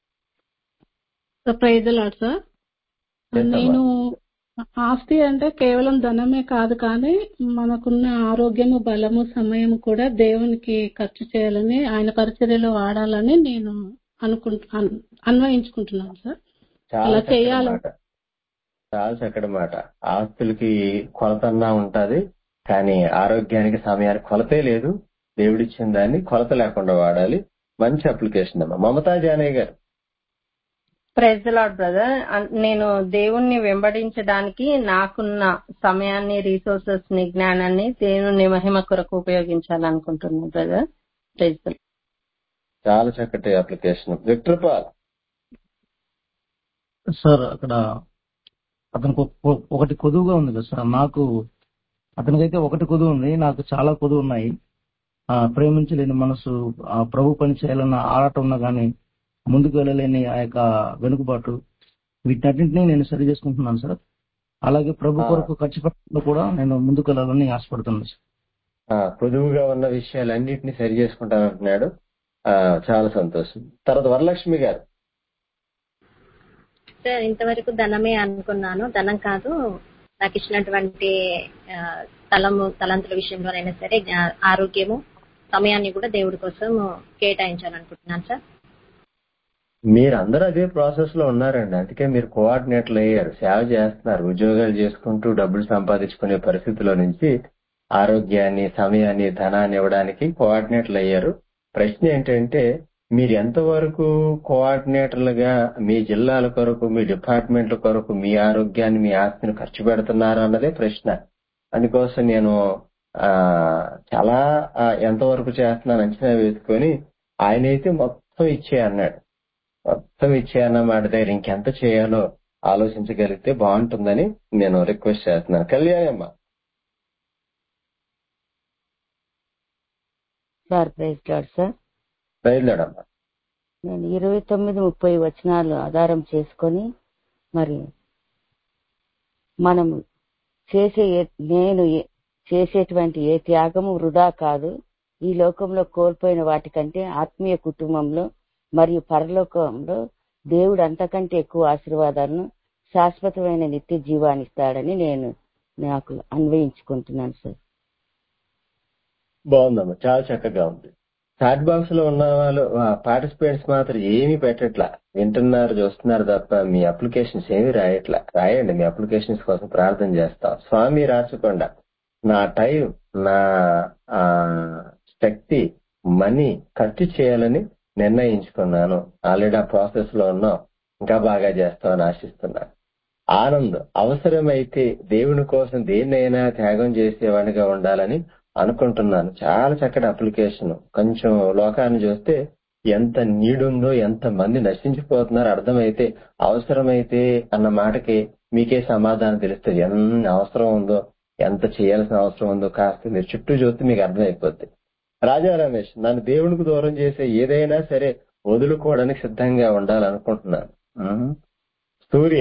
ప్రైజ్ లాడ్ సార్ చేస్తామా? నేను ఆస్తి అంటే కేవలం ధనమే కాదు కానీ మనకున్న ఆరోగ్యము బలము సమయము కూడా దేవునికి ఖర్చు చేయాలని ఆయన పరిచర్యలో వాడాలని నేను అనుకుంటు అన్- అన్వయించుకుంటున్నాను సార్ చాలా అలా చక్కటి చేయాలి మాట చాలా చక్కటి మాట ఆస్తులకి కొలతన్నా ఉంటది కానీ ఆరోగ్యానికి సమయానికి కొలతే లేదు దేవుడిచ్చిన దాన్ని కొలత లేకుండా వాడాలి మంచి అప్లికేషన్ అమ్మా మమతా జానయ్య గారు ప్రైజ్ లాడ్ బ్రదర్ నేను దేవుణ్ణి వెంబడించడానికి నాకున్న సమయాన్ని రీసోర్సెస్ ని జ్ఞానాన్ని దేవుని మహిమ కొరకు ఉపయోగించాలనుకుంటున్నాను బ్రదర్ ప్రైజ్ చాలా చక్కటి అప్లికేషన్ విక్టర్ పాల్ సార్ అక్కడ అతనికి ఒక- ఒకటి కొదువుగా ఉంది కదా సార్ నాకు అతనికైతే ఒకటి కొదువు ఉంది నాకు చాలా కొదువు ఉన్నాయి ఆ ప్రేమించలేని మనసు ఆ ప్రభు పని చేయాలన్న ఆరాటం ఉన్నా కానీ ముందుకు వెళ్ళలేని ఆ యొక్క వెనుకబాటు వీటన్నింటినీ నేను సరి చేసుకుంటున్నాను సార్ అలాగే ప్రభు ఆ. కొరకు ఖర్చు పెట్టడంలో కూడా నేను ముందుకు వెళ్ళాలని ఆశపడుతున్నాను సార్ ఆ, పొదువుగా ఉన్న విషయాలన్నింటినీ సరి చేసుకుంటానంటున్నాడు ఆ, చాలా సంతోషం తర్వాత వరలక్ష్మి గారు సార్ ఇంతవరకు ధనమే అనుకున్నాను ధనం కాదు నాకు ఇచ్చినటువంటి ఆ, తలము తలంతుల విషయంలోనైనా సరే జ్ఞా- ఆరోగ్యము సమయాన్ని కూడా దేవుడి కోసం కేటాయించాలనుకుంటున్నాను సార్ మీరందరూ అదే ప్రాసెస్ లో ఉన్నారండి అందుకే మీరు కోఆర్డినేటర్లు అయ్యారు సేవ చేస్తున్నారు ఉద్యోగాలు చేసుకుంటూ డబ్బులు సంపాదించుకునే పరిస్థితిలో నుంచి ఆరోగ్యాన్ని సమయాన్ని ధనాన్ని ఇవ్వడానికి కోఆర్డినేటర్లు అయ్యారు ప్రశ్న ఏంటంటే మీరు ఎంతవరకు కోఆర్డినేటర్లుగా మీ జిల్లాల కొరకు మీ డిపార్ట్మెంట్ల కొరకు మీ ఆరోగ్యాన్ని మీ ఆస్తిని ఖర్చు పెడుతున్నారు అన్నదే ప్రశ్న అందుకోసం నేను ఆ చాలా ఆ, ఎంతవరకు చేస్తున్నాను అంచనా వేసుకొని ఆయనైతే మొత్తం ఇచ్చే అన్నాడు మొత్తం ఇచ్చేయన్న మాట దగ్గర ఇంకెంత చేయాలో ఆలోచించగలిగితే బాగుంటుందని నేను రిక్వెస్ట్ చేస్తున్నాను కళ్యాణి అమ్మ సార్ ప్రైజ్ లాడ్ సార్ బయలుదేరమ్మా నేను ఇరవై తొమ్మిది ముప్పై వచనాలు ఆధారం చేసుకొని మరి మనం చేసే ఏ- నేను ఏ- చేసేటువంటి ఏ త్యాగము వృధా కాదు ఈ లోకంలో కోల్పోయిన వాటికంటే ఆత్మీయ కుటుంబంలో మరియు పరలోకంలో దేవుడు అంతకంటే ఎక్కువ ఆశీర్వాదాలను శాశ్వతమైన నిత్య జీవాన్ని ఇస్తాడని నేను నాకు అన్వయించుకుంటున్నాను సార్ బాగుందమ్మా చాలా చక్కగా ఉంది చాట్ బాక్స్ లో ఉన్న వాళ్ళు పార్టిసిపేట్స్ మాత్రం ఏమీ పెట్టట్లా వింటున్నారు చూస్తున్నారు తప్ప మీ అప్లికేషన్స్ ఏమీ రాయట్లా రాయండి మీ అప్లికేషన్స్ కోసం ప్రార్థన చేస్తాం స్వామి రాచకొండ నా టైం నా ఆ, శక్తి మనీ ఖర్చు చేయాలని నిర్ణయించుకున్నాను ఆల్రెడీ ఆ ప్రాసెస్ లో ఉన్నాం ఇంకా బాగా చేస్తామని ఆశిస్తున్నాను ఆనంద్ అవసరమైతే దేవుని కోసం దేన్నైనా త్యాగం చేసేవాడిగా ఉండాలని అనుకుంటున్నాను చాలా చక్కటి అప్లికేషన్ కొంచెం లోకాన్ని చూస్తే ఎంత నీడుందో ఎంత మంది నశించిపోతున్నారో అర్థమైతే అవసరమైతే అన్న మాటకి మీకే సమాధానం తెలుస్తుంది ఎంత అవసరం ఉందో ఎంత చేయాల్సిన అవసరం ఉందో కాస్త మీరు చుట్టూ చూస్తే మీకు అర్థమైపోద్ది రాజా రమేష్ నన్ను దేవునికి దూరం చేసే ఏదైనా సరే వదులుకోవడానికి సిద్ధంగా ఉండాలనుకుంటున్నాను ఉమ్. సూర్య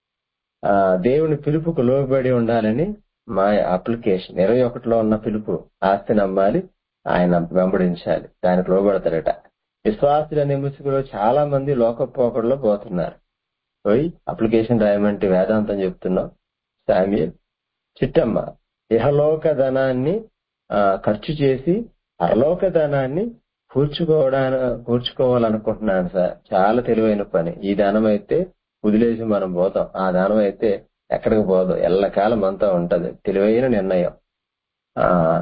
ఆ, దేవుని పిలుపుకు లోబడి ఉండాలని మా అప్లికేషన్ ఇరవై ఒకటిలో ఉన్న పిలుపు ఆస్తిని అమ్మాలి ఆయన వెంబడించాలి దానికి లోబడతారట విశ్వాసుల నిముసుకులో చాలా మంది లోకపోకడలో పోతున్నారు పోయి అప్లికేషన్ రాయమంటే వేదాంతం చెప్తున్నాం శామ్యుల్ చిట్టమ్మ ఇహలోక ధనాన్ని ఆ, ఖర్చు చేసి పరలోక ధనాన్ని కూర్చుకోవడానికి కూర్చుకోవాలనుకుంటున్నాను సార్ చాలా తెలివైన పని ఈ ధనం అయితే వదిలేసి మనం పోతాం ఆ ధనం అయితే ఎక్కడికి పోదు ఎల్లకాలం అంతా ఉంటది తెలివైన నిర్ణయం ఆ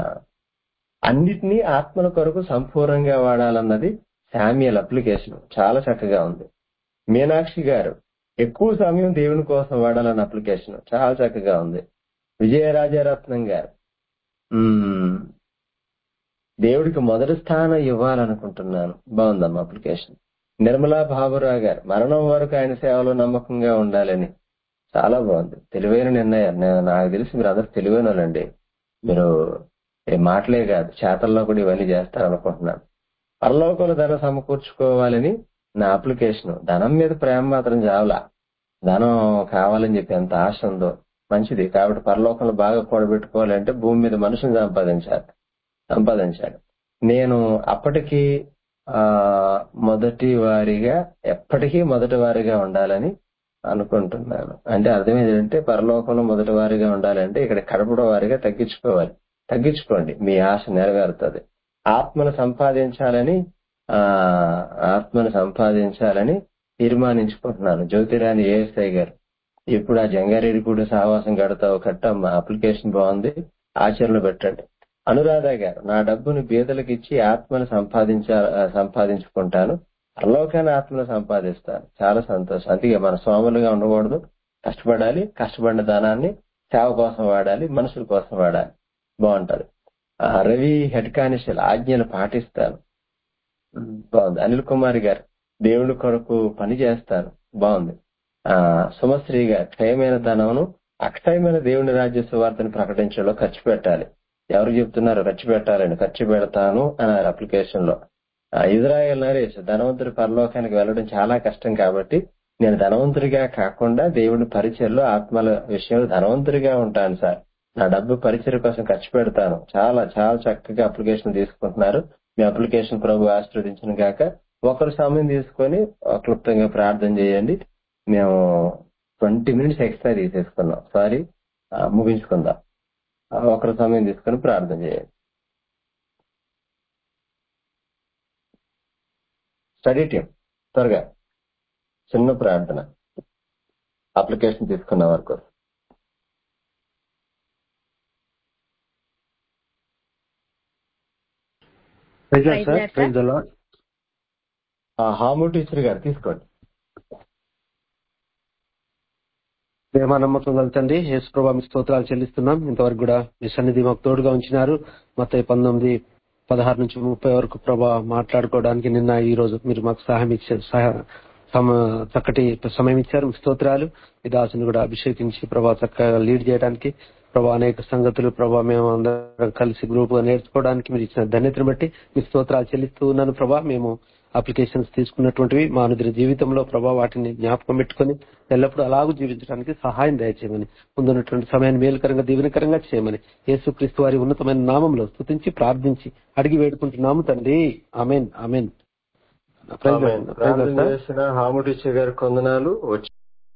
అన్నిటినీ ఆత్మల కొరకు సంపూర్ణంగా వాడాలన్నది శామ్యుల్ అప్లికేషన్ చాలా చక్కగా ఉంది మీనాక్షి గారు ఎక్కువ సమయం దేవుని కోసం వాడాలన్న అప్లికేషన్ చాలా చక్కగా ఉంది విజయరాజారత్నం గారు మ్మ్. దేవుడికి మొదటి స్థానం ఇవ్వాలనుకుంటున్నాను బాగుందమ్మా అప్లికేషన్ నిర్మలా బాబురావు గారు మరణం వరకు ఆయన సేవలో నమ్మకంగా ఉండాలని చాలా బాగుంది తెలివైన నిర్ణయం నేను నాకు తెలిసి మీరు అందరు తెలివైన వాళ్ళండి మీరు ఏ మాటలే కాదు చేతల్లో కూడా ఇవన్నీ చేస్తారనుకుంటున్నాను పరలోకంలో ధనం సమకూర్చుకోవాలని నా అప్లికేషన్ ధనం మీద ప్రేమ మాత్రం చావలా ధనం కావాలని చెప్పి ఎంత ఆశ ఉందో మంచిది కాబట్టి పరలోకంలో బాగా కూడబెట్టుకోవాలంటే భూమి మీద మనుషుని సంపాదించాలి సంపాదించాడు నేను అప్పటికి ఆ మొదటి వారిగా ఎప్పటికీ మొదటి వారిగా ఉండాలని అనుకుంటున్నాను అంటే అర్థం ఏంటంటే పరలోకంలో మొదటి వారిగా ఉండాలంటే ఇక్కడ కడపడ వారిగా తగ్గించుకోవాలి తగ్గించుకోండి మీ ఆశ నెరవేరుతుంది ఆత్మను సంపాదించాలని ఆ ఆత్మను సంపాదించాలని తీర్మానించుకుంటున్నాను జ్యోతిరాణి ఏఎస్ఐ గారు ఇప్పుడు ఆ జంగారెడ్డి కూడా సావాసం కడతావు కట్టమ్మా అప్లికేషన్ బాగుంది ఆచరణలో పెట్టండి అనురాధ గారు నా డబ్బును బీదలకు ఇచ్చి ఆత్మను సంపాదించా సంపాదించుకుంటాను పరలోకాన్ని ఆత్మను సంపాదిస్తాను చాలా సంతోషం అందుకే మన స్వాములుగా ఉండకూడదు కష్టపడాలి కష్టపడిన ధనాన్ని సేవ కోసం వాడాలి మనుషుల కోసం వాడాలి బాగుంటది ఆ, రవి హెడ్ కానిస్టల్ ఆజ్ఞలు పాటిస్తాను ఉమ్, బాగుంది అనిల్ కుమార్ గారు దేవుడి కొరకు పని చేస్తాను బాగుంది ఆ సుమశ్రీ గారు క్షయమైన ధనమును అక్షయమైన దేవుని రాజ్య సువార్తను ప్రకటించడంలో ఖర్చు పెట్టాలి ఎవరు చెప్తున్నారు ఖర్చు పెట్టాలని ఖర్చు పెడతాను అన్నారు అప్లికేషన్ లో ఆ, ఇజ్రాయెల్ నరేష్ ధనవంతుడి పరలోకానికి వెళ్ళడం చాలా కష్టం కాబట్టి నేను ధనవంతుడిగా కాకుండా దేవుడి పరిచయలో ఆత్మల విషయంలో ధనవంతుడిగా ఉంటాను సార్ నా డబ్బు పరిచయ కోసం ఖర్చు పెడతాను చాలా చాలా చక్కగా అప్లికేషన్ తీసుకుంటున్నారు మీ అప్లికేషన్ ప్రభు ఆశీర్వదించిన గాక ఒకరు సమయం తీసుకొని క్లుప్తంగా ప్రార్థన చేయండి మేము ట్వంటీ మినిట్స్ ఎక్స్ట్రా తీసేసుకున్నాం సారీ ముగించుకుందాం ఆ, ఒకరు సమయం తీసుకొని ప్రార్థన చేయండి స్టడీ టీం త్వరగా చిన్న ప్రార్థన అప్లికేషన్ తీసుకున్న వరకు praise Praise sir Lord, praise the lord హాము టీచర్ గారు తీసుకోండి ప్రేమ నమ్మకం కలుగుతండి యేసు ప్రభా మీ స్తోత్రాలు చెల్లిస్తున్నాం ఇంతవరకు కూడా మీ సన్నిధి మాకు తోడుగా ఉంచినారు మొత్తం పంతొమ్మిది పదహారు నుంచి ముప్పై వరకు ప్రభా మాట్లాడుకోవడానికి నిన్న ఈ రోజు మీరు మాకు సహాయం ఇచ్చారు సహా- సమ- చక్కటి సమయం ఇచ్చారు మీ స్తోత్రాలు ఈ దాసుని కూడా అభిషేకించి ప్రభా చక్కగా లీడ్ చేయడానికి ప్రభా అనేక సంగతులు ప్రభా మేము అందరం కలిసి గ్రూప్ గా నేర్చుకోవడానికి మీరు ఇచ్చిన ధన్యతను బట్టి మీ స్తోత్రాలు చెల్లిస్తూ ఉన్నాను ప్రభా మేము అప్లికేషన్స్ తీసుకున్నటువంటివి మా అనుదిన జీవితంలో ప్రభా వాటిని జ్ఞాపకం పెట్టుకొని ఎల్లప్పుడూ అలాగూ జీవించడానికి సహాయం దయచేయమని ముందున్నటువంటి సమయాన్ని మేలుకరంగా దీవెనకరంగా చేయమని యేసుక్రీస్తు వారి ఉన్నతమైన నామంలో స్తుతించి ప్రార్థించి అడిగి వేడుకుంటున్నాము తండ్రి amen amen praise amen. Praise ప్రార్థన సార్ చేసిన హాము టీచర్ గారి కొందనాలు వచ్చి